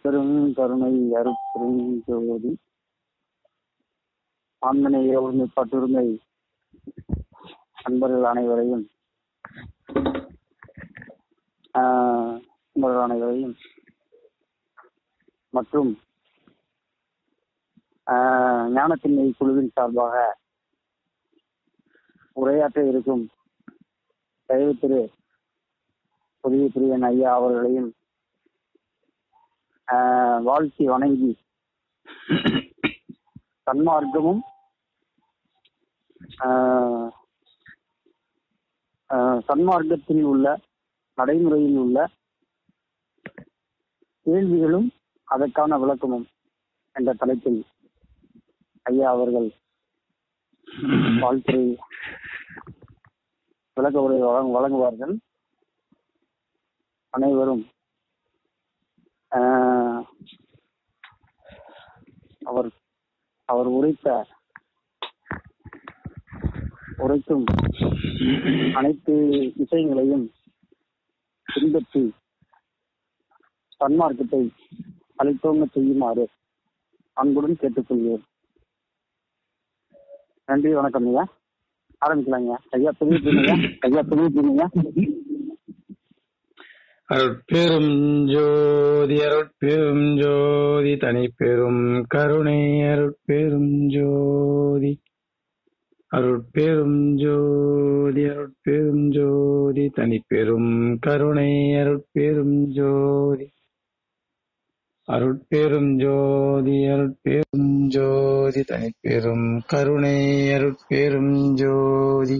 அருட்பெரும் கருணை அருட்பெரும் ஜோதி ஆண்மனை உரிமை பட்டுரிமை அன்பர்கள் அனைவரையும் ஆஹ், அன்பர்கள் அனைவரையும் மற்றும் ஆஹ், ஞானத்தின்மை குழுவின் சார்பாக உரையாற்ற இருக்கும் தயவு திரு புதிய பிரியன் ஐயா அவர்களையும் ஆஹ், வாழ்த்தி வணங்கி சன்மார்க்கமும் ஆஹ், ஆஹ், சன்மார்க்கத்தில் உள்ள நடைமுறையில் உள்ள கேள்விகளும் அதற்கான விளக்கமும் என்ற தலைப்பில் ஐயா அவர்கள் வாழ்த்துறை விளக்க உரை வழங்க- வழங்குவார்கள் அனைவரும் ஆஹ், அவர் அவர் உரைத்த உரைக்கும் அனைத்து விஷயங்களையும் பின்பற்றி சன்மார்க்கத்தை அளித்தோங்க செய்யுமாறு அன்புடன் கேட்டுக்கொள்கிறேன் நன்றி வணக்கம் ஐயா ஆரம்பிக்கலாங்க ஐயா புரியுதுங்க ஐயா புரியுதுங்க அருட்பெரும் ஜோதி அருட்பெரும் ஜோதி தனி பெரும் கருணை அருட்பெரும் ஜோதி அருட்பெரும் ஜோதி அருட்பெரும் ஜோதி தனி பெரும் கருணை அருட்பெரும் ஜோதி அருட்பெரும் ஜோதி அருட்பெரும் ஜோதி தனி பெரும் கருணை அருட்பெரும் ஜோதி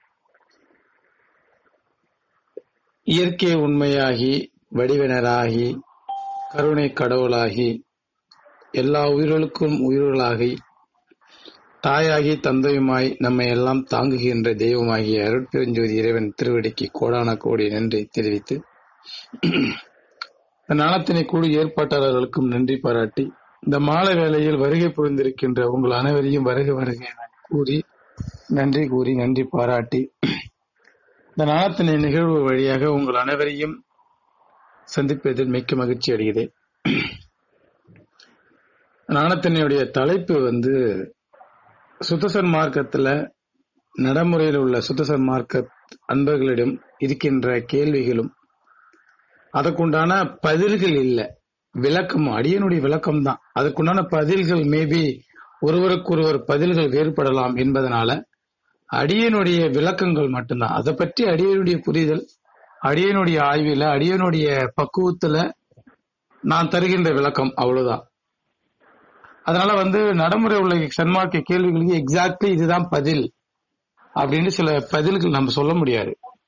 இயற்கை உண்மையாகி வடிவினராகி கருணை கடவுளாகி எல்லா உயிர்களுக்கும் உயிர்களாகி தாயாகி தந்தையுமாய் நம்மை எல்லாம் தாங்குகின்ற தெய்வமாகிய அருட்பெருஞ்சோதி இறைவன் திருவடிக்கு கோடான கோடி நன்றி தெரிவித்து இந்த நாளத்தினை கூடி ஏற்பாட்டாளர்களுக்கும் நன்றி பாராட்டி இந்த மாலை வேளையில் வருகை புரிந்திருக்கின்ற உங்கள் அனைவரையும் வருக வருக என கூறி நன்றி கூறி நன்றி பாராட்டி இந்த நாளத்தினை நிகழ்வு வழியாக உங்கள் அனைவரையும் சந்திப்பதில் மிக்க மகிழ்ச்சி அடைகிறேன் நாணத்தினுடைய தலைப்பு வந்து சுத்தசன் மார்க்கத்துல நடைமுறையில் உள்ள சுத்தசன் மார்க்க அன்பர்களிடம் இருக்கின்ற கேள்விகளும் அதற்குண்டான பதில்கள் இல்லை விளக்கம் அடியனுடைய விளக்கம் தான் அதுக்குண்டான பதில்கள் மேபி ஒருவருக்கொருவர் பதில்கள் வேறுபடலாம் என்பதனால அடியனுடைய விளக்கங்கள் மட்டும்தான் அதை பற்றி அடியனுடைய புரிதல் அடியனுடைய ஆய்வில அடியனுடைய பக்குவத்துல நான் தருகின்ற விளக்கம் அவ்வளவுதான் அதனால வந்து நடைமுறை உள்ள சன்மார்க்க கேள்விகளுக்கு எக்ஸாக்ட்லி இதுதான் பதில் அப்படின்னு சில பதில்கள் நம்ம சொல்ல முடியாது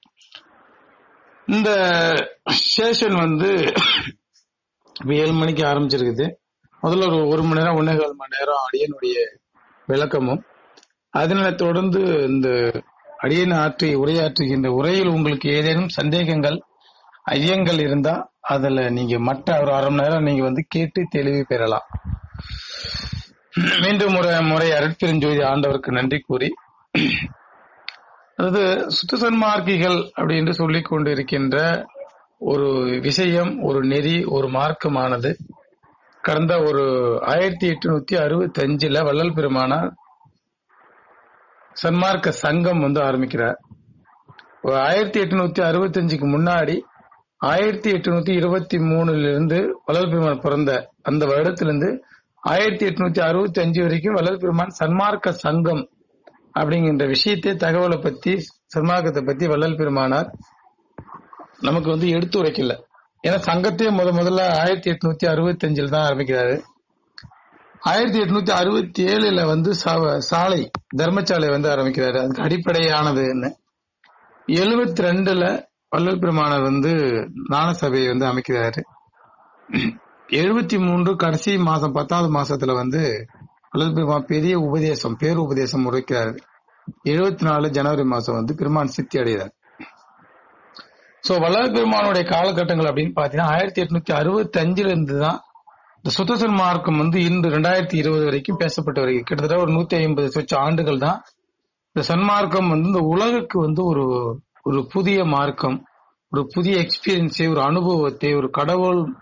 இந்த சேஷன் வந்து இப்ப ஏழு மணிக்கு ஆரம்பிச்சிருக்குது முதல்ல ஒரு ஒரு மணி நேரம் ஒன்னே கால் மணி நேரம் அடியனுடைய விளக்கமும் அதனை தொடர்ந்து இந்த அடியன் ஆற்றி உரையாற்றுகின்ற உரையில் உங்களுக்கு ஏதேனும் சந்தேகங்கள் ஐயங்கள் இருந்தா அதுல நீங்க மற்ற ஒரு அரை மணி நேரம் நீங்க வந்து கேட்டு தெளிவு பெறலாம் மீண்டும் முறை முறை அருட்பெருஞ்சோதி ஆண்டவருக்கு நன்றி கூறி அதாவது சுத்த சன்மார்க்கிகள் அப்படின்னு சொல்லிக் கொண்டிருக்கின்ற ஒரு விஷயம் ஒரு நெறி ஒரு மார்க்கமானது கடந்த ஒரு ஆயிரத்தி எட்நூத்தி அறுபத்தி அஞ்சுல வள்ளல் பெருமானார் சன்மார்க்க சங்கம் வந்து ஆரம்பிக்கிறார் ஒரு ஆயிரத்தி எட்நூத்தி அறுபத்தி அஞ்சுக்கு முன்னாடி ஆயிரத்தி எட்நூத்தி இருபத்தி மூணுல இருந்து வள்ளல் பெருமான் பிறந்த அந்த வருடத்திலிருந்து ஆயிரத்தி எட்நூத்தி அறுபத்தி அஞ்சு வரைக்கும் வள்ளல் பெருமான் சன்மார்க்க சங்கம் அப்படிங்கிற விஷயத்தை தகவலை பத்தி சன்மார்க்கத்தை பத்தி வள்ளல் பெருமானார் நமக்கு வந்து எடுத்து உரைக்கல ஏன்னா சங்கத்தையே முத முதல்ல ஆயிரத்தி எட்நூத்தி அறுபத்தி அஞ்சுல தான் ஆரம்பிக்கிறாரு ஆயிரத்தி எட்நூத்தி அறுபத்தி ஏழுல வந்து சா- சாலை தர்மசாலை வந்து ஆரம்பிக்கிறாரு அதுக்கு அடிப்படையானதுன்னு எழுபத்தி ரெண்டுல வள்ளல் பெருமானார் வந்து ஞான சபையை வந்து அமைக்கிறாரு எழுபத்தி மூன்று கடைசி மாசம் பத்தாவது மாசத்துல வந்து வள்ளல் பெருமான் பெரிய உபதேசம் பேர் உபதேசம் உரைக்கிறாரு எழுபத்தி நாலு ஜனவரி மாசம் வந்து பெருமான் சித்தி அடைகிறார் சோ வள்ளல் பெருமானுடைய காலகட்டங்கள் அப்படின்னு பாத்தீங்கன்னா ஆயிரத்தி எட்நூத்தி அறுபத்தி அஞ்சுல இருந்து தான் இந்த சுத்தசன் மார்க்கம் வந்து இன்று ரெண்டாயிரத்தி இருபது வரைக்கும் பேசப்பட்டு வருகிறது கிட்டத்தட்ட ஒரு நூத்தி ஐம்பது சொச்ச ஆண்டுகள் தான் இந்த சன்மார்க்கம் வந்து இந்த உலகுக்கு வந்து ஒரு ஒரு புதிய மார்க்கம் ஒரு புதிய எக்ஸ்பீரியன்ஸை ஒரு அனுபவத்தை ஒரு கடவுள்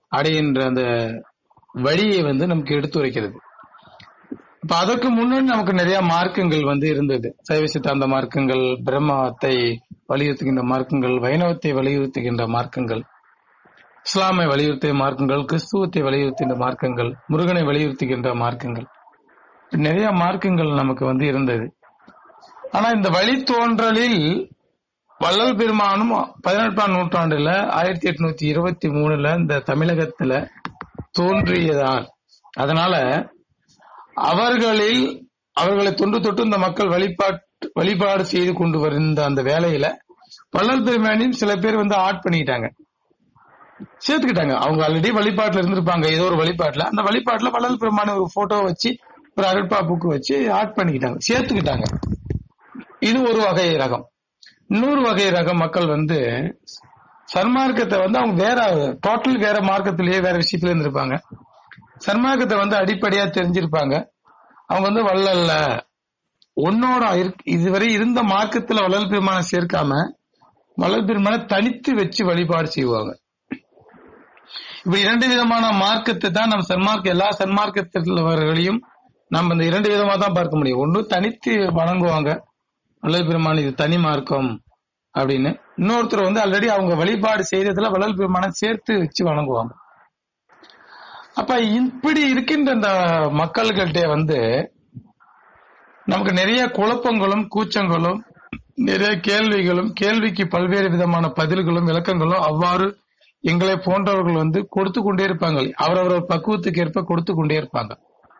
அடைகின்ற அந்த வழியை வந்து நமக்கு எடுத்துரைக்கிறது இப்ப அதற்கு முன்னாடி நமக்கு நிறைய மார்க்கங்கள் வந்து இருந்தது சைவ சித்தாந்த மார்க்கங்கள் பிரம்மத்தை வலியுறுத்துகின்ற மார்க்கங்கள் வைணவத்தை வலியுறுத்துகின்ற மார்க்கங்கள் இஸ்லாமை வலியுறுத்திய மார்க்கங்கள் கிறிஸ்துவத்தை வலியுறுத்துகின்ற மார்க்கங்கள் முருகனை வலியுறுத்துகின்ற மார்க்கங்கள் நிறைய மார்க்கங்கள் நமக்கு வந்து இருந்தது ஆனா இந்த வழித்தோன்றலில் வள்ளல் பெருமானும் பதினெட்டாம் நூற்றாண்டுல ஆயிரத்தி எட்நூத்தி இருபத்தி மூணுல இந்த தமிழகத்துல தோன்றியதால் அதனால அவர்களில் அவர்களை தொன்று தொட்டு இந்த மக்கள் வழிபாட்டு வழிபாடு செய்து கொண்டு வருந்த அந்த வேலையில வள்ளல் பெருமானையும் சில பேர் வந்து ஆட் பண்ணிட்டாங்க சேர்த்துக்கிட்டாங்க அவங்க ஆல்ரெடி வழிபாட்டுல இருந்திருப்பாங்க ஏதோ ஒரு வழிபாட்டுல அந்த வழிபாட்டுல வள்ளல் பெருமான ஒரு போட்டோ வச்சு ஒரு அருட்பா புக்கு வச்சு ஆட் பண்ணிக்கிட்டாங்க சேர்த்துக்கிட்டாங்க இது ஒரு வகை ரகம் இன்னொரு வகை ரக மக்கள் வந்து சன்மார்க்கத்தை வந்து அவங்க வேற டோட்டல் வேற மார்க்கத்திலேயே வேற விஷயத்துல இருந்திருப்பாங்க சன்மார்க்கத்தை வந்து அடிப்படையா தெரிஞ்சிருப்பாங்க அவங்க வந்து வள்ளல்ல உன்னோட இருக்- இதுவரை இருந்த மார்க்கத்துல வள்ளல் பெருமானை சேர்க்காம வள்ளல் பெருமானை தனித்து வச்சு வழிபாடு செய்வாங்க இப்ப இரண்டு விதமான மார்க்கத்தை தான் நம்ம சன்மார்க்க எல்லா சன்மார்க்கத்திலவர்களையும் நம்ம இந்த இரண்டு விதமா தான் பார்க்க முடியும் ஒன்று தனித்து வணங்குவாங்க வள்ளல் பெருமான் இது தனி மார்க்கம் அப்படின்னு இன்னொருத்தர் வந்து ஆல்ரெடி அவங்க வழிபாடு செய்ததுல வள்ளல் பெருமானை சேர்த்து வச்சு வணங்குவாங்க அப்ப இப்படி இருக்கின்ற இந்த மக்கள்கிட்ட வந்து நமக்கு நிறைய குழப்பங்களும் கூச்சங்களும் நிறைய கேள்விகளும் கேள்விக்கு பல்வேறு விதமான பதில்களும் விளக்கங்களும் அவ்வாறு எங்களை போன்றவர்கள் வந்து கொடுத்து கொண்டே இருப்பாங்க அவரவர் பக்குவத்துக்கு ஏற்ப கொடுத்து கொண்டே இருப்பாங்க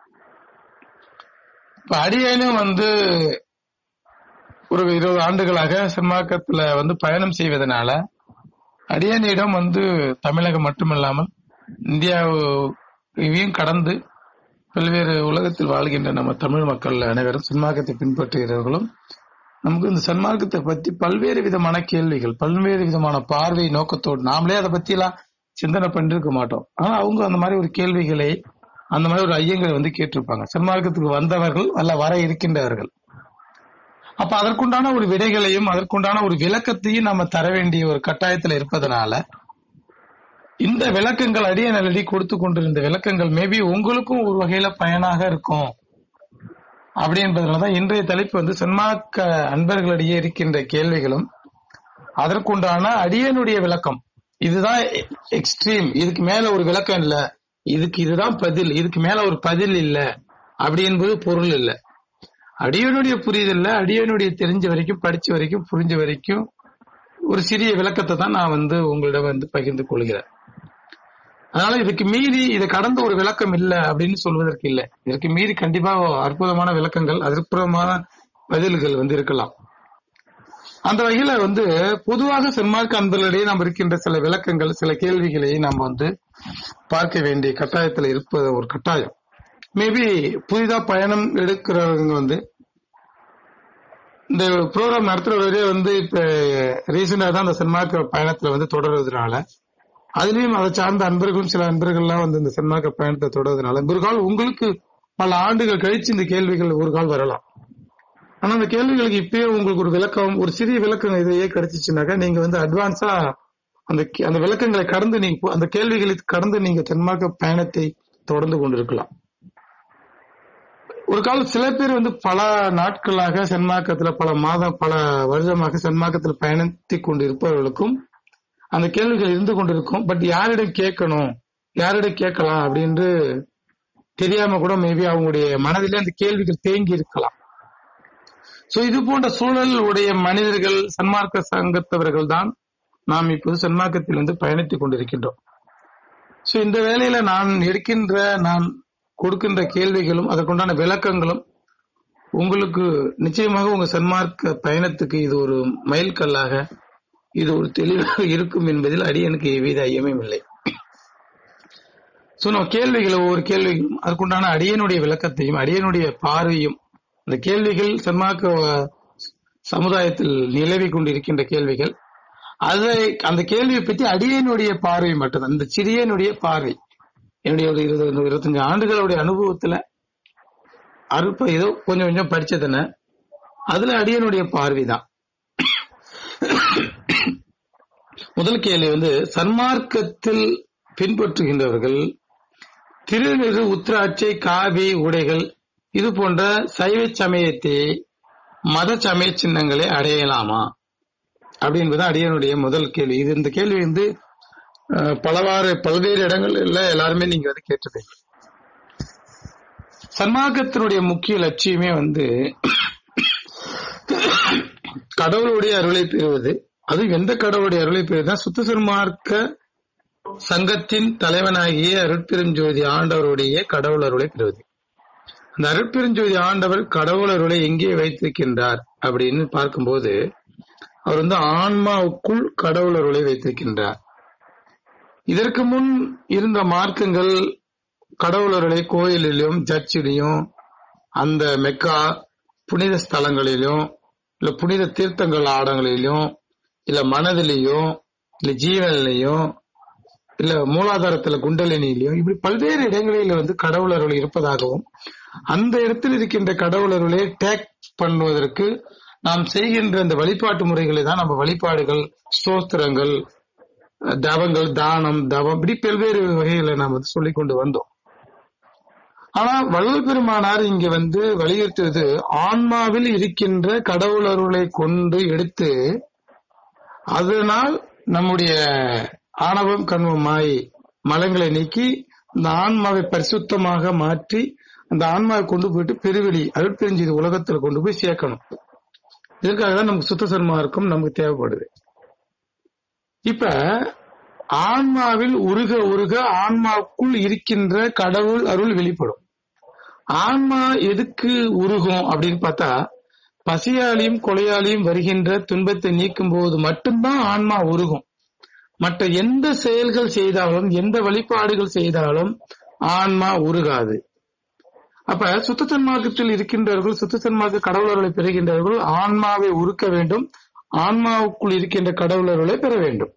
இப்ப அடியேனும் வந்து ஒரு இருபது ஆண்டுகளாக சன்மார்க்கத்துல வந்து பயணம் செய்வதனால அடியனிடம் வந்து தமிழகம் மட்டுமில்லாமல் இந்தியாவையும் கடந்து பல்வேறு உலகத்தில் வாழ்கின்ற நம்ம தமிழ் மக்கள் அனைவரும் சன்மார்க்கத்தை பின்பற்றுகிறவர்களும் நமக்கு இந்த சன்மார்க்கத்தை பத்தி பல்வேறு விதமான கேள்விகள் பல்வேறு விதமான பார்வை நோக்கத்தோடு நாமளே அதை பத்தி எல்லாம் சிந்தனை பண்ணிருக்க மாட்டோம் ஆனா அவங்க அந்த மாதிரி ஒரு கேள்விகளை அந்த மாதிரி ஒரு ஐயங்களை வந்து கேட்டிருப்பாங்க சன்மார்க்கத்துக்கு வந்தவர்கள் அல்ல வர இருக்கின்றவர்கள் அப்ப அதற்குண்டான ஒரு விடைகளையும் அதற்குண்டான ஒரு விளக்கத்தையும் நம்ம தர வேண்டிய ஒரு கட்டாயத்துல இருப்பதனால இந்த விளக்கங்கள் அடிய நல்லடி கொடுத்து கொண்டிருந்த விளக்கங்கள் மேபி உங்களுக்கும் ஒரு வகையில பயனாக இருக்கும் அப்படி என்பதனாலதான் இன்றைய தலைப்பு வந்து சன்மார்க்க அன்பர்களிடையே இருக்கின்ற கேள்விகளும் அதற்குண்டான அடியனுடைய விளக்கம் இதுதான் எக்ஸ்ட்ரீம் இதுக்கு மேல ஒரு விளக்கம் இல்ல இதுக்கு இதுதான் பதில் இதுக்கு மேல ஒரு பதில் இல்ல அப்படி என்பது பொருள் இல்ல அடியனுடைய புரிதல்ல அடியனுடைய தெரிஞ்ச வரைக்கும் படிச்ச வரைக்கும் புரிஞ்ச வரைக்கும் ஒரு சிறிய விளக்கத்தை தான் நான் வந்து உங்களிடம் வந்து பகிர்ந்து கொள்கிறேன் அதனால இதுக்கு மீறி இதை கடந்த ஒரு விளக்கம் இல்ல அப்படின்னு சொல்வதற்கு இல்ல இதற்கு மீறி கண்டிப்பா அற்புதமான விளக்கங்கள் அற்புதமான பதில்கள் வந்து இருக்கலாம் அந்த வகையில வந்து பொதுவாக சன்மார்க்க அன்பர்களிடையே நாம் இருக்கின்ற சில விளக்கங்கள் சில கேள்விகளை நாம் வந்து பார்க்க வேண்டிய கட்டாயத்துல இருப்பது ஒரு கட்டாயம் மேபி புதிதா பயணம் எடுக்கிறவங்க வந்து இந்த ப்ரோக்ராம் நடத்துறவரே வந்து இப்ப ரீசெண்டா தான் அந்த சன்மார்க்க பயணத்துல வந்து தொடர்றதுனால அதுலயும் அதை சார்ந்த அன்பர்களும் சில அன்பர்கள்லாம் வந்து இந்த சன்மார்க்க பயணத்தை தொடர்றதுனால ஒரு கால் உங்களுக்கு பல ஆண்டுகள் கழிச்சு இந்த கேள்விகள் ஒரு கால் வரலாம் ஆனா அந்த கேள்விகளுக்கு இப்பயே உங்களுக்கு ஒரு விளக்கம் ஒரு சிறிய விளக்கம் இதையே கிடைச்சிச்சுனாக்கா நீங்க வந்து அட்வான்ஸா அந்த கே- அந்த விளக்கங்களை கடந்து நீங்க போ- அந்த கேள்விகளை கடந்து நீங்க தென்மார்க்க பயணத்தை தொடர்ந்து கொண்டிருக்கலாம் ஒரு காலம் சில பேர் வந்து பல நாட்களாக சென்மார்க்கத்துல பல மாதம் பல வருடமாக சென்மார்க்கத்துல பயணித்துக் கொண்டு இருப்பவர்களுக்கும் அந்த கேள்விகள் இருந்து கொண்டிருக்கும் பட் யாரிடம் கேட்கணும் யாரிடம் கேட்கலாம் அப்படின்னு தெரியாம கூட மேபி அவங்களுடைய மனதிலே அந்த கேள்விகள் தேங்கி இருக்கலாம் சோ இது போன்ற சூழல் உடைய மனிதர்கள் சன்மார்க்க சங்கத்தவர்கள் தான் நாம் இப்போது சன்மார்க்கத்தில் வந்து பயணித்துக் கொண்டிருக்கின்றோம் சோ இந்த வேளையில நான் எடுக்கின்ற நான் கொடுக்கின்ற கேள்விகளும் அதற்குண்டான விளக்கங்களும் உங்களுக்கு நிச்சயமாக உங்க சன்மார்க்க பயணத்துக்கு இது ஒரு மைல்கல்லாக இது ஒரு தெளிவாக இருக்கும் என்பதில் அடியனுக்கு எவ்வித ஐயமும் இல்லை சோ நம்ம கேள்விகள் ஒவ்வொரு கேள்வியும் அதற்குண்டான அடியனுடைய விளக்கத்தையும் அடியனுடைய பார்வையும் அந்த கேள்விகள் சன்மார்க்க சமுதாயத்தில் நிலவி கொண்டிருக்கின்ற கேள்விகள் அதை அந்த கேள்வியை பற்றி அடியனுடைய பார்வை மட்டும்தான் இந்த சிறியனுடைய பார்வை என்னுடைய ஒரு இருபது இருபத்தஞ்சு ஆண்டுகளுடைய அனுபவத்துல அற்ப ஏதோ கொஞ்சம் கொஞ்சம் படிச்சதுன்னு அதுல அடியனுடைய பார்வைதான் முதல் கேள்வி வந்து சன்மார்க்கத்தில் பின்பற்றுகின்றவர்கள் திருநிறு உத்திராட்சை காவி உடைகள் இது போன்ற சைவ சமயத்தை மத சமய சின்னங்களை அடையலாமா அப்படின்பது அடியனுடைய முதல் கேள்வி இது இந்த கேள்வி வந்து அஹ், பலவாறு பல்வேறு இடங்கள்ல எல்லாருமே நீங்க வந்து கேட்டிருப்பீங்க சன்மார்க்கத்தினுடைய முக்கிய லட்சியமே வந்து கடவுளுடைய அருளை பெறுவது அது எந்த கடவுளுடைய அருளை பெறுவதுனா சுத்த சன்மார்க்க சங்கத்தின் தலைவனாகிய அருட்பெருஞ்சோதி ஆண்டவருடைய கடவுள் அருளை பெறுவது அந்த அருட்பெருஞ்சோதி ஆண்டவர் கடவுள் அருளை எங்கே வைத்திருக்கின்றார் அப்படின்னு பார்க்கும்போது அவர் வந்து ஆன்மாவுக்குள் கடவுள் அருளை வைத்திருக்கின்றார் இதற்கு முன் இருந்த மார்க்கங்கள் கடவுள் அருளை கோயிலிலும் சர்ச்சிலையும் அந்த மெக்கா புனித ஸ்தலங்களிலும் இல்ல புனித தீர்த்தங்கள் ஆடங்களிலும் இல்ல மனதிலையும் இல்ல ஜீவனிலையும் இல்ல மூலாதாரத்துல குண்டலினிலையும் இப்படி பல்வேறு இடங்களில வந்து கடவுள் அருள் இருப்பதாகவும் அந்த இடத்தில் இருக்கின்ற கடவுள் அருளை டேக் பண்ணுவதற்கு நாம் செய்கின்ற அந்த வழிபாட்டு முறைகளை தான் நம்ம வழிபாடுகள் ஸ்தோத்திரங்கள் தவங்கள் தானம் தவம் இப்படி பல்வேறு வகைகளை நாம் வந்து சொல்லிக் கொண்டு வந்தோம் ஆனா வள்ளல் பெருமானார் இங்க வந்து வலியுறுத்துவது ஆன்மாவில் இருக்கின்ற கடவுள் அருளை கொண்டு எடுத்து அதனால் நம்முடைய ஆணவம் கண்மம் மாய் மலங்களை நீக்கி இந்த ஆன்மாவை பரிசுத்தமாக மாற்றி அந்த ஆன்மாவை கொண்டு போயிட்டு பெருவெளி அருட்பெருஞ்சி உலகத்துல கொண்டு போய் சேர்க்கணும் இதற்காக தான் நமக்கு சுத்த சன்மார்க்கம் நமக்கு தேவைப்படுது இப்ப ஆன்மாவில் உருக உருக ஆன்மாவுக்குள் இருக்கின்ற கடவுள் அருள் வெளிப்படும் ஆன்மா எதுக்கு உருகும் அப்படின்னு பார்த்தா பசியாலையும் கொலையாலையும் வருகின்ற துன்பத்தை நீக்கும் போது மட்டும்தான் ஆன்மா உருகும் மற்ற எந்த செயல்கள் செய்தாலும் எந்த வழிபாடுகள் செய்தாலும் ஆன்மா உருகாது அப்ப சுத்தத்தன்மார்க்கத்தில் இருக்கின்றவர்கள் சுத்தத்தன்மார்க்க கடவுளர்களை பெறுகின்றவர்கள் ஆன்மாவை உருக்க வேண்டும் ஆன்மாவுக்குள் இருக்கின்ற கடவுளர்களை பெற வேண்டும்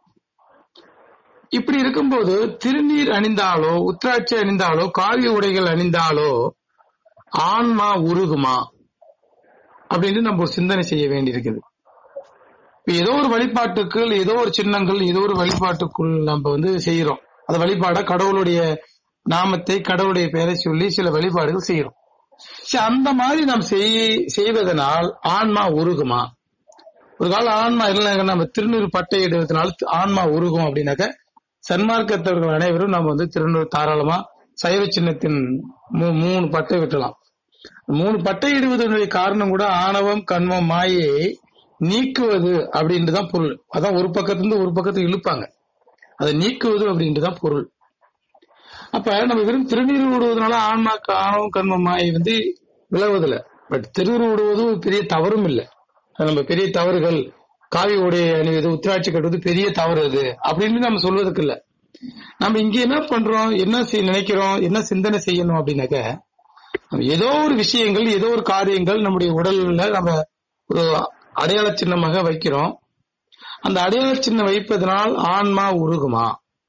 இப்படி இருக்கும்போது திருநீர் அணிந்தாலோ உத்திராட்சி அணிந்தாலோ காவிய உடைகள் அணிந்தாலோ ஆன்மா உருகுமா அப்படின்னு நம்ம ஒரு சிந்தனை செய்ய வேண்டியிருக்குது இப்ப ஏதோ ஒரு வழிபாட்டுக்குள் ஏதோ ஒரு சின்னங்கள் ஏதோ ஒரு வழிபாட்டுக்குள் நம்ம வந்து செய்யறோம் அந்த வழிபாட கடவுளுடைய நாமத்தை கடவுளுடைய பெயரை சொல்லி சில வழிபாடுகள் செய்யறோம் சரி, அந்த மாதிரி நாம் செய்- செய்வதனால் ஆன்மா உருகுமா ஒரு கால ஆன்மா இல்லைங்க நம்ம திருநூறு பட்டை இடுவதனால் ஆன்மா உருகும் அப்படின்னாக்க சன்மார்க்கத்தவர்கள் அனைவரும் நம்ம வந்து திருநூறு தாராளமா சைவ சின்னத்தின் மூ- மூணு பட்டை விட்டலாம் மூணு பட்டை இடுவதனுடைய காரணம் கூட ஆணவம் கண்மம் மாயை நீக்குவது அப்படின்ட்டுதான் பொருள் அதான் ஒரு பக்கத்திலிருந்து ஒரு பக்கத்துக்கு இழுப்பாங்க அதை நீக்குவது அப்படின்ட்டுதான் பொருள் அப்ப நம்ம வெறும் திருநீர் விடுவதனால ஆன்மாக்கு ஆணவம் கண்மம் மாயை வந்து விலகுவதில்ல பட் திருநீர் விடுவது ஒரு பெரிய தவறும் இல்லை அது நம்ம பெரிய தவறுகள் காவி உடை அணிவது உத்திராட்சி கட்டுவது பெரிய தவறு அது அப்படின்னு நம்ம சொல்வதற்கு இல்ல நம்ம இங்க என்ன பண்றோம் என்ன செய்- நினைக்கிறோம் என்ன சிந்தனை செய்யணும் அப்படின்னாக்க நம்ம ஏதோ ஒரு விஷயங்கள் ஏதோ ஒரு காரியங்கள் நம்முடைய உடல்ல நம்ம ஒரு அடையாள சின்னமாக வைக்கிறோம் அந்த அடையாள சின்னம் வைப்பதனால் ஆன்மா உருகுமா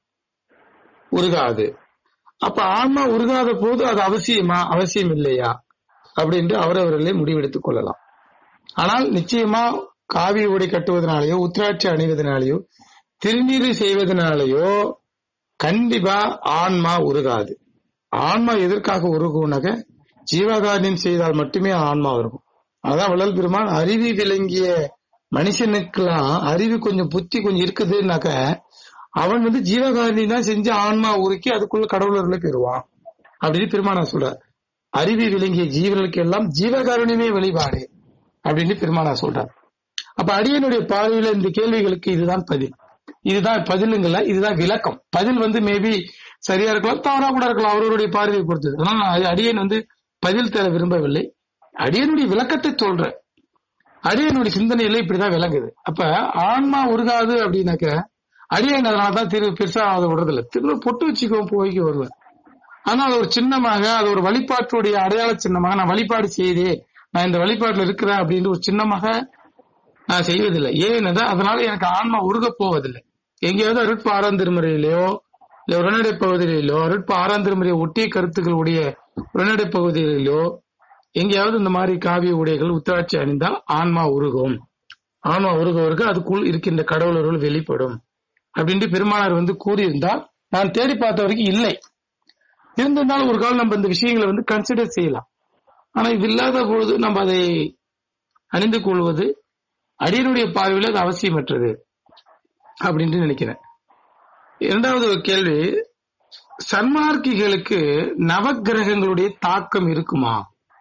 உருகாது அப்ப ஆன்மா உருகாத போது அது அவசியமா அவசியம் இல்லையா அப்படின்ட்டு அவரவர்களே முடிவெடுத்துக் கொள்ளலாம் ஆனால் நிச்சயமா காவி உடை கட்டுவதனாலேயோ உத்திராட்சி அணிவதனாலேயோ திருநீறு செய்வதனாலேயோ கண்டிப்பா ஆன்மா உருகாது ஆன்மா எதற்காக உருகும்னாக்க ஜீவகாரியம் செய்தால் மட்டுமே ஆன்மா உருகும் அதான் வள்ளல் பெருமான் அறிவி விளங்கிய மனுஷனுக்கெல்லாம் அறிவு கொஞ்சம் புத்தி கொஞ்சம் இருக்குதுன்னாக்க அவன் வந்து ஜீவகாரியம் தான் செஞ்சு ஆன்மா உருக்கி அதுக்குள்ள கடவுளர்களை பெறுவான் அப்படின்னு பெருமானா சொல்றார் அறிவி விளங்கிய ஜீவர்களுக்கு எல்லாம் ஜீவகாருண்யமே வழிபாடு அப்படின்னு பெருமானா சொல்றார் அப்ப அடியனுடைய பார்வையில இந்த கேள்விகளுக்கு இதுதான் பதில் இதுதான் பதிலுங்கல்ல இதுதான் விளக்கம் பதில் வந்து மேபி சரியா இருக்கலாம் தவறா கூட இருக்கலாம் அவரவருடைய பார்வையை பொறுத்தது ஆனா நான் அடியன் வந்து பதில் தர விரும்பவில்லை அடியனுடைய விளக்கத்தை சொல்றேன் அடியனுடைய சிந்தனையில இப்படிதான் விளங்குது அப்ப ஆன்மா உருகாது அப்படின்னாக்க அடியன் அதனாலதான் திரு பெருசா அதை விடுறதில்ல திரும்ப பொட்டு வச்சுக்கோ போய்க்கு வருவேன் ஆனா அது ஒரு சின்னமாக அது ஒரு வழிபாட்டுடைய அடையாள சின்னமாக நான் வழிபாடு செய்தே நான் இந்த வழிபாட்டுல இருக்கிறேன் அப்படின்னு ஒரு சின்னமாக நான் செய்வதில்லை ஏன்னா அதனால எனக்கு ஆன்மா உருக போவதில்லை எங்கேயாவது அருட்பு ஆறாம் திருமுறையிலோ இல்ல உரைநடை பகுதியிலோ அருட்பு ஆறாம் திருமுறை ஒட்டிய கருத்துக்கள் உடைய உரைநடை பகுதிகளிலோ எங்கேயாவது இந்த மாதிரி காவிய உடைகள் உத்திராட்சி அணிந்தால் ஆன்மா உருகும் ஆன்மா உருக உருக அதுக்குள் இருக்கின்ற கடவுளர்கள் வெளிப்படும் அப்படின்ட்டு பெருமானார் வந்து கூறியிருந்தால் நான் தேடி பார்த்த வரைக்கும் இல்லை இருந்திருந்தாலும் ஒரு காலம் நம்ம இந்த விஷயங்களை வந்து கன்சிடர் செய்யலாம் ஆனா இது இல்லாத பொழுது நம்ம அதை அணிந்து கொள்வது அடியனுடைய பார்வையில் அது அவசியமற்றது அப்படின்ட்டு நினைக்கிறேன் இரண்டாவது ஒரு கேள்வி சன்மார்க்கிகளுக்கு நவக்கிரகங்களுடைய தாக்கம் இருக்குமா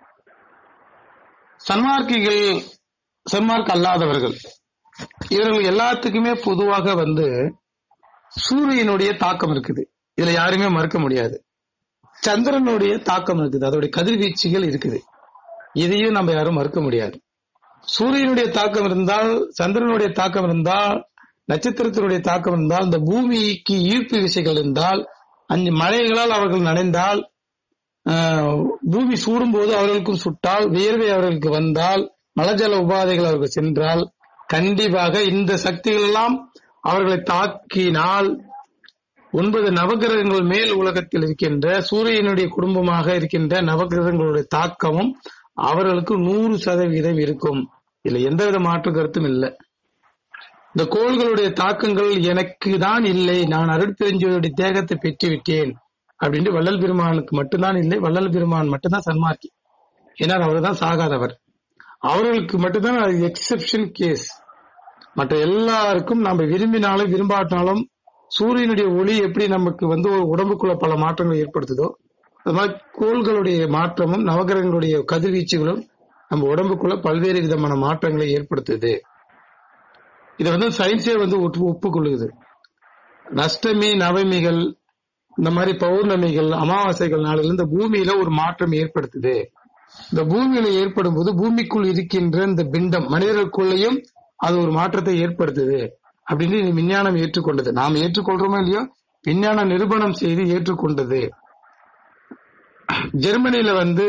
சன்மார்க்கிகள் சன்மார்க் அல்லாதவர்கள் இவர்கள் எல்லாத்துக்குமே பொதுவாக வந்து சூரியனுடைய தாக்கம் இருக்குது இதுல யாருமே மறுக்க முடியாது சந்திரனுடைய தாக்கம் இருக்குது அதோடைய கதிர்வீச்சுகள் இருக்குது இதையும் நம்ம யாரும் மறுக்க முடியாது சூரியனுடைய தாக்கம் இருந்தால் சந்திரனுடைய தாக்கம் இருந்தால் நட்சத்திரத்தினுடைய தாக்கம் இருந்தால் இந்த பூமிக்கு ஈர்ப்பு விசைகள் இருந்தால் அஞ்சு மழைகளால் அவர்கள் நனைந்தால் ஆஹ், பூமி சூடும் போது அவர்களுக்கும் சுட்டால் வியர்வை அவர்களுக்கு வந்தால் மலஜல உபாதைகள் அவர்கள் சென்றால் கண்டிப்பாக இந்த சக்திகள் எல்லாம் அவர்களை தாக்கினால் ஒன்பது நவகிரகங்கள் மேல் உலகத்தில் இருக்கின்ற சூரியனுடைய குடும்பமாக இருக்கின்ற நவகிரகங்களுடைய தாக்கமும் அவர்களுக்கு நூறு சதவீதம் இருக்கும் இதுல எந்தவித மாற்று கருத்தும் இல்லை இந்த கோள்களுடைய தாக்கங்கள் எனக்கு தான் இல்லை நான் அருட்பெருஞ்சோதியுடைய தேகத்தை பெற்று விட்டேன் அப்படின்ட்டு வள்ளல் பெருமானுக்கு மட்டும்தான் இல்லை வள்ளல் பெருமான் மட்டும்தான் சன்மார்க்கி ஏன்னா அவர் தான் சாகாதவர் அவர்களுக்கு மட்டும்தான் அது எக்ஸெப்ஷன் கேஸ் மற்ற எல்லாருக்கும் நம்ம விரும்பினாலும் விரும்பாட்டினாலும் சூரியனுடைய ஒளி எப்படி நமக்கு வந்து ஒரு உடம்புக்குள்ள பல மாற்றங்களை ஏற்படுத்துதோ அது மாதிரி கோள்களுடைய மாற்றமும் நவகிரகங்களுடைய கதிர்வீச்சுகளும் நம்ம உடம்புக்குள்ள பல்வேறு விதமான மாற்றங்களை ஏற்படுத்துது இதை வந்து சயின்ஸே வந்து ஒப்பு- ஒப்புக்கொள்ளுது நஷ்டமி நவமிகள் இந்த மாதிரி பௌர்ணமிகள் அமாவாசைகள் நாளில் இந்த பூமியில ஒரு மாற்றம் ஏற்படுத்துது இந்த பூமியில ஏற்படும் போது பூமிக்குள் இருக்கின்ற இந்த பிண்டம் மனிதர்களுக்குள்ளேயும் அது ஒரு மாற்றத்தை ஏற்படுத்துது அப்படின்னு இது விஞ்ஞானம் ஏற்றுக்கொண்டது நாம் ஏற்றுக்கொள்றோமோ இல்லையோ விஞ்ஞான நிரூபணம் செய்து ஏற்றுக்கொண்டது ஜெர்மனியில வந்து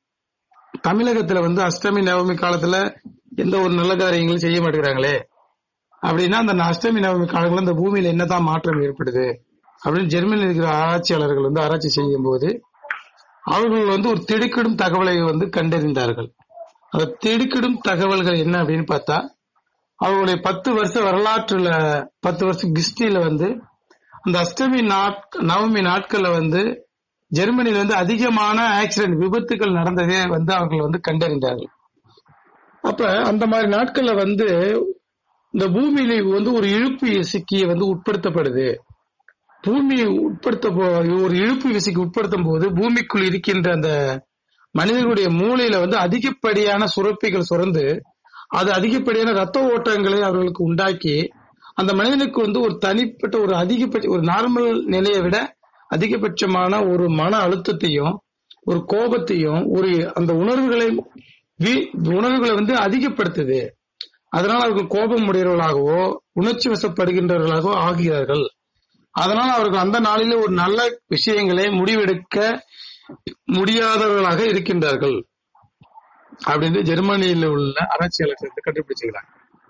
தமிழகத்துல வந்து அஷ்டமி நவமி காலத்துல எந்த ஒரு நல்ல காரியங்களும் செய்ய மாட்டேங்கிறாங்களே அப்படின்னா அந்த அஷ்டமி நவமி காலங்களில் இந்த பூமியில என்னதான் மாற்றம் ஏற்படுது அப்படின்னு ஜெர்மனியில் இருக்கிற ஆராய்ச்சியாளர்கள் வந்து ஆராய்ச்சி செய்யும் போது அவர்கள் வந்து ஒரு திடுக்கிடும் தகவலை வந்து கண்டறிந்தார்கள் அந்த திடுக்கிடும் தகவல்கள் என்ன அப்படின்னு பார்த்தா அவர்களுடைய பத்து வருஷ வரலாற்றுல பத்து வருஷம் ஹிஸ்டரியில வந்து அந்த அஷ்டமி நாட் நவமி நாட்கள்ல வந்து ஜெர்மனியில வந்து அதிகமான ஆக்சிடென்ட் விபத்துகள் நடந்ததே வந்து அவர்கள் வந்து கண்டறிந்தார்கள் அப்ப அந்த மாதிரி நாட்கள்ல வந்து இந்த பூமியில வந்து ஒரு இழுப்பு இசைக்கு வந்து உட்படுத்தப்படுது பூமி உட்படுத்த போ- ஒரு இழுப்பு விசைக்கு உட்படுத்தும் போது பூமிக்குள் இருக்கின்ற அந்த மனிதர்களுடைய மூளையில வந்து அதிகப்படியான சுரப்பிகள் சுரந்து அது அதிகப்படியான ரத்த ஓட்டங்களை அவர்களுக்கு உண்டாக்கி அந்த மனிதனுக்கு வந்து ஒரு தனிப்பட்ட ஒரு அதிகபட்ச ஒரு நார்மல் நிலையை விட அதிகபட்சமான ஒரு மன அழுத்தத்தையும் ஒரு கோபத்தையும் ஒரு அந்த உணர்வுகளை வீ- உணர்வுகளை வந்து அதிகப்படுத்துது அதனால் அவர்கள் கோபம் உடையவர்களாகவோ உணர்ச்சி வசப்படுகின்றவர்களாகவோ ஆகிறார்கள் அதனால் அவர்கள் அந்த நாளிலே ஒரு நல்ல விஷயங்களை முடிவெடுக்க முடியாதவர்களாக இருக்கின்றார்கள் அப்படின்னு ஜெர்மனியில் உள்ள ஆராய்ச்சியாளர்கள் வந்து கண்டுபிடிச்சுக்கிறாங்க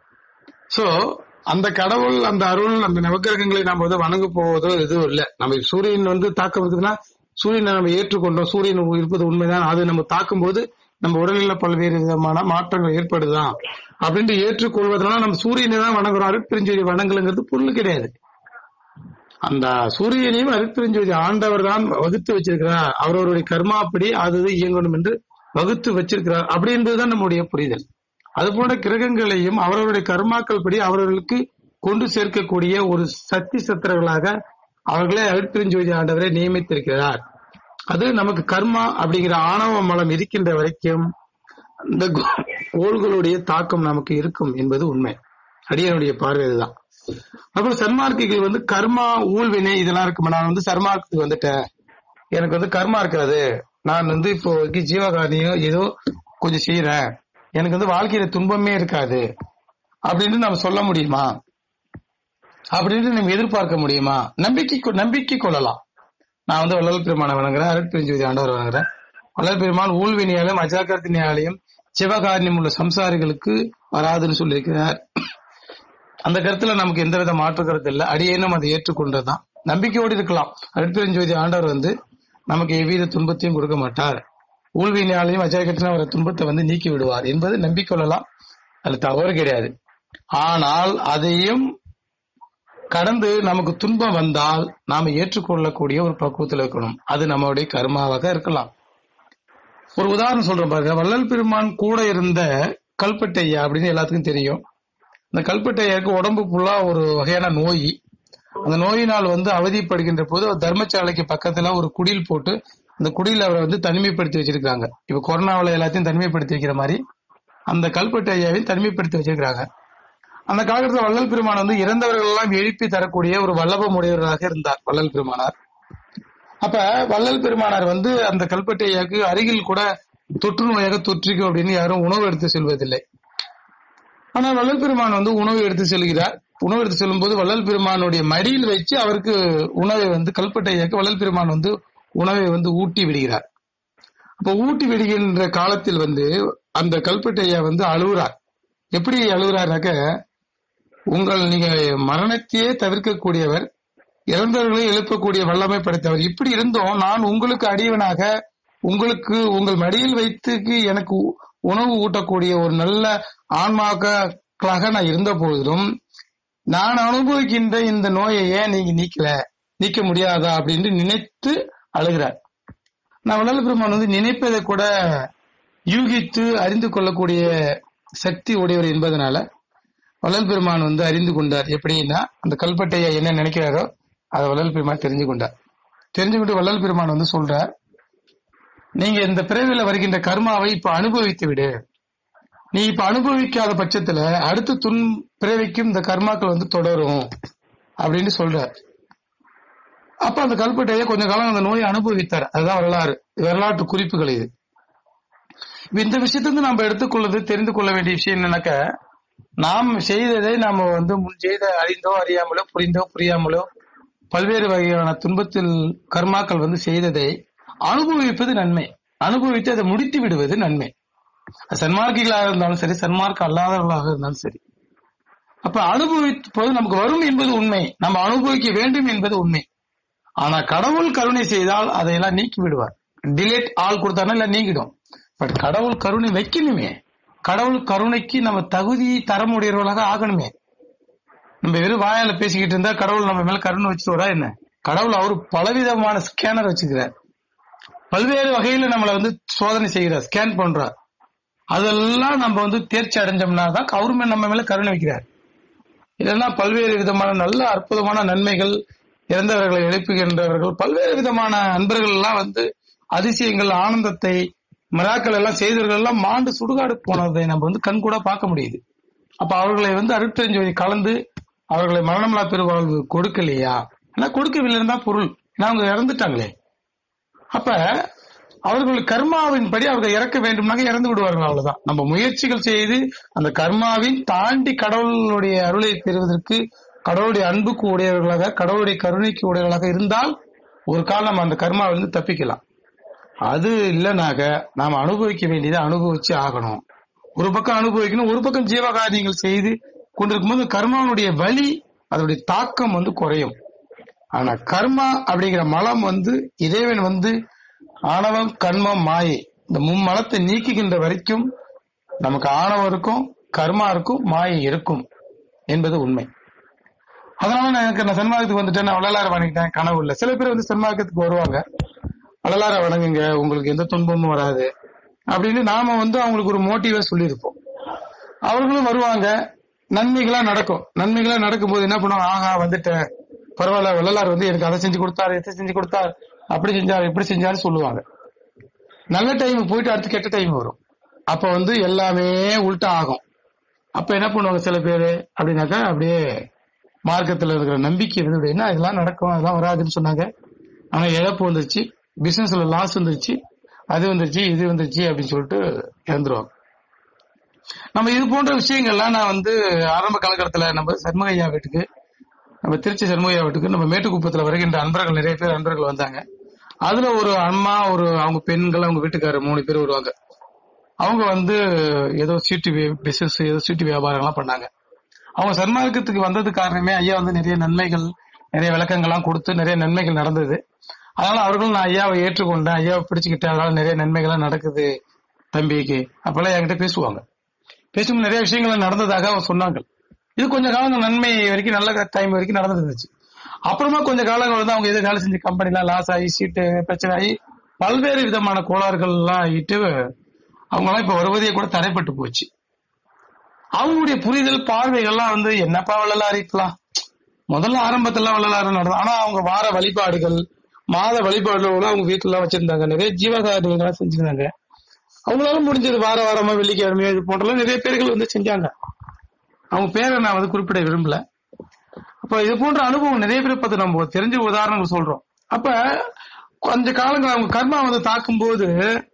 சோ அந்த கடவுள் அந்த அருள் அந்த நவக்கிரகங்களை நம்ம வந்து வணங்க போவதோ எதுவும் இல்லை நம்ம சூரியன் வந்து தாக்கம் இருக்குதுன்னா சூரியனை நம்ம ஏற்றுக்கொண்டோம் சூரியன் இருப்பது உண்மைதான் அது நம்ம தாக்கும் போது நம்ம உடலில் பல்வேறு விதமான மாற்றங்கள் ஏற்படுதான் அப்படின்ட்டு ஏற்றுக்கொள்வதனால நம்ம சூரியனை தான் வணங்குறோம் அருட்பெருஞ்சோதி வணங்கலுங்கிறது பொருள் கிடையாது அந்த சூரியனையும் அருட்பெருஞ்சோதி ஆண்டவர் தான் வகுத்து வச்சிருக்கிறார் அவரவருடைய கர்மாப்படி அது இது இயங்கணும் என்று வகுத்து வச்சிருக்கிறார் அப்படின்றதுதான் நம்முடைய புரிதல் அதுபோல கிரகங்களையும் அவரவருடைய கர்மாக்கள் படி அவர்களுக்கு கொண்டு சேர்க்கக்கூடிய ஒரு சக்தி சத்திரர்களாக அவர்களே அருட்பெருஞ்சோதி ஆண்டவரை நியமித்திருக்கிறார் அது நமக்கு கர்மா அப்படிங்கிற ஆணவ மலம் இருக்கின்ற வரைக்கும் இந்த கோ- கோள்களுடைய தாக்கம் நமக்கு இருக்கும் என்பது உண்மை அடியனுடைய பார்வை இதுதான் அப்புறம் சன்மார்க்கிகள் வந்து கர்மா ஊழ்வினை இதெல்லாம் இருக்குமா நான் வந்து சன்மார்க்கத்துக்கு வந்துட்டேன் எனக்கு வந்து கர்மா இருக்கிறது நான் வந்து இப்போ ஜீவகாரியம் ஏதோ கொஞ்சம் செய்யறேன் எனக்கு வந்து வாழ்க்கையில துன்பமே இருக்காது அப்படின்னு நம்ம சொல்ல முடியுமா அப்படின்னு நம்ம எதிர்பார்க்க முடியுமா நம்பிக்கை கொ- நம்பிக்கை கொள்ளலாம் நான் வந்து வள்ளல் பெருமானை வணங்குறேன் அருட்பெருஞ்சோதி ஆண்டவர் வணங்குறேன் வள்ளல் பெருமான் ஊழ்வினையாலும் அஜாக்கிரத்தினாலையும் சிவகாரியம் உள்ள சம்சாரிகளுக்கு வராதுன்னு சொல்லியிருக்கிறார் அந்த கருத்துல நமக்கு எந்தவித மாற்று கருத்து இல்லை அடியேனும் அதை ஏற்றுக்கொண்டதுதான் நம்பிக்கையோடு இருக்கலாம் அருட்பெருஞ்சோதி ஆண்டவர் வந்து நமக்கு எவ்வித துன்பத்தையும் கொடுக்க மாட்டார் ஊழ்வினாலையும் அஜாக்கிரத்தினா வர துன்பத்தை வந்து நீக்கி விடுவார் என்பது நம்பிக்கொள்ளலாம் அது தவறு கிடையாது ஆனால் அதையும் கடந்து நமக்கு துன்பம் வந்தால் நாம ஏற்றுக்கொள்ளக்கூடிய ஒரு பக்குவத்தில் இருக்கணும் அது நம்மளுடைய கர்மாவாக இருக்கலாம் ஒரு உதாரணம் சொல்றேன் பாருங்க வள்ளல் பெருமான் கூட இருந்த கல்பட்டையா அப்படின்னு எல்லாத்துக்கும் தெரியும் இந்த கல்பட்டையாக்கு உடம்பு ஃபுல்லா ஒரு வகையான நோய் அந்த நோயினால் வந்து அவதிப்படுகின்ற போது அவர் தர்மசாலைக்கு பக்கத்துல ஒரு குடில் போட்டு அந்த குடியில் அவரை வந்து தனிமைப்படுத்தி வச்சிருக்காங்க இப்ப கொரோனாவில் எல்லாத்தையும் தனிமைப்படுத்தி வைக்கிற மாதிரி அந்த கல்பட்டு ஐயாவையும் தனிமைப்படுத்தி வச்சிருக்காங்க அந்த காலத்துல வள்ளல் பெருமான் வந்து இறந்தவர்கள் எல்லாம் எழுப்பி தரக்கூடிய ஒரு வல்லபம் உடையவராக இருந்தார் வள்ளல் பெருமானார் அப்ப வள்ளல் பெருமானார் வந்து அந்த கல்பட்டு ஐயாவுக்கு அருகில் கூட தொற்று நோயாக தொற்றிக்கும் அப்படின்னு யாரும் உணவு எடுத்து செல்வதில்லை ஆனா வள்ளல் பெருமான் வந்து உணவு எடுத்து செல்கிறார் உணவு எடுத்து செல்லும் போது வள்ளல் பெருமானுடைய மடியில் வச்சு அவருக்கு உணவை வந்து கல்பட்டையாக்கு வள்ளல் பெருமான் வந்து உணவை வந்து ஊட்டி விடுகிறார் அப்ப ஊட்டி விடுகின்ற காலத்தில் வந்து அந்த கல்பட்டையா வந்து அழுகுறார் எப்படி அழுகுறாருனாக்க உங்கள் நீங்க மரணத்தையே தவிர்க்கக்கூடியவர் இறந்தவர்களை எழுப்பக்கூடிய வல்லமை படைத்தவர் இப்படி இருந்தும் நான் உங்களுக்கு அடியவனாக உங்களுக்கு உங்கள் மடியில் வைத்துக்கு எனக்கு உ- உணவு ஊட்டக்கூடிய ஒரு நல்ல ஆன்மாக்களாக நான் இருந்த பொழுதும் நான் அனுபவிக்கின்ற இந்த நோயை ஏன் நீங்க நீக்கல நீக்க முடியாதா அப்படின்னு நினைத்து அழுகிறார் நான் வள்ளல் பெருமான் வந்து நினைப்பதை கூட யூகித்து அறிந்து கொள்ளக்கூடிய சக்தி உடையவர் என்பதனால வள்ளல் பெருமான் வந்து அறிந்து கொண்டார் எப்படின்னா அந்த கல்பட்டையை என்ன நினைக்கிறாரோ அதை வள்ளல் பெருமான் தெரிஞ்சு கொண்டார் தெரிஞ்சுக்கிட்டு வள்ளல் பெருமான் வந்து சொல்றார் நீங்க இந்த பிறவில வருகின்ற கர்மாவை இப்ப அனுபவித்து விடு நீ இப்ப அனுபவிக்காத பட்சத்துல அடுத்த துன் பிறவிக்கும் இந்த கர்மாக்கள் வந்து தொடரும் அப்படின்னு சொல்றார் அப்ப அந்த கல்பட்டையை கொஞ்ச காலம் அந்த நோயை அனுபவித்தார் அதுதான் வரலாறு வரலாற்று குறிப்புகள் இது இப்ப இந்த விஷயத்திலிருந்து நம்ம எடுத்துக்கொள்வது தெரிந்து கொள்ள வேண்டிய விஷயம் என்னன்னாக்க நாம் செய்ததை நாம வந்து முன் செய்த அறிந்தோ அறியாமலோ புரிந்தோ புரியாமலோ பல்வேறு வகையான துன்பத்தில் கர்மாக்கள் வந்து செய்ததை அனுபவிப்பது நன்மை அனுபவித்து அதை முடித்து விடுவது நன்மை அது சன்மார்க்கிகளாக இருந்தாலும் சரி சன்மார்க்க அல்லாதவர்களாக இருந்தாலும் சரி அப்ப அனுபவிப்பது நமக்கு வரும் என்பது உண்மை நம்ம அனுபவிக்க வேண்டும் என்பது உண்மை ஆனா கடவுள் கருணை செய்தால் அதையெல்லாம் நீக்கி விடுவார் டிலேட் ஆள் கொடுத்தாருன்னா இல்ல நீங்கிடும் பட் கடவுள் கருணை வைக்கணுமே கடவுள் கருணைக்கு நம்ம தகுதி தரமுடையவர்களாக ஆகணுமே நம்ம வெறும் வாயால பேசிக்கிட்டு இருந்தா கடவுள் நம்ம மேல கருணை வச்சுட்டு என்ன கடவுள் அவர் பலவிதமான ஸ்கேனர் வச்சுக்கிறார் பல்வேறு வகையில நம்மளை வந்து சோதனை செய்கிறார் ஸ்கேன் பண்றார் அதெல்லாம் நம்ம வந்து தேர்ச்சி அடைஞ்சோம்னா தான் அவருமே நம்ம மேல கருணை வைக்கிறார் இதெல்லாம் பல்வேறு விதமான நல்ல அற்புதமான நன்மைகள் இறந்தவர்களை எழுப்புகின்றவர்கள் பல்வேறு விதமான அன்பர்கள் எல்லாம் வந்து அதிசயங்கள் ஆனந்தத்தை மிராக்கள் எல்லாம் செய்தவர்கள் எல்லாம் மாண்டு சுடுகாடு போனதை நம்ம வந்து கண் கூட பார்க்க முடியுது அப்ப அவர்களை வந்து அருட்பெருஞ்சோதி கலந்து அவர்களை மரணமில்லா பெருவாழ்வு கொடுக்கலையா ஆனா கொடுக்கவில்லை இருந்தா பொருள் ஏன்னா அவங்க இறந்துட்டாங்களே அப்ப அவர்கள் கர்மாவின் படி அவர்கள் இறக்க வேண்டும்னாக்க இறந்து விடுவார்கள் அவ்வளவுதான் நம்ம முயற்சிகள் செய்து அந்த கர்மாவின் தாண்டி கடவுளுடைய அருளை பெறுவதற்கு கடவுளுடைய அன்புக்கு உடையவர்களாக கடவுளுடைய கருணைக்கு உடையவர்களாக இருந்தால் ஒரு காலம் நம்ம அந்த கர்மா வந்து தப்பிக்கலாம் அது இல்லைனாக்க நாம் அனுபவிக்க வேண்டியதை அனுபவிச்சு ஆகணும் ஒரு பக்கம் அனுபவிக்கணும் ஒரு பக்கம் ஜீவகாரியங்கள் செய்து கொண்டிருக்கும் போது கர்மாவுடைய வலி அதனுடைய தாக்கம் வந்து குறையும் ஆனா கர்மா அப்படிங்கிற மலம் வந்து இறைவன் வந்து ஆணவம் கண்மம் மாயை இந்த மும்மலத்தை நீக்குகின்ற வரைக்கும் நமக்கு ஆணவம் இருக்கும் கர்மா இருக்கும் மாயை இருக்கும் என்பது உண்மை அதனால நான் எனக்கு நான் சன்மார்க்கத்துக்கு வந்துட்டேன் நான் வள்ளலார வணங்கிட்டேன் கனவு இல்லை சில பேர் வந்து சன்மார்க்கத்துக்கு வருவாங்க வள்ளலார வணங்குங்க உங்களுக்கு எந்த துன்பமும் வராது அப்படின்னு நாம வந்து அவங்களுக்கு ஒரு மோட்டிவா சொல்லியிருப்போம் அவர்களும் வருவாங்க நன்மைகளா நடக்கும் நன்மைகளா நடக்கும்போது என்ன பண்ணுவாங்க ஆஹா வந்துட்டேன் பரவாயில்ல வள்ளலார் வந்து எனக்கு அதை செஞ்சு கொடுத்தாரு இதை செஞ்சு கொடுத்தார் அப்படி செஞ்சாரு இப்படி செஞ்சாரு சொல்லுவாங்க நல்ல டைம் போயிட்டு அடுத்து கெட்ட டைம் வரும் அப்ப வந்து எல்லாமே உல்டா ஆகும் அப்ப என்ன பண்ணுவாங்க சில பேரு அப்படின்னாக்கா அப்படியே மார்க்கத்துல இருக்கிற நம்பிக்கை வந்து அப்படின்னா இதெல்லாம் நடக்கும் அதெல்லாம் வராதுன்னு சொன்னாங்க ஆனா இழப்பு வந்துருச்சு பிசினஸ்ல லாஸ் வந்துருச்சு அது வந்துருச்சு இது வந்துருச்சு அப்படின்னு சொல்லிட்டு இறந்துருவாங்க நம்ம இது போன்ற விஷயங்கள்லாம் நான் வந்து ஆரம்ப காலகட்டத்துல நம்ம சண்முகையா வீட்டுக்கு நம்ம திருச்சி சண்முகையா வீட்டுக்கு நம்ம மேட்டுக்குப்பத்துல வருகின்ற அன்பர்கள் நிறைய பேர் அன்பர்கள் வந்தாங்க அதுல ஒரு அம்மா ஒரு அவங்க பெண்கள் அவங்க வீட்டுக்காரர் மூணு பேர் வருவாங்க அவங்க வந்து ஏதோ சீட்டு பிசினஸ் ஏதோ சீட்டு வியாபாரம்லாம் பண்ணாங்க அவங்க சன்மார்க்கத்துக்கு வந்தது காரணமே ஐயா வந்து நிறைய நன்மைகள் நிறைய விளக்கங்கள்லாம் கொடுத்து நிறைய நன்மைகள் நடந்தது அதனால அவர்களும் நான் ஐயாவை ஏற்றுக்கொண்டேன் ஐயாவை பிடிச்சுக்கிட்டேன் அதனால நிறைய நன்மைகள்லாம் நடக்குது தம்பிக்கு அப்பெல்லாம் என்கிட்ட பேசுவாங்க பேசும்போது நிறைய விஷயங்கள் நடந்ததாக அவங்க சொன்னாங்க இது கொஞ்ச காலம் நன்மை வரைக்கும் நல்ல டைம் வரைக்கும் நடந்துட்டு இருந்துச்சு அப்புறமா கொஞ்ச காலங்கள் வந்து அவங்க எது வேலை செஞ்ச கம்பெனி எல்லாம் லாஸ் ஆகி சீட்டு பிரச்சனை ஆகி பல்வேறு விதமான கோளாறுகள் எல்லாம் ஆகிட்டு அவங்க எல்லாம் இப்ப வருவதே கூட தடைப்பட்டு போச்சு அவங்களுடைய புரிதல் பார்வைகள்லாம் வந்து என்னப்பா வள்ளலார் இருக்கலாம் முதல்ல ஆரம்பத்துல வள்ளலாறு நடந்தது ஆனா அவங்க வார வழிபாடுகள் மாத வழிபாடுகள் அவங்க வீட்டுல எல்லாம் வச்சிருந்தாங்க நிறைய ஜீவகாரியங்கள்லாம் செஞ்சிருந்தாங்க அவங்களால முடிஞ்சது வார வாரமா வெள்ளிக்கிழமையோ இது போன்றலாம் நிறைய பேர்கள் வந்து செஞ்சாங்க அவங்க பேரை நான் வந்து குறிப்பிட விரும்பல அப்ப இது போன்ற அனுபவம் நிறைய பேரை பார்த்து நம்ம தெரிஞ்ச உதாரணங்கள் சொல்றோம் அப்ப கொஞ்ச காலங்கள் அவங்க கர்மா வந்து தாக்கும் போது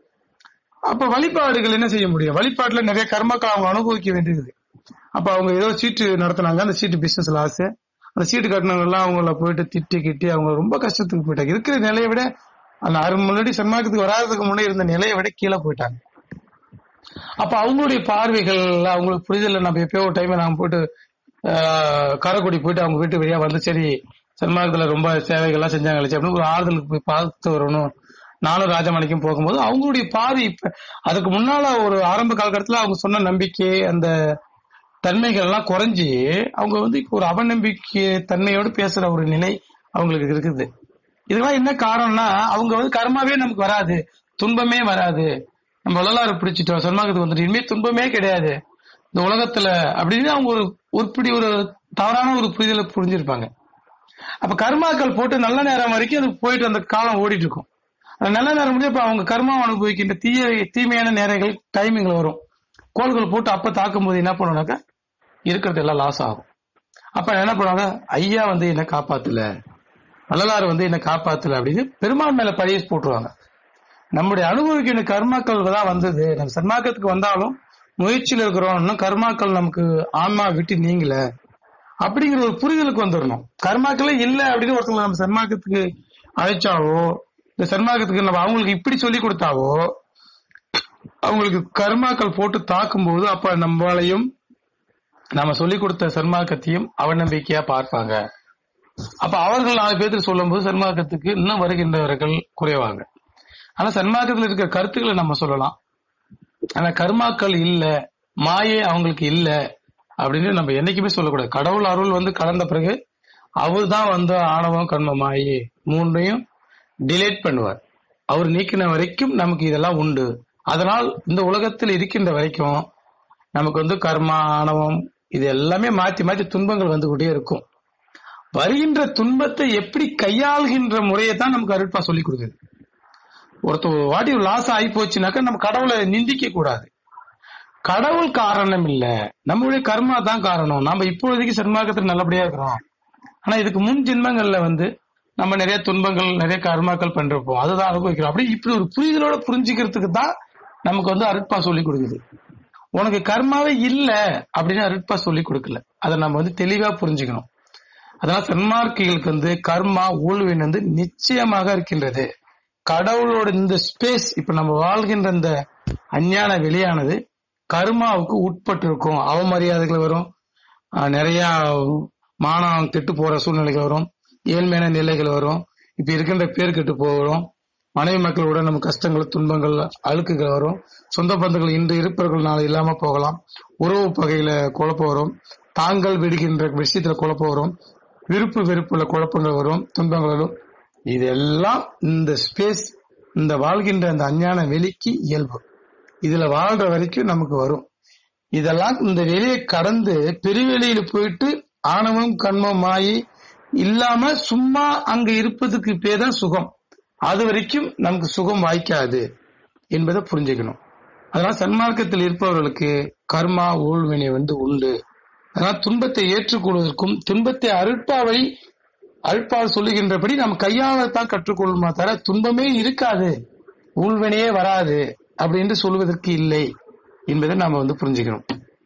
அப்ப வழிபாடுகள் என்ன செய்ய முடியும் வழிபாட்டுல நிறைய கர்மாக்கள் அவங்க அனுபவிக்க வேண்டியது அப்ப அவங்க ஏதோ சீட்டு நடத்துனாங்க அந்த சீட்டு பிசினஸ் லாஸ் அந்த சீட்டு கட்டினவங்க எல்லாம் அவங்கள போயிட்டு திட்டி கிட்டி அவங்க ரொம்ப கஷ்டத்துக்கு போயிட்டாங்க இருக்கிற நிலையை விட அந்த அரை முன்னாடி சன்மார்க்கத்துக்கு வராததுக்கு முன்னாடி இருந்த நிலையை விட கீழே போயிட்டாங்க அப்ப அவங்களுடைய பார்வைகள் அவங்களுக்கு புரிதல் நம்ம எப்பயோ ஒரு டைம் நாங்க போயிட்டு ஆஹ், காரைக்குடி போயிட்டு அவங்க வீட்டு வழியா வந்து சரி சன்மார்க்கத்துல ரொம்ப சேவைகள்லாம் செஞ்சாங்க அப்படின்னு ஒரு ஆறுதலுக்கு போய் பார்த்து வரணும் நானும் ராஜமணிக்கும் போகும்போது அவங்களுடைய பார்வை இப்ப அதுக்கு முன்னால ஒரு ஆரம்ப காலகட்டத்துல அவங்க சொன்ன நம்பிக்கை அந்த தன்மைகள் எல்லாம் குறைஞ்சி அவங்க வந்து இப்போ ஒரு அவநம்பிக்கை தன்மையோடு பேசுற ஒரு நிலை அவங்களுக்கு இருக்குது இதெல்லாம் என்ன காரணம்னா அவங்க வந்து கர்மாவே நமக்கு வராது துன்பமே வராது நம்ம வரலாறு பிடிச்சிட்டோம் சன்மார்க்கத்துக்கு வந்துட்டு இனிமே துன்பமே கிடையாது இந்த உலகத்துல அப்படின்னு அவங்க ஒரு உருப்படி ஒரு தவறான ஒரு புரிதலை புரிஞ்சிருப்பாங்க அப்ப கர்மாக்கள் போட்டு நல்ல நேரம் வரைக்கும் அது போயிட்டு அந்த காலம் ஓடிட்டு இருக்கும் அந்த நல்ல நேரம் முடிஞ்சு இப்ப அவங்க கர்மா அனுபவிக்கின்ற தீய தீமையான நேரங்கள் டைமிங்ல வரும் கோள்கள் போட்டு அப்ப தாக்கும் போது என்ன பண்ணுவாங்க இருக்கிறது எல்லாம் லாஸ் ஆகும் அப்ப என்ன பண்ணுவாங்க ஐயா வந்து என்ன காப்பாத்தல வள்ளலார் வந்து என்ன காப்பாத்தல அப்படின்னு பெருமாள் மேல பழிய போட்டுருவாங்க நம்முடைய அனுபவிக்கிற கர்மாக்கள் தான் வந்தது நம்ம சன்மார்க்கத்துக்கு வந்தாலும் முயற்சியில் இருக்கிறோம் இன்னும் கர்மாக்கள் நமக்கு ஆன்மா விட்டு நீங்கல அப்படிங்கிற ஒரு புரிதலுக்கு வந்துடணும் கர்மாக்களே இல்ல அப்படின்னு ஒருத்தவங்க நம்ம சன்மார்க்கத்துக்கு அழைச்சாவோ இந்த சன்மார்க்கத்துக்கு நம்ம அவங்களுக்கு இப்படி சொல்லி கொடுத்தாவோ அவங்களுக்கு கர்மாக்கள் போட்டு தாக்கும் போது அப்ப நம்மளையும் நம்ம சொல்லி கொடுத்த சன்மார்க்கத்தையும் அவநம்பிக்கையா பார்ப்பாங்க அப்ப அவர்கள் நாலு பேருக்கு சொல்லும்போது சன்மார்க்கத்துக்கு இன்னும் வருகின்றவர்கள் குறைவாங்க ஆனா சன்மார்க்கத்துல இருக்கிற கருத்துக்களை நம்ம சொல்லலாம் ஆனா கர்மாக்கள் இல்ல மாயே அவங்களுக்கு இல்ல அப்படின்னு நம்ம என்னைக்குமே சொல்லக்கூடாது கடவுள் அருள் வந்து கலந்த பிறகு அவர் தான் வந்து ஆணவம் கர்ம மாயே மூன்றையும் டிலேட் பண்ணுவார் அவர் நீக்கின வரைக்கும் நமக்கு இதெல்லாம் உண்டு அதனால் இந்த உலகத்தில் இருக்கின்ற வரைக்கும் நமக்கு வந்து கர்மா ஆணவம் இது எல்லாமே மாத்தி மாத்தி துன்பங்கள் வந்துகிட்டே இருக்கும் வருகின்ற துன்பத்தை எப்படி கையாள்கின்ற முறையை தான் நமக்கு அருட்பா சொல்லி கொடுக்குது ஒருத்தர் ஒரு வாட்டி லாஸ் ஆகி போச்சுனாக்கா நம்ம கடவுளை நிந்திக்க கூடாது கடவுள் காரணம் இல்ல நம்மளுடைய கர்மா தான் காரணம் நம்ம இப்பொழுதைக்கு சன்மார்க்கத்தில் நல்லபடியா இருக்கிறோம் ஆனா இதுக்கு முன் ஜென்மங்கள்ல வந்து நம்ம நிறைய துன்பங்கள் நிறைய கர்மாக்கள் பண்றப்போம் அதுதான் அனுபவிக்கிறோம் அப்படி இப்படி ஒரு புரிதலோட புரிஞ்சுக்கிறதுக்கு தான் நமக்கு வந்து அருட்பா சொல்லி கொடுக்குது உனக்கு கர்மாவே இல்ல அப்படின்னு அருட்பா சொல்லி கொடுக்கல அதை நம்ம வந்து தெளிவா புரிஞ்சுக்கணும் அதனால சன்மார்க்கிகளுக்கு வந்து கர்மா ஊழ்வின் வந்து நிச்சயமாக இருக்கின்றது கடவுளோட இந்த ஸ்பேஸ் இப்ப நம்ம வாழ்கின்ற இந்த அஞ்ஞான வெளியானது கர்மாவுக்கு உட்பட்டு இருக்கும் அவமரியாதைகள் வரும் ஆஹ் நிறைய மானம் கெட்டு போற சூழ்நிலைகள் வரும் ஏழ்மையான நிலைகள் வரும் இப்ப இருக்கின்ற பேர் கெட்டு போகிறோம் மனைவி மக்களோட நம்ம கஷ்டங்கள் துன்பங்கள் அழுக்குகள் வரும் சொந்த பந்தங்கள் இன்று இருப்பவர்கள் நாளை இல்லாம போகலாம் உறவு பகையில குழப்பம் வரும் தாங்கள் விடுகின்ற விஷயத்துல குழப்பம் வரும் விருப்பு வெறுப்புல குழப்பங்கள் வரும் துன்பங்கள் வரும் இதெல்லாம் இந்த ஸ்பேஸ் இந்த வாழ்கின்ற அந்த அஞ்ஞான வெளிக்கு இயல்பு இதுல வாழ்ற வரைக்கும் நமக்கு வரும் இதெல்லாம் இந்த வெளியை கடந்து பெருவெளியில போயிட்டு ஆணவம் கண்மம் மாயி இல்லாம சும்மா அங்க இருப்பதுக்கு பேர் தான் சுகம் அது வரைக்கும் நமக்கு சுகம் வாய்க்காது என்பதை புரிஞ்சுக்கணும் அதனால சன்மார்க்கத்தில் இருப்பவர்களுக்கு கர்மா ஊழ்வினை வந்து உண்டு அதனால துன்பத்தை ஏற்றுக்கொள்வதற்கும் துன்பத்தை அருட்பா வழி அருட்பால் சொல்லுகின்றபடி நம்ம கையாளத்தான் கற்றுக்கொள்ளுமா தவிர துன்பமே இருக்காது ஊழ்வினையே வராது அப்படின்னு சொல்லுவதற்கு இல்லை என்பதை நாம வந்து புரிஞ்சுக்கணும்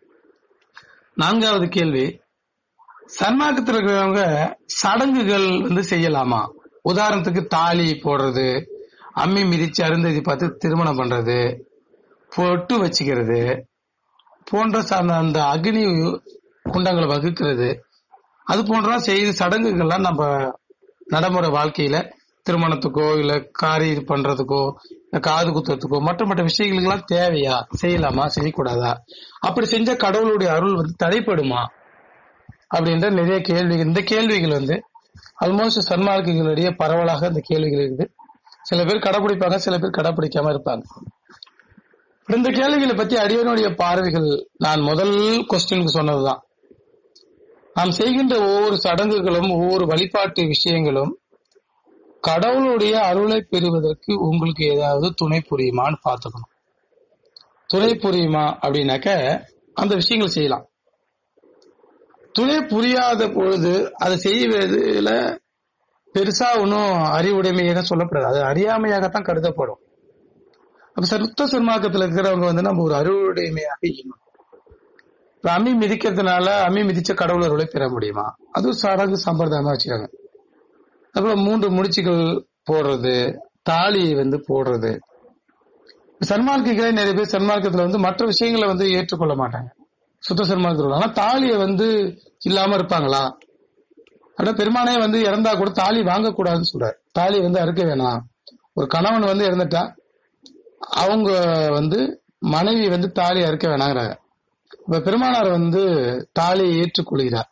நான்காவது கேள்வி சன்மார்க்கத்தில் இருக்கிறவங்க சடங்குகள் வந்து செய்யலாமா உதாரணத்துக்கு தாலி போடுறது அம்மி மிதிச்சு அருந்ததி பார்த்து திருமணம் பண்றது பொட்டு வச்சுக்கிறது போன்ற சார்ந்த அந்த அக்னி குண்டங்களை வகுக்கிறது அது போன்ற செய்து சடங்குகள்லாம் நம்ம நடைமுறை வாழ்க்கையில திருமணத்துக்கோ இல்ல காரி இது பண்றதுக்கோ இல்ல காது குத்துறதுக்கோ மற்ற மற்ற விஷயங்களுக்கெல்லாம் தேவையா செய்யலாமா செய்யக்கூடாதா அப்படி செஞ்ச கடவுளுடைய அருள் வந்து தடைப்படுமா அப்படின்ற நிறைய கேள்விகள் இந்த கேள்விகள் வந்து ஆல்மோஸ்ட் சன்மார்க்குகளிடையே பரவலாக இந்த கேள்விகள் இருக்குது சில பேர் கடைபிடிப்பாங்க சில பேர் கடைபிடிக்காம இருப்பாங்க இந்த கேள்விகளை பத்தி அடியனுடைய பார்வைகள் நான் முதல் கொஸ்டினுக்கு சொன்னதுதான் நாம் செய்கின்ற ஒவ்வொரு சடங்குகளும் ஒவ்வொரு வழிபாட்டு விஷயங்களும் கடவுளுடைய அருளை பெறுவதற்கு உங்களுக்கு ஏதாவது துணை புரியுமான்னு பார்த்துக்கணும் துணை புரியுமா அப்படின்னாக்க அந்த விஷயங்கள் செய்யலாம் துணை புரியாத பொழுது அதை செய்வதில் பெருசா ஒன்றும் அறிவுடைமையாக சொல்லப்படாது அது அறியாமையாகத்தான் கருதப்படும் அப்ப சருத்த சன்மார்க்கத்தில் இருக்கிறவங்க வந்து நம்ம ஒரு அறிவுடைமையாக இருக்கணும் இப்ப அம்மி மிதிக்கிறதுனால அம்மி மிதிச்ச கடவுள் அருளை பெற முடியுமா அது ஒரு சடங்கு சம்பிரதாயமா வச்சுக்காங்க அப்புறம் மூன்று முடிச்சுகள் போடுறது தாலி வந்து போடுறது சன்மார்க்கிகளே நிறைய பேர் சன்மார்க்கத்துல வந்து மற்ற விஷயங்களை வந்து ஏற்றுக்கொள்ள மாட்டாங்க சுத்த சன்மார்க்கத்தில் ஆனா தாலியை வந்து இல்லாம இருப்பாங்களா ஆனா பெருமானே வந்து இறந்தா கூட தாலி வாங்கக்கூடாதுன்னு சொல்றாரு தாலி வந்து அறுக்க வேணாம் ஒரு கணவன் வந்து இறந்துட்டா அவங்க வந்து மனைவி வந்து தாலி அறுக்க வேணாங்கிறாங்க இப்ப பெருமானார் வந்து தாலியை ஏற்றுக்கொள்கிறார்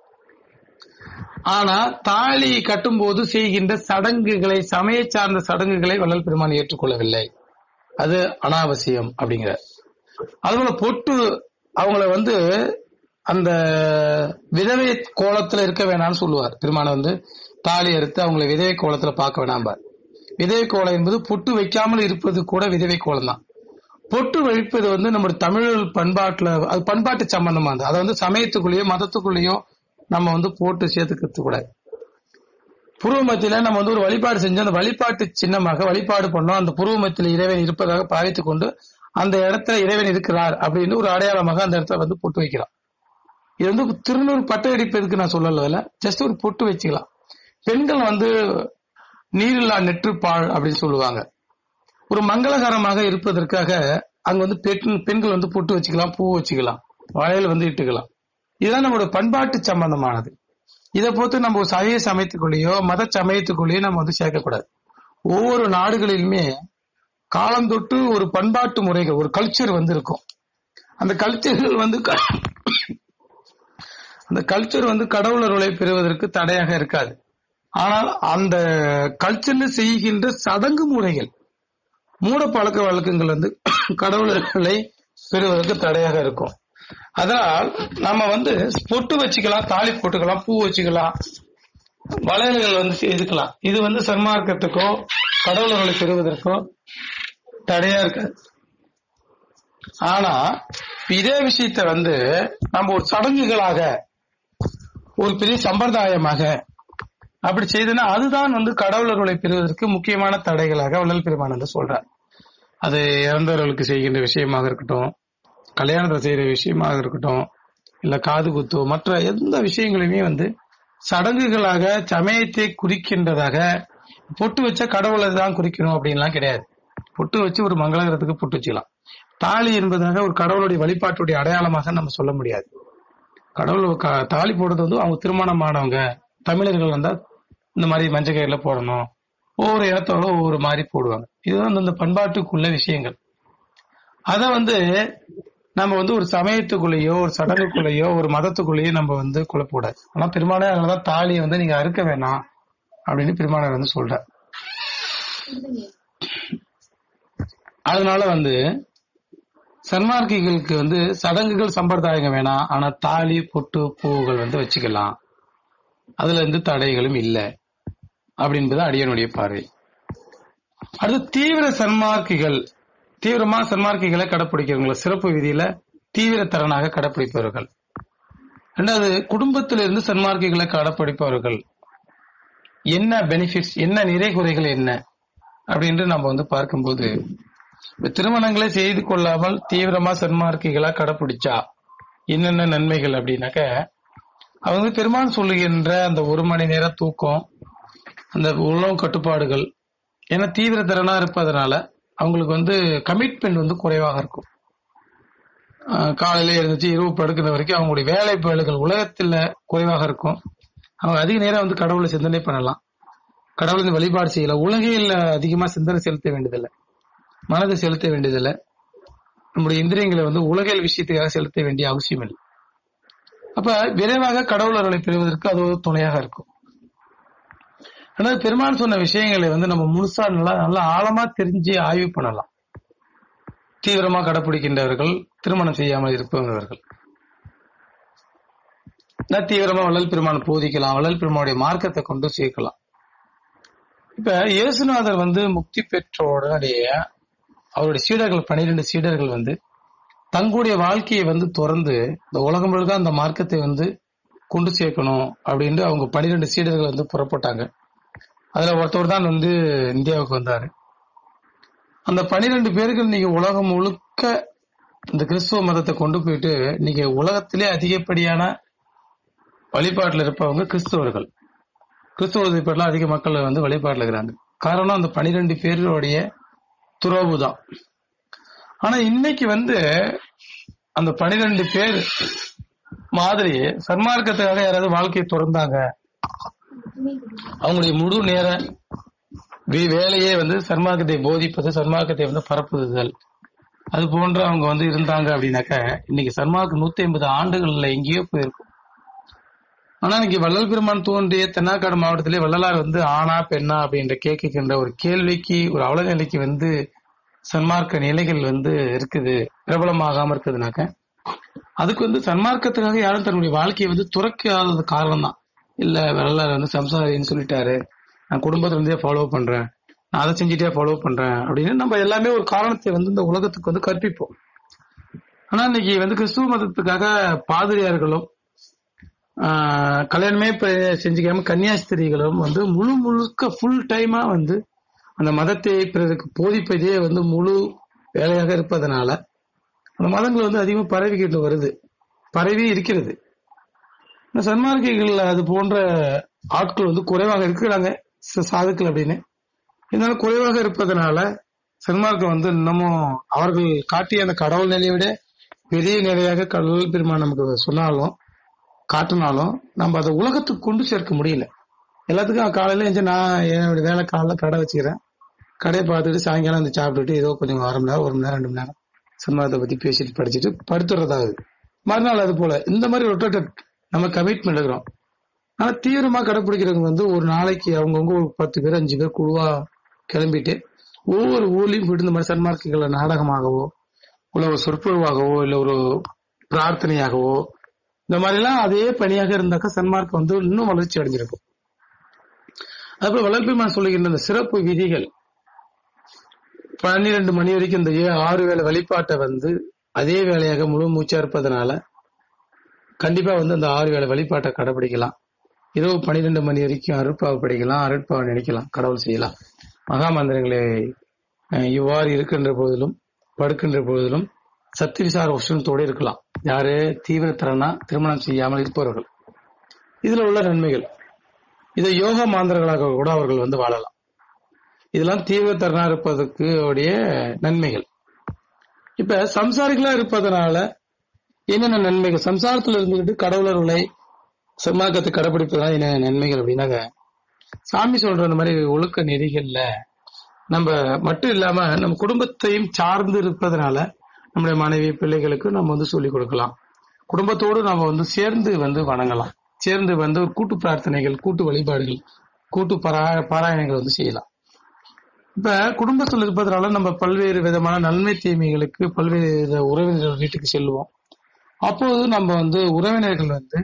ஆனா தாலி கட்டும்போது செய்கின்ற சடங்குகளை சமய சார்ந்த சடங்குகளை வள்ளல் பெருமான் ஏற்றுக்கொள்ளவில்லை அது அனாவசியம் அப்படிங்கிறார் அதுபோல பொட்டு அவங்கள வந்து அந்த விதவை கோலத்துல இருக்க வேணாம்னு சொல்லுவார் பெருமான வந்து தாலி அறுத்து அவங்களை விதவை கோலத்துல பார்க்க வேணாம்பார் விதவை கோலம் என்பது பொட்டு வைக்காமல் இருப்பது கூட விதவை கோலம் தான் பொட்டு வைப்பது வந்து நம்ம தமிழ் பண்பாட்டுல அது பண்பாட்டு சம்பந்தமானது அதை வந்து சமயத்துக்குள்ளேயோ மதத்துக்குள்ளேயோ நம்ம வந்து போட்டு சேர்த்துக்கிறது கூடாது புருவ மத்தியில நம்ம வந்து ஒரு வழிபாடு செஞ்சு அந்த வழிபாட்டு சின்னமாக வழிபாடு பண்ணோம் அந்த புருவ மத்தியில இறைவன் இருப்பதாக பாவித்துக் கொண்டு அந்த இடத்துல இறைவன் இருக்கிறார் அப்படின்னு ஒரு அடையாளமாக அந்த இடத்துல வந்து பொட்டு வைக்கிறோம் இது வந்து திருநூறு பட்டை அடிப்பதற்கு நான் சொல்லல ஜஸ்ட் ஒரு பொட்டு வச்சுக்கலாம் பெண்கள் வந்து நீரில்லா நெற்றுப்பாள் அப்படின்னு சொல்லுவாங்க ஒரு மங்களகரமாக இருப்பதற்காக அங்க வந்து பெண் பெண்கள் வந்து பொட்டு வச்சுக்கலாம் பூ வச்சுக்கலாம் வளையல் வந்து இட்டுக்கலாம் இதுதான் நம்மளோட பண்பாட்டு சம்பந்தமானது இதை பொறுத்து நம்ம ஒரு சமய சமயத்துக்குள்ளேயோ மத சமயத்துக்குள்ளேயோ நம்ம வந்து சேர்க்கக்கூடாது ஒவ்வொரு நாடுகளிலுமே காலம் தொட்டு ஒரு பண்பாட்டு முறைகள் ஒரு கல்ச்சர் வந்து இருக்கும் அந்த கல்ச்சர்கள் வந்து க- அந்த கல்ச்சர் வந்து கடவுள் அருளை பெறுவதற்கு தடையாக இருக்காது ஆனால் அந்த கல்ச்சர்ல செய்கின்ற சடங்கு முறைகள் மூட பழக்க வழக்கங்கள் வந்து கடவுளர்களை பெறுவதற்கு தடையாக இருக்கும் அதனால் நம்ம வந்து பொட்டு வச்சுக்கலாம் தாலி போட்டுக்கலாம் பூ வச்சுக்கலாம் வளையல்கள் வந்து செய்துக்கலாம் இது வந்து சன்மார்க்கத்துக்கோ கடவுளர்களை பெறுவதற்கோ தடையா இருக்காது ஆனா இதே விஷயத்த வந்து நம்ம ஒரு சடங்குகளாக ஒரு பெரிய சம்பிரதாயமாக அப்படி செய்தனா அதுதான் வந்து கடவுளர்களை பெறுவதற்கு முக்கியமான தடைகளாக வள்ளல் பெருமான் வந்து சொல்றார் அது இறந்தவர்களுக்கு செய்கின்ற விஷயமாக இருக்கட்டும் கல்யாணத்தை செய்யற விஷயமாக இருக்கட்டும் இல்ல காது குத்து மற்ற எந்த விஷயங்களையுமே வந்து சடங்குகளாக சமயத்தை குறிக்கின்றதாக பொட்டு வச்ச கடவுளை தான் குறிக்கணும் அப்படின்லாம் கிடையாது பொட்டு வச்சு ஒரு மங்களகரத்துக்கு பொட்டு வச்சுக்கலாம் தாலி என்பதாக ஒரு கடவுளுடைய வழிபாட்டுடைய அடையாளமாக நம்ம சொல்ல முடியாது கடவுள் க- தாலி போடுறது வந்து அவங்க திருமணமானவங்க தமிழர்கள் வந்தா இந்த மாதிரி மஞ்சள் கயிறுல போடணும் ஒவ்வொரு இடத்தோட ஒவ்வொரு மாதிரி போடுவாங்க இதுதான் வந்து இந்த பண்பாட்டுக்குள்ள விஷயங்கள் அத வந்து நம்ம வந்து ஒரு சமயத்துக்குள்ளேயோ ஒரு சடங்குக்குள்ளேயோ ஒரு மதத்துக்குள்ளேயோ நம்ம வந்து குழப்பக்கூடாது ஆனா பெருமானே அதனாலதான் தாலியை வந்து நீங்க அறுக்க வேணாம் அப்படின்னு பெருமானார் வந்து சொல்றார் அதனால வந்து சன்மார்க்கிகளுக்கு வந்து சடங்குகள் சம்பிரதாயங்கள் வேணாம் ஆனா தாலி பொட்டு பூவுகள் வந்து வச்சுக்கலாம் அதுல இருந்து தடைகளும் இல்லை அப்படின்பது அடியனுடைய பார்வை அடுத்து தீவிர சன்மார்க்கிகள் தீவிரமா சன்மார்க்கிகளை கடைப்பிடிக்கிறவங்கள சிறப்பு விதியில தீவிர தரனாக கடைப்பிடிப்பவர்கள் ரெண்டாவது குடும்பத்திலிருந்து சன்மார்க்கிகளை கடைப்பிடிப்பவர்கள் என்ன பெனிஃபிட்ஸ் என்ன நிறை குறைகள் என்ன அப்படின்ட்டு நம்ம வந்து பார்க்கும்போது இப்ப திருமணங்களை செய்து கொள்ளாமல் தீவிரமா சன்மார்க்கிகளா கடைப்பிடிச்சா என்னென்ன நன்மைகள் அப்படின்னாக்க அவங்க பெருமான் சொல்லுகின்ற அந்த ஒரு மணி நேர தூக்கம் அந்த உணவு கட்டுப்பாடுகள் ஏன்னா தீவிர திறனா இருப்பதனால அவங்களுக்கு வந்து கமிட்மெண்ட் வந்து குறைவாக இருக்கும் ஆஹ் காலையில எழுந்துச்சு இரவு படுக்கிற வரைக்கும் அவங்களுடைய வேலை பழுகள் உலகத்துல குறைவாக இருக்கும் அவங்க அதிக நேரம் வந்து கடவுளை சிந்தனை பண்ணலாம் கடவுளின் வழிபாடு செய்யலாம் உலகில் அதிகமா சிந்தனை செலுத்த வேண்டியதில்லை மனதை செலுத்த வேண்டியதில்லை நம்முடைய இந்திரியங்களை வந்து உலகியல் விஷயத்துக்காக செலுத்த வேண்டிய அவசியம் இல்லை அப்ப விரைவாக கடவுள் அருளை பெறுவதற்கு அது ஒரு துணையாக இருக்கும் ஆனால் பெருமான் சொன்ன விஷயங்களை வந்து நம்ம முழுசா நல்லா நல்லா ஆழமா தெரிஞ்சு ஆய்வு பண்ணலாம் தீவிரமா கடைபிடிக்கின்றவர்கள் திருமணம் செய்யாமல் இருப்பவர்கள் நான் தீவிரமா வள்ளல் பெருமான் போதிக்கலாம் வள்ளல் பெருமானுடைய மார்க்கத்தை கொண்டு சேர்க்கலாம் இப்ப இயேசுநாதர் வந்து முக்தி பெற்ற உடனடியே அவருடைய சீடர்கள் பனிரெண்டு சீடர்கள் வந்து தங்களுடைய வாழ்க்கையை வந்து திறந்து இந்த உலகம் முழுக்க அந்த மார்க்கத்தை வந்து கொண்டு சேர்க்கணும் அப்படின்ட்டு அவங்க பனிரெண்டு சீடர்கள் வந்து புறப்பட்டாங்க அதுல ஒருத்தவர் தான் வந்து இந்தியாவுக்கு வந்தாரு அந்த பனிரெண்டு பேருக்கு இன்னைக்கு உலகம் முழுக்க இந்த கிறிஸ்துவ மதத்தை கொண்டு போயிட்டு இன்னைக்கு உலகத்திலே அதிகப்படியான வழிபாட்டுல இருப்பவங்க கிறிஸ்தவர்கள் கிறிஸ்துவ வழிபாட்டுல அதிக மக்கள் வந்து வழிபாட்டுல இருக்கிறாங்க காரணம் அந்த பனிரெண்டு பேருடைய துறவு தான் ஆனா இன்னைக்கு வந்து அந்த பனிரெண்டு பேர் மாதிரி சன்மார்க்கத்துக்காக யாராவது வாழ்க்கையை திறந்தாங்க அவங்களுடைய முழு நேர வே- வேலையே வந்து சன்மார்க்கத்தை போதிப்பது சன்மார்க்கத்தை வந்து பரப்புதல் அது போன்ற அவங்க வந்து இருந்தாங்க அப்படின்னாக்க இன்னைக்கு சன்மார்க்கம் நூத்தி ஐம்பது ஆண்டுகள்ல எங்கேயோ போயிருக்கும் ஆனா இன்னைக்கு வள்ளல் பெருமான் தோன்றிய தென்னாக்காடு மாவட்டத்திலே வள்ளலார் வந்து ஆணா பெண்ணா அப்படின்ற கேட்கின்ற ஒரு கேள்விக்கு ஒரு அவல நிலைக்கு வந்து சன்மார்க்க நிலைகள் வந்து இருக்குது பிரபலமாகாம இருக்குதுனாக்க அதுக்கு வந்து சன்மார்க்கத்துக்காக யாரும் தன்னுடைய வாழ்க்கையை வந்து துறக்காதது காரணம் தான் இல்ல வள்ளலார் வந்து சம்சாரின்னு சொல்லிட்டாரு நான் குடும்பத்துல இருந்தே ஃபாலோ பண்றேன் நான் அதை செஞ்சுட்டே ஃபாலோ பண்றேன் அப்படின்னு நம்ம எல்லாமே ஒரு காரணத்தை வந்து இந்த உலகத்துக்கு வந்து கற்பிப்போம் ஆனா இன்னைக்கு வந்து கிறிஸ்துவ மதத்துக்காக பாதிரியார்களும் ஆஹ், கல்யாணமே இப்ப செஞ்சுக்காம கன்னியாஸ்திரிகளும் வந்து முழு முழுக்க ஃபுல் டைமா வந்து அந்த மதத்தை பிறருக்கு போதிப்பதே வந்து முழு வேலையாக இருப்பதனால அந்த மதங்கள் வந்து அதிகமா பரவிக்கிட்டு வருது பரவி இருக்கிறது இந்த சன்மார்க்கிகள் அது போன்ற ஆட்கள் வந்து குறைவாக இருக்கிறாங்க ச- சாதுக்கள் அப்படின்னு இருந்தாலும் குறைவாக இருப்பதனால சன்மார்க்கம் வந்து இன்னமும் அவர்கள் காட்டிய அந்த கடவுள் நிலையை விட பெரிய நிலையாக கடவுள் பெருமான் நமக்கு சொன்னாலும் காட்டினாலும் நம்ம அதை உலகத்துக்கு கொண்டு சேர்க்க முடியல எல்லாத்துக்கும் காலையில எழுந்து நான் என்னோட வேலை காலைல கடை வச்சுக்கிறேன் கடையை பார்த்துட்டு சாயங்காலம் வந்து சாப்பிட்டுட்டு ஏதோ கொஞ்சம் அரை மணி நேரம் ஒரு மணி நேரம் ரெண்டு மணி நேரம் சன்மார்க்கத்தை பத்தி பேசிட்டு படிச்சுட்டு படுத்துறதாவது மறுநாள் அது போல இந்த மாதிரி ரொட்டேட்டட் நம்ம கமிட்மெண்ட் இருக்கிறோம் ஆனா தீவிரமா கடைபிடிக்கிறவங்க வந்து ஒரு நாளைக்கு அவங்கவுங்க ஒரு பத்து பேர் அஞ்சு பேர் குழுவா கிளம்பிட்டு ஒவ்வொரு ஊர்லயும் போயிட்டு இந்த மாதிரி சன்மார்க்கங்களை நாடகமாகவோ இல்ல ஒரு சொற்பொழிவாகவோ இல்ல ஒரு பிரார்த்தனையாகவோ இந்த மாதிரி எல்லாம் அதே பணியாக இருந்தாக்கா சன்மார்க்கம் வந்து இன்னும் வளர்ச்சி அடைஞ்சிருக்கும் அதுபோல வளர்ப்பிமான் சொல்லுகின்ற இந்த சிறப்பு விதிகள் பன்னிரண்டு மணி வரைக்கும் இந்த ஏ- ஆறு வேளை வழிபாட்டை வந்து அதே வேலையாக முழு மூச்சா இருப்பதனால கண்டிப்பா வந்து அந்த ஆறு வேளை வழிபாட்டை கடைபிடிக்கலாம் இரவு பன்னிரெண்டு மணி வரைக்கும் அருட்பாவை படிக்கலாம் அருட்பாவை நினைக்கலாம் கடவுள் செய்யலாம் மகா மந்திரங்களை அஹ், இவ்வாறு இருக்கின்ற போதிலும் படுக்கின்ற போதிலும் சத்து விசார உஷ்ணத்தோடு இருக்கலாம் யாரு தீவிரத்திறனா திருமணம் செய்யாமல் இருப்பவர்கள் இதுல உள்ள நன்மைகள் இதை யோக மாந்திரங்களாக கூட அவர்கள் வந்து வாழலாம் இதெல்லாம் தீவிரத்திறனா இருப்பதற்கு உடைய நன்மைகள் இப்ப சம்சாரிகளா இருப்பதனால என்னென்ன நன்மைகள் சம்சாரத்துல இருந்துகிட்டு கடவுளர்களை சன்மார்க்கத்தை கடைபிடிப்பதனால என்ன நன்மைகள் அப்படின்னாக்க சாமி சொல்ற அந்த மாதிரி ஒழுக்க நெறிகள்ல நம்ம மட்டும் இல்லாம நம்ம குடும்பத்தையும் சார்ந்து இருப்பதனால நம்முடைய மனைவி பிள்ளைகளுக்கு நம்ம வந்து சொல்லிக் கொடுக்கலாம் குடும்பத்தோடு நம்ம வந்து சேர்ந்து வந்து வணங்கலாம் சேர்ந்து வந்து ஒரு கூட்டு பிரார்த்தனைகள் கூட்டு வழிபாடுகள் கூட்டு பரா பாராயணங்கள் வந்து செய்யலாம் இப்ப குடும்பத்தில் இருப்பதனால நம்ம பல்வேறு விதமான நன்மை தீமைகளுக்கு பல்வேறு உறவினர்கள் வீட்டுக்கு செல்லுவோம் அப்போது நம்ம வந்து உறவினர்கள் வந்து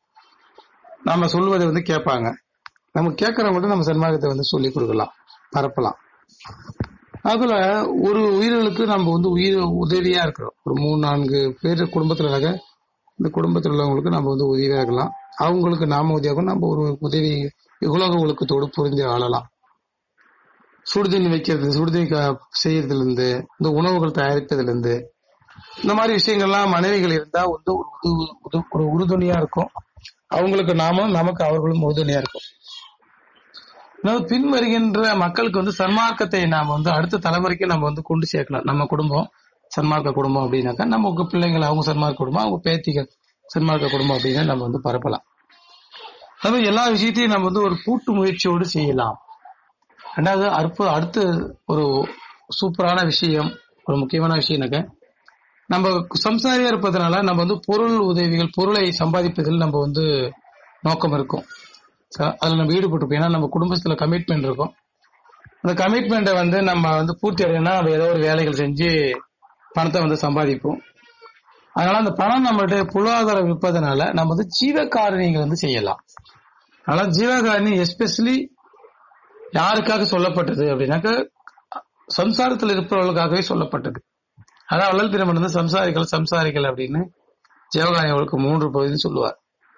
நம்ம சொல்வதை வந்து கேட்பாங்க நம்ம கேட்கறவங்க நம்ம சன்மார்க்கத்தை வந்து சொல்லிக் கொடுக்கலாம் பரப்பலாம் அதுல ஒரு உயிர்களுக்கு நம்ம வந்து உயிர் உதவியா இருக்கிறோம் ஒரு மூணு நான்கு பேர் குடும்பத்துல இருக்க இந்த குடும்பத்தில் உள்ளவங்களுக்கு நம்ம வந்து உதவியா இருக்கலாம் அவங்களுக்கு நாம உதவியாகும் நம்ம ஒரு உதவி உலக ஒழுக்கத்தோடு புரிஞ்சு ஆளலாம் சுடுதண்ணி வைக்கிறது சுடுதண்ணி க- செய்யறதுல இருந்து இந்த உணவுகள் தயாரிப்பதுல இருந்து இந்த மாதிரி விஷயங்கள்லாம் மனைவிகள் இருந்தா வந்து ஒரு உது- உது- ஒரு உறுதுணையா இருக்கும் அவங்களுக்கு நாமும் நமக்கு அவர்களும் உறுதுணையா இருக்கும் அதாவது பின் வருகின்ற மக்களுக்கு வந்து சன்மார்க்கத்தை நாம வந்து அடுத்த தலைமுறைக்கு நம்ம வந்து கொண்டு சேர்க்கலாம் நம்ம குடும்பம் சன்மார்க்க குடும்பம் அப்படின்னாக்கா நமக்கு பிள்ளைங்கள் அவங்க சன்மார்க்க குடும்பம் அவங்க பேத்திகள் சன்மார்க்க குடும்பம் அப்படின்னு நம்ம வந்து பரப்பலாம் அதாவது எல்லா விஷயத்தையும் நம்ம வந்து ஒரு கூட்டு முயற்சியோடு செய்யலாம் ரெண்டாவது அற்புத அடுத்து ஒரு சூப்பரான விஷயம் ஒரு முக்கியமான விஷயம்னாக்க நம்ம சம்சாரியா இருப்பதனால நம்ம வந்து பொருள் உதவிகள் பொருளை சம்பாதிப்பதில் நம்ம வந்து நோக்கம் இருக்கும் ச- அதுல நம்ம ஈடுபட்டு ஏன்னா நம்ம குடும்பத்துல கமிட்மெண்ட் இருக்கும் அந்த கமிட்மெண்ட்டை வந்து நம்ம வந்து பூர்த்தி அடையணும்னா நம்ம ஏதோ ஒரு வேலைகள் செஞ்சு பணத்தை வந்து சம்பாதிப்போம் அதனால அந்த பணம் நம்மளுடைய பொருளாதாரம் விற்பதனால நம்ம வந்து ஜீவகாரணிகள் வந்து செய்யலாம் அதனால ஜீவகாரணி எஸ்பெஷலி யாருக்காக சொல்லப்பட்டது அப்படின்னாக்க சம்சாரத்தில் இருப்பவர்களுக்காகவே சொல்லப்பட்டது அதான் வள்ளல் பெருமன் வந்து சம்சாரிகள் சம்சாரிகள் அப்படின்னு ஜீவகாரணி அவளுக்கு மூன்று பகுதி சொல்லுவார்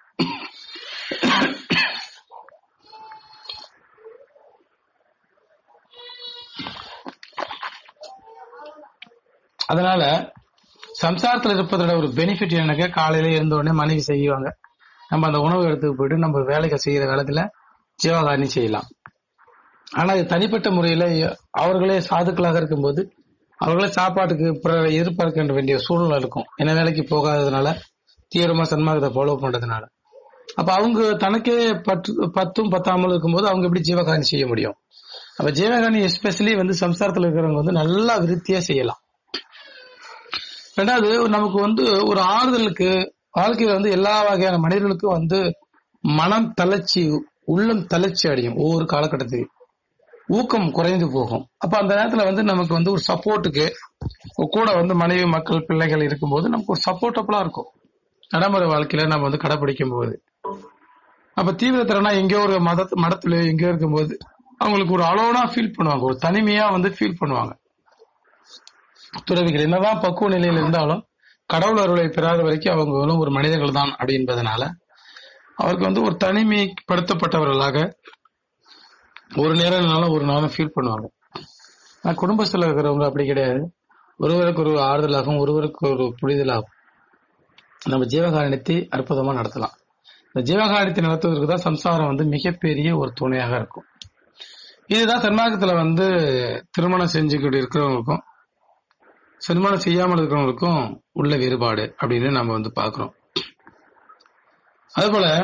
அதனால சம்சாரத்துல இருப்பதோட ஒரு பெனிஃபிட் என்னக்க காலையில எழுந்த உடனே மனைவி செய்வாங்க நம்ம அந்த உணவு எடுத்துட்டு போயிட்டு நம்ம வேலைகள் செய்யற காலத்துல ஜீவகாரணி செய்யலாம் ஆனா இது தனிப்பட்ட முறையில அவர்களே சாதுக்களாக இருக்கும்போது அவர்களே சாப்பாட்டுக்கு பிற- எதிர்பார்க்க வேண்டிய சூழ்நிலை இருக்கும் ஏன்னா வேலைக்கு போகாததுனால தீவிரமா சன்மார்க்கத்தை ஃபாலோ பண்றதுனால அப்ப அவங்க தனக்கே பத்து பத்தும் பத்தாமல் இருக்கும்போது அவங்க எப்படி ஜீவகாரணி செய்ய முடியும் அப்ப ஜீவகாரணி எஸ்பெஷலி வந்து சம்சாரத்துல இருக்கிறவங்க வந்து நல்லா விருத்தியா செய்யலாம் ரெண்டாவது நமக்கு வந்து ஒரு ஆறுதலுக்கு வாழ்க்கையில வந்து எல்லா வகையான மனிதர்களுக்கும் வந்து மனம் தளர்ச்சி உள்ளம் தளர்ச்சி அடையும் ஒவ்வொரு காலகட்டத்துக்கு ஊக்கம் குறைந்து போகும் அப்ப அந்த நேரத்துல வந்து நமக்கு வந்து ஒரு சப்போர்ட்டுக்கு கூட வந்து மனைவி மக்கள் பிள்ளைகள் இருக்கும்போது நமக்கு ஒரு சப்போர்ட்டபுளா இருக்கும் நடைமுறை வாழ்க்கையில நம்ம வந்து கடைபிடிக்கும் போது அப்ப தீவிரத்திறனா எங்கேயோ ஒரு மத மடத்துல எங்கேயோ இருக்கும்போது அவங்களுக்கு ஒரு அலோனா ஃபீல் பண்ணுவாங்க ஒரு தனிமையா வந்து ஃபீல் பண்ணுவாங்க துறவிகள் என்னதான் பக்குவ நிலையில இருந்தாலும் கடவுள் அருளை பெறாத வரைக்கும் அவங்களும் ஒரு மனிதர்கள் தான் அப்படின்பதனால அவருக்கு வந்து ஒரு தனிமைப்படுத்தப்பட்டவர்களாக ஒரு நேரம் இல்லைனாலும் ஒரு நாளும் ஃபீல் பண்ணுவாங்க ஆனா குடும்பத்துல இருக்கிறவங்க அப்படி கிடையாது ஒருவருக்கு ஒரு ஆறுதலாகவும் ஒருவருக்கு ஒரு புரிதலாகும் நம்ம ஜீவகாரணத்தை அற்புதமா நடத்தலாம் இந்த ஜீவகாரணத்தை நடத்துவதற்கு தான் சம்சாரம் வந்து மிகப்பெரிய ஒரு துணையாக இருக்கும் இதுதான் சன்மார்க்கத்துல வந்து திருமணம் செஞ்சுக்கிட்டு இருக்கிறவங்களுக்கும் திருமணம் செய்யாமல் இருக்கிறவங்களுக்கும் உள்ள வேறுபாடு அப்படின்னு நம்ம வந்து பாக்குறோம் அதுபோல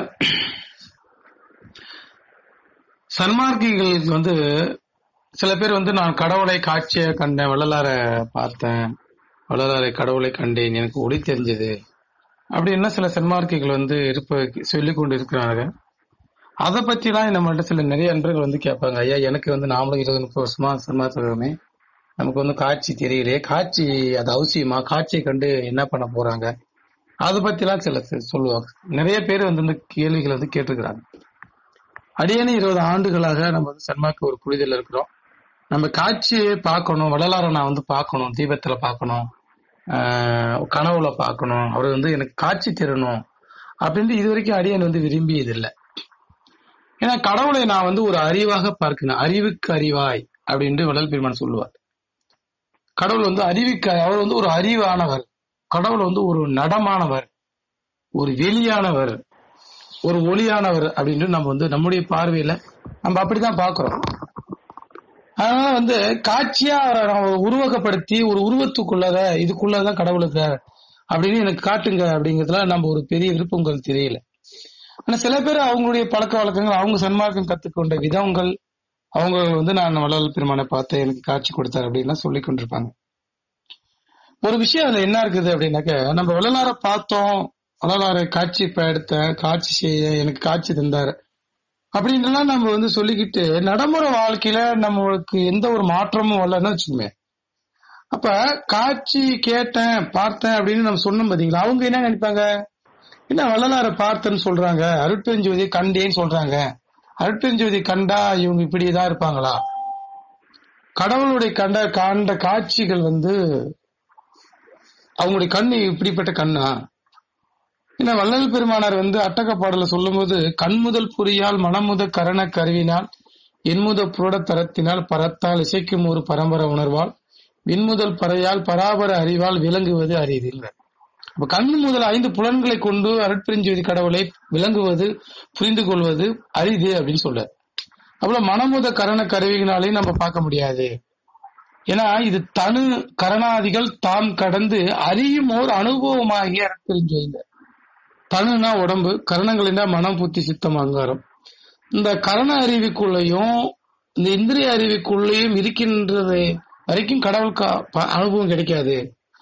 சன்மார்க்கிகளுக்கு வந்து சில பேர் வந்து நான் கடவுளை காட்சியை கண்டேன் வள்ளலார பார்த்தேன் வள்ளலாரை கடவுளை கண்டேன் எனக்கு ஒளி தெரிஞ்சது அப்படின்னா சில சன்மார்க்கிகள் வந்து இருப்ப சொல்லிக் கொண்டு இருக்கிறாங்க அதை பத்தி தான் நம்மள்ட்ட சில நிறைய நண்பர்கள் வந்து கேட்பாங்க ஐயா எனக்கு வந்து நாமளும் இருபது முப்பது வருஷமா சன்மார்க்கமே நமக்கு வந்து காட்சி தெரியலையே காட்சி அது அவசியமா காட்சியை கண்டு என்ன பண்ண போறாங்க அதை பத்திலாம் சில சில சொல்லுவாங்க நிறைய பேர் வந்து இந்த கேள்விகளை வந்து கேட்டிருக்கிறாங்க அடியேனு இருபது ஆண்டுகளாக நம்ம வந்து சன்மார்க்க ஒரு புரிதல் இருக்கிறோம் நம்ம காட்சியை பார்க்கணும் வள்ளலாரை நான் வந்து பார்க்கணும் தீபத்துல பார்க்கணும் ஆஹ் கனவுல பார்க்கணும் அவர் வந்து எனக்கு காட்சி தரணும் அப்படின்ட்டு இது வரைக்கும் அடியன் வந்து விரும்பியது இல்லை ஏன்னா கடவுளை நான் வந்து ஒரு அறிவாக பார்க்கிறேன் அறிவுக்கு அறிவாய் அப்படின்ட்டு வள்ளல் பெருமான் சொல்லுவார் கடவுள் வந்து அறிவுக்கு அவர் வந்து ஒரு அறிவானவர் கடவுள் வந்து ஒரு நடமானவர் ஒரு வெளியானவர் ஒரு ஒளியானவர் அப்படின்ட்டு நம்ம வந்து நம்முடைய பார்வையில நம்ம அப்படிதான் பாக்குறோம் அதனால வந்து காட்சியா அவரை நம்ம உருவகப்படுத்தி ஒரு உருவத்துக்குள்ளத இதுக்குள்ளதான் கடவுள் இருக்கார் அப்படின்னு எனக்கு காட்டுங்க அப்படிங்கறதுல நம்ம ஒரு பெரிய விருப்பங்கள் தெரியல ஆனா சில பேர் அவங்களுடைய பழக்க வழக்கங்கள் அவங்க சன்மார்க்கம் கத்துக்கொண்ட விதங்கள் அவங்க வந்து நான் வள்ளல் பெருமானை பார்த்தேன் எனக்கு காட்சி கொடுத்தார் அப்படின்லாம் சொல்லி கொண்டிருப்பாங்க ஒரு விஷயம் அதுல என்ன இருக்குது அப்படின்னாக்க நம்ம வள்ளலாரை பார்த்தோம் வள்ளலாரை காட்சி இப்ப எடுத்தேன் காட்சி செய்ய எனக்கு காட்சி தந்தாரு அப்படின்றலாம் நம்ம வந்து சொல்லிக்கிட்டு நடைமுறை வாழ்க்கையில நம்மளுக்கு எந்த ஒரு மாற்றமும் வரலன்னு வச்சுக்கோமே அப்ப காட்சி கேட்டேன் பார்த்தேன் அப்படின்னு நம்ம சொன்னோம் பாத்தீங்களா அவங்க என்ன நினைப்பாங்க என்ன வள்ளலாரை பார்த்தேன்னு சொல்றாங்க அருட்பெருஞ்சோதி கண்டேன்னு சொல்றாங்க அருட்பெருஞ்சோதி கண்டா இவங்க இப்படிதான் இருப்பாங்களா கடவுளுடைய கண்ட காண்ட காட்சிகள் வந்து அவங்களுடைய கண்ணு இப்படிப்பட்ட கண்ணா ஏன்னா வள்ளல் பெருமானார் வந்து அட்டக பாடல சொல்லும்போது கண்முதல் புரியால் மனமுத கரண கருவினால் என்முத புரட தரத்தினால் பரத்தால் இசைக்கும் ஒரு பரம்பரை உணர்வால் விண்முதல் பறையால் பராபர அறிவால் விளங்குவது அரிதில்லை அப்ப கண் முதல் ஐந்து புலன்களை கொண்டு அருட்பெருஞ்சோதி கடவுளை விளங்குவது புரிந்து கொள்வது அரிது அப்படின்னு சொல்ற அவ்வளவு மனமுத கரண கருவிகளாலையும் நம்ம பார்க்க முடியாது ஏன்னா இது தனு கரணாதிகள் தாம் கடந்து அறியும் ஓர் அனுபவமாகிய அருட்பெருஞ்சோதிங்க தனுனா உடம்பு கரணங்கள்னா மனம் புத்தி சித்தம் அங்காரம் இந்த கரண அறிவுக்குள்ளேயும் இந்த இந்திரிய அறிவுக்குள்ளேயும் இருக்கின்றது வரைக்கும் கடவுளுக்கு அ- ப- அனுபவம் கிடைக்காது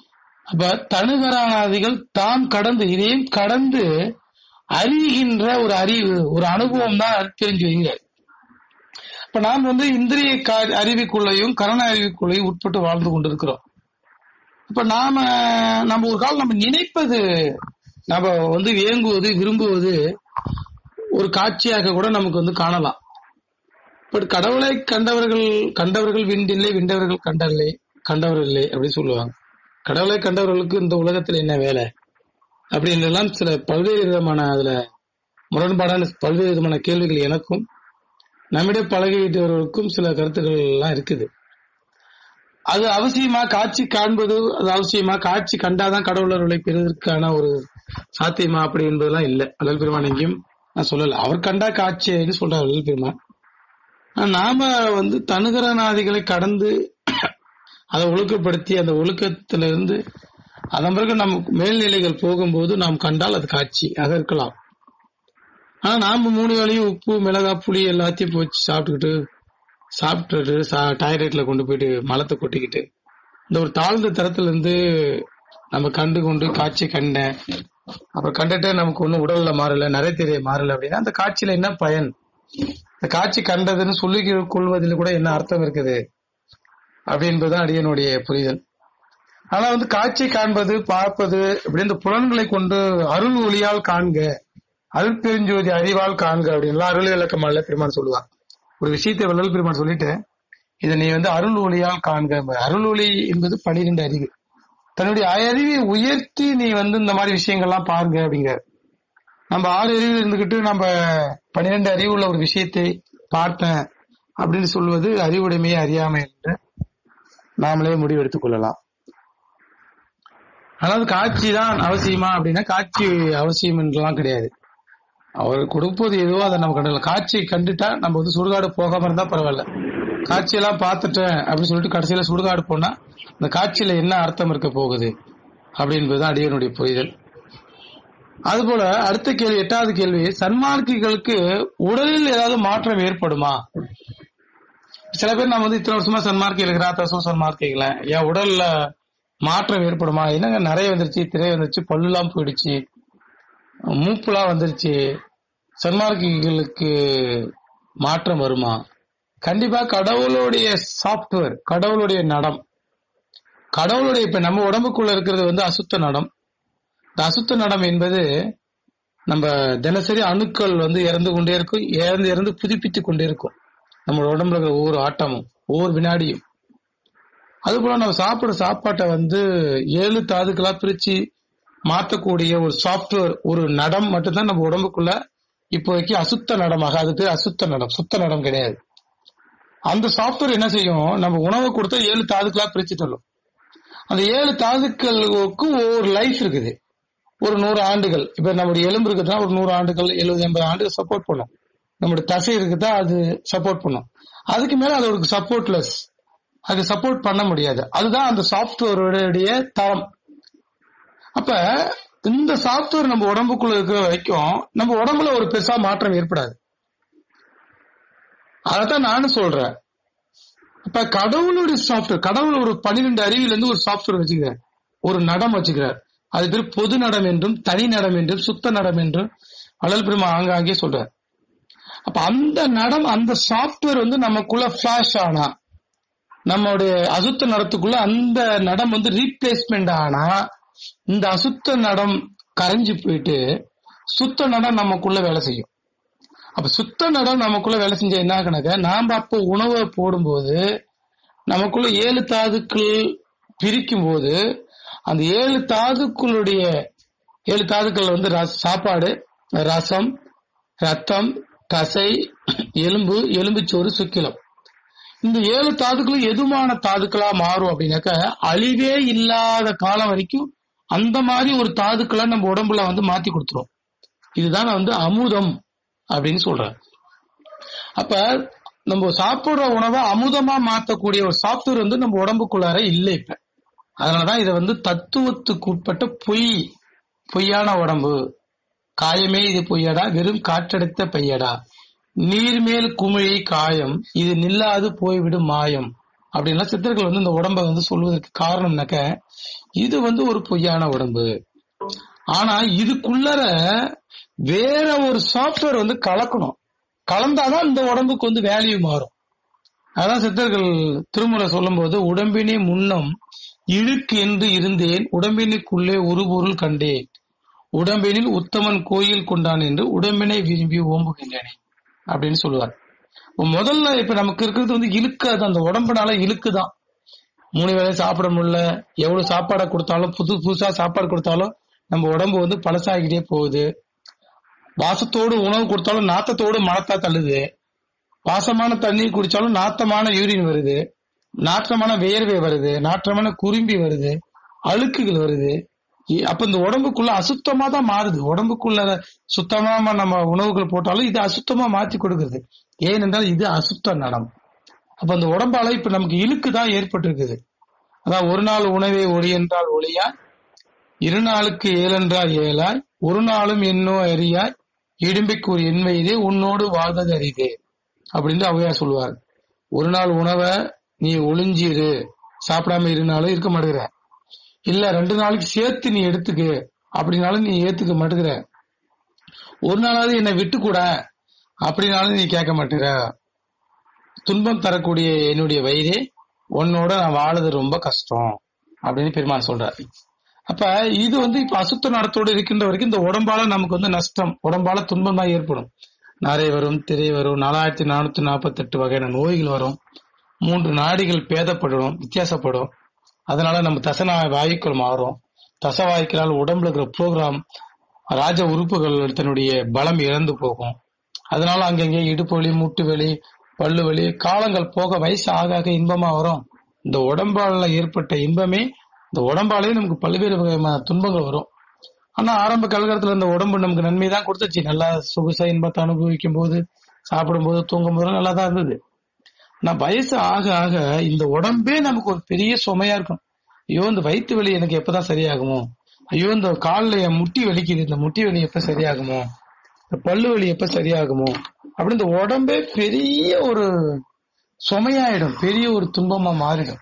அப்ப தனுகராதிகள் தாம் கடந்து இதையும் கடந்து அறிகின்ற ஒரு அறிவு ஒரு அனுபவம் தான் தெரிஞ்சு வைங்கிறார் இப்ப நாம் வந்து இந்திரிய கா- அறிவுக்குள்ளேயும் கரண அறிவுக்குள்ளேயும் உட்பட்டு வாழ்ந்து கொண்டிருக்கிறோம் இப்ப நாம நம்ம ஒரு காலம் நம்ம நினைப்பது நம்ம வந்து ஏங்குவது விரும்புவது ஒரு காட்சியாக கூட நமக்கு வந்து காணலாம் பட் கடவுளை கண்டவர்கள் கண்டவர்கள் விண்டில்லை விண்டவர்கள் கண்டல்லை கண்டவர்கள் இல்லை அப்படின்னு சொல்லுவாங்க கடவுளை கண்டவர்களுக்கு இந்த உலகத்துல என்ன வேலை அப்படின்றலாம் சில பல்வேறு விதமான அதுல முரண்பாடான பல்வேறு விதமான கேள்விகள் எனக்கும் நம்மிடம் பழகிட்டவர்களுக்கும் சில கருத்துக்கள் எல்லாம் இருக்குது அது அவசியமா காட்சி காண்பது அது அவசியமா காட்சி கண்டாதான் கடவுளர்களை பெறுவதற்கான ஒரு சாத்தியமா அப்படி என்பதெல்லாம் இல்லை அழல் பெருமான் எங்கேயும் நான் சொல்லல அவர் கண்டா காட்சின்னு சொல்றார் அழல் பெருமான் ஆனா நாம வந்து தனுகரநாதிகளை கடந்து அதை ஒழுக்கப்படுத்தி அந்த ஒழுக்கத்திலிருந்து அதன் பிறகு நம் மேல்நிலைகள் போகும்போது நாம் கண்டால் அது காட்சி ஆக இருக்கலாம் ஆனா நாம மூணு வேளையும் உப்பு மிளகா புளி எல்லாத்தையும் போச்சு சாப்பிட்டுக்கிட்டு சாப்பிட்டுட்டு சா- டாய்லெட்ல கொண்டு போயிட்டு மலத்தை கொட்டிக்கிட்டு இந்த ஒரு தாழ்ந்த தரத்துல இருந்து நம்ம கண்டு கொண்டு காட்சி கண்டேன் அப்புறம் கண்டுட்டு நமக்கு ஒண்ணும் உடல்ல மாறல நிறைய தெரிய மாறல அப்படின்னா அந்த காட்சியில என்ன பயன் இந்த காட்சி கண்டதுன்னு சொல்லி கொள்வதில் கூட என்ன அர்த்தம் இருக்குது அப்படின்றதுதான் அடியனுடைய புரிதல் ஆனா வந்து காட்சி காண்பது பார்ப்பது இப்படி இந்த புலன்களை கொண்டு அருள் ஒளியால் காண்க அருள் பெருஞ்சோதி அறிவால் காண்க அப்படின்லாம் அருள் விளக்கமால பெருமான் சொல்லுவான் ஒரு விஷயத்தை வள்ளல் பெருமான் சொல்லிட்டு இதை நீ வந்து அருள் ஒளியால் காண்க அருள் ஒளி என்பது பனிரெண்டு அறிவு தன்னுடைய அறிவை உயர்த்தி நீ வந்து இந்த மாதிரி விஷயங்கள்லாம் பாருங்க அப்படிங்க நம்ம ஆறு அறிவு இருந்துகிட்டு நம்ம பன்னிரெண்டு அறிவு உள்ள ஒரு விஷயத்தை பார்த்தேன் அப்படின்னு சொல்வது அறிவுடைமையை அறியாமை என்று நாமளே முடிவெடுத்துக் கொள்ளலாம் அதாவது காட்சி தான் அவசியமா அப்படின்னா காட்சி அவசியம் என்றெல்லாம் கிடையாது அவர் கொடுப்பது எதுவோ அதை நம்ம கண்டுக்கலாம் காட்சி கண்டுட்டா நம்ம வந்து சுடுகாடு போகாம இருந்தா பரவாயில்ல காட்சியெல்லாம் பார்த்துட்டேன் அப்படின்னு சொல்லிட்டு கடைசியில சுடுகாடு போனா அந்த காட்சியில என்ன அர்த்தம் இருக்க போகுது அப்படின்றதுதான் அடியனுடைய புரிதல் அதுபோல அடுத்த கேள்வி எட்டாவது கேள்வி சன்மார்க்கிகளுக்கு உடலில் ஏதாவது மாற்றம் ஏற்படுமா சில பேர் நம்ம வந்து இத்தனை வருஷமா சன்மார்க்கி இருக்கிறா அத்தனை வருஷம் சன்மார்க்கிகள என் உடல்ல மாற்றம் ஏற்படுமா என்னங்க நிறைய வந்துருச்சு திரை வந்துருச்சு பல்லுலாம் போயிடுச்சு மூப்புலாம் வந்துருச்சு சன்மார்க்கிகளுக்கு மாற்றம் வருமா கண்டிப்பா கடவுளுடைய சாப்ட்வேர் கடவுளுடைய நடம் கடவுளுடைய இப்ப நம்ம உடம்புக்குள்ள இருக்கிறது வந்து அசுத்த நடம் இந்த அசுத்த நடம் என்பது நம்ம தினசரி அணுக்கள் வந்து இறந்து கொண்டே இருக்கும் இறந்து இறந்து புதுப்பித்து கொண்டே இருக்கும் நம்ம உடம்புல இருக்கிற ஒவ்வொரு ஆட்டமும் ஒவ்வொரு வினாடியும் அதுபோல நம்ம சாப்பிடுற சாப்பாட்டை வந்து ஏழு தாதுக்களா பிரிச்சு மாத்தக்கூடிய ஒரு சாப்ட்வேர் ஒரு நடம் மட்டும்தான் நம்ம உடம்புக்குள்ள இப்போதைக்கு அசுத்த நடமாக அது பேர் அசுத்த நடம் சுத்த நடம் கிடையாது அந்த சாப்ட்வேர் என்ன செய்யும் நம்ம உணவு கொடுத்தா ஏழு தாதுக்களா பிரிச்சு தள்ளும் அந்த ஏழு தாதுக்களுக்கு ஒவ்வொரு லைஃப் இருக்குது ஒரு நூறு ஆண்டுகள் இப்ப நம்முடைய எலும்பு இருக்குதுன்னா ஒரு நூறு ஆண்டுகள் எழுபது எண்பது ஆண்டுகள் சப்போர்ட் பண்ணும் நம்முடைய தசை இருக்குதா அது சப்போர்ட் பண்ணும் அதுக்கு மேல அது ஒரு சப்போர்ட்லெஸ் அது சப்போர்ட் பண்ண முடியாது அதுதான் அந்த சாப்ட்வேருடைய தரம் அப்ப இந்த சாப்ட்வேர் நம்ம உடம்புக்குள்ள இருக்கிற வரைக்கும் நம்ம உடம்புல ஒரு பெருசா மாற்றம் ஏற்படாது அதத்தான் நானும் சொல்றேன் அப்ப கடவுளுடைய சாப்ட்வேர் கடவுள் ஒரு பன்னிரெண்டு அறிவில இருந்து ஒரு சாப்ட்வேர் வச்சுக்கிறார் ஒரு நடம் வச்சுக்கிறார் அது பேர் பொது நடம் என்றும் தனி நடம் என்றும் சுத்த நடம் என்றும் அழல் பெருமா ஆங்காங்கே சொல்றார் அப்ப அந்த நடம் அந்த சாப்ட்வேர் வந்து நமக்குள்ள பிளாஷ் ஆனா நம்மளுடைய அசுத்த நடத்துக்குள்ள அந்த நடம் வந்து ரீப்ளேஸ்மெண்ட் ஆனா இந்த அசுத்த நடம் கரைஞ்சு போயிட்டு சுத்த நடம் நமக்குள்ள வேலை செய்யும் அப்ப சுத்த நடம் நமக்குள்ள வேலை செஞ்சா என்ன கணக்க நாம அப்போ உணவை போடும்போது நமக்குள்ள ஏழு தாதுக்கள் பிரிக்கும் போது அந்த ஏழு தாதுக்களுடைய ஏழு தாதுக்கள் வந்து ரச- சாப்பாடு ரசம் ரத்தம் தசை எலும்பு எலும்புச்சோறு சுக்கிலம் இந்த ஏழு தாதுக்களும் எதுமான தாதுக்களா மாறும் அப்படின்னாக்க அழிவே இல்லாத காலம் வரைக்கும் அந்த மாதிரி ஒரு தாதுக்களை நம்ம உடம்புல வந்து மாத்தி கொடுத்துரும் இதுதான் வந்து அமுதம் அப்படின்னு சொல்றேன் அப்ப நம்ம சாப்பிடுற உணவை அமுதமா மாத்தக்கூடிய ஒரு சாப்ட்வேர் வந்து நம்ம உடம்புக்குள்ளார இல்லை இப்ப அதனாலதான் இதை வந்து தத்துவத்துக்கு உட்பட்ட பொய் பொய்யான உடம்பு காயமே இது பொய்யடா வெறும் காற்றடைத்த பையடா நீர்மேல் குமிழி காயம் இது நில்லாது போய்விடும் மாயம் அப்படின்லாம் சித்தர்கள் வந்து இந்த உடம்ப வந்து சொல்வதற்கு காரணம்னாக்க இது வந்து ஒரு பொய்யான உடம்பு ஆனா இதுக்குள்ளர வேற ஒரு சாஃப்ட்வேர் வந்து கலக்கணும் கலந்தாதான் இந்த உடம்புக்கு வந்து வேல்யூ மாறும் அதான் சித்தர்கள் திருமுறை சொல்லும்போது உடம்பினே முன்னம் இழுக்கு என்று இருந்தேன் உடம்பினுக்குள்ளே ஒரு பொருள் கண்டேன் உடம்பினில் உத்தமன் கோயில் கொண்டான் என்று உடம்பினை விரும்பி ஓம்புகின்றனே அப்படின்னு சொல்லுவார் இப்ப முதல்ல இப்ப நமக்கு இருக்கிறது வந்து இழுக்கு அது அந்த உடம்புனால இழுக்குதான் மூணு வேளை சாப்பிட முடியல எவ்வளவு சாப்பாடை கொடுத்தாலும் புது புதுசா சாப்பாடு கொடுத்தாலும் நம்ம உடம்பு வந்து பழசாகிட்டே போகுது வாசத்தோடு உணவு கொடுத்தாலும் நாத்தத்தோடு மனத்தா தள்ளுது வாசமான தண்ணீர் குடிச்சாலும் நாத்தமான யூரின் வருது நாற்றமான வேர்வை வருது நாற்றமான குரும்பி வருது அழுக்குகள் வருது இ- அப்ப இந்த உடம்புக்குள்ள அசுத்தமா தான் மாறுது உடம்புக்குள்ள சுத்தமா நம்ம உணவுகள் போட்டாலும் இது அசுத்தமா மாத்தி கொடுக்குது ஏனென்றால் இது அசுத்த நடம் அப்ப அந்த உடம்பால இப்ப நமக்கு இழுக்கு தான் ஏற்பட்டு இருக்குது அதான் ஒரு நாள் உணவே ஒளி என்றால் ஒளியா இரு நாளுக்கு ஏழென்றால் ஏழாய் ஒரு நாளும் என்னோ அறியாய் இடும்பைக்கு ஒரு என் வயதே உன்னோடு வாழ்வது அரிதே அப்படின்னு ஔவையார் சொல்லுவார் ஒரு நாள் உணவை நீ ஒளிஞ்சிரு சாப்பிடாம இருந்தாலும் இருக்க மாட்டேங்கிற இல்ல ரெண்டு நாளைக்கு சேர்த்து நீ எடுத்துக்கு அப்படின்னாலும் நீ ஏத்துக்க மாட்டேங்கிற ஒரு நாளாவது என்னை விட்டு கூட அப்படின்னாலும் நீ கேட்க மாட்டேங்கிற துன்பம் தரக்கூடிய என்னுடைய வயிறே உன்னோட நான் வாழுது ரொம்ப கஷ்டம் அப்படின்னு பெருமாள் சொல்றாரு அப்ப இது வந்து இப்ப அசுத்த நடத்தோடு இருக்கின்ற வரைக்கும் இந்த உடம்பால நமக்கு வந்து நஷ்டம் உடம்பால துன்பம் தான் ஏற்படும் நரை வரும் திரை வரும் நாலாயிரத்தி நானூத்தி நாற்பத்தி எட்டு வகையான நோய்கள் வரும் மூன்று நாடிகள் பேதப்படும் வித்தியாசப்படும் அதனால நம்ம தசன வாயுக்கள் மாறும் தச வாயுக்களால் உடம்புல இருக்கிற ப்ரோக்ராம் ராஜ உறுப்புகள் தன்னுடைய பலம் இழந்து போகும் அதனால அங்கங்கே இடுப்பு வலி முட்டு வலி பல்லு வலி காலங்கள் போக வயசு ஆக ஆக இன்பமா வரும் இந்த உடம்பால ஏற்பட்ட இன்பமே இந்த உடம்பாலே நமக்கு பல்வேறு வகையான துன்பங்கள் வரும் ஆனா ஆரம்ப காலகட்டத்துல இந்த உடம்பு நமக்கு நன்மை தான் கொடுத்துச்சு நல்லா சொகுசா இன்பத்தை அனுபவிக்கும் போது சாப்பிடும் போது தூங்கும் போது நல்லா தான் இருந்தது நான் வயசு ஆக ஆக இந்த உடம்பே நமக்கு ஒரு பெரிய சுமையா இருக்கும் ஐயோ இந்த வயிற்று வலி எனக்கு எப்பதான் சரியாகுமோ ஐயோ இந்த கால்ல என் முட்டி வலிக்குது இந்த முட்டி வலி எப்ப சரியாகுமோ இந்த பல்லு வலி எப்ப சரியாகுமோ அப்படி இந்த உடம்பே பெரிய ஒரு சுமையாயிடும் பெரிய ஒரு துன்பமா மாறிடும்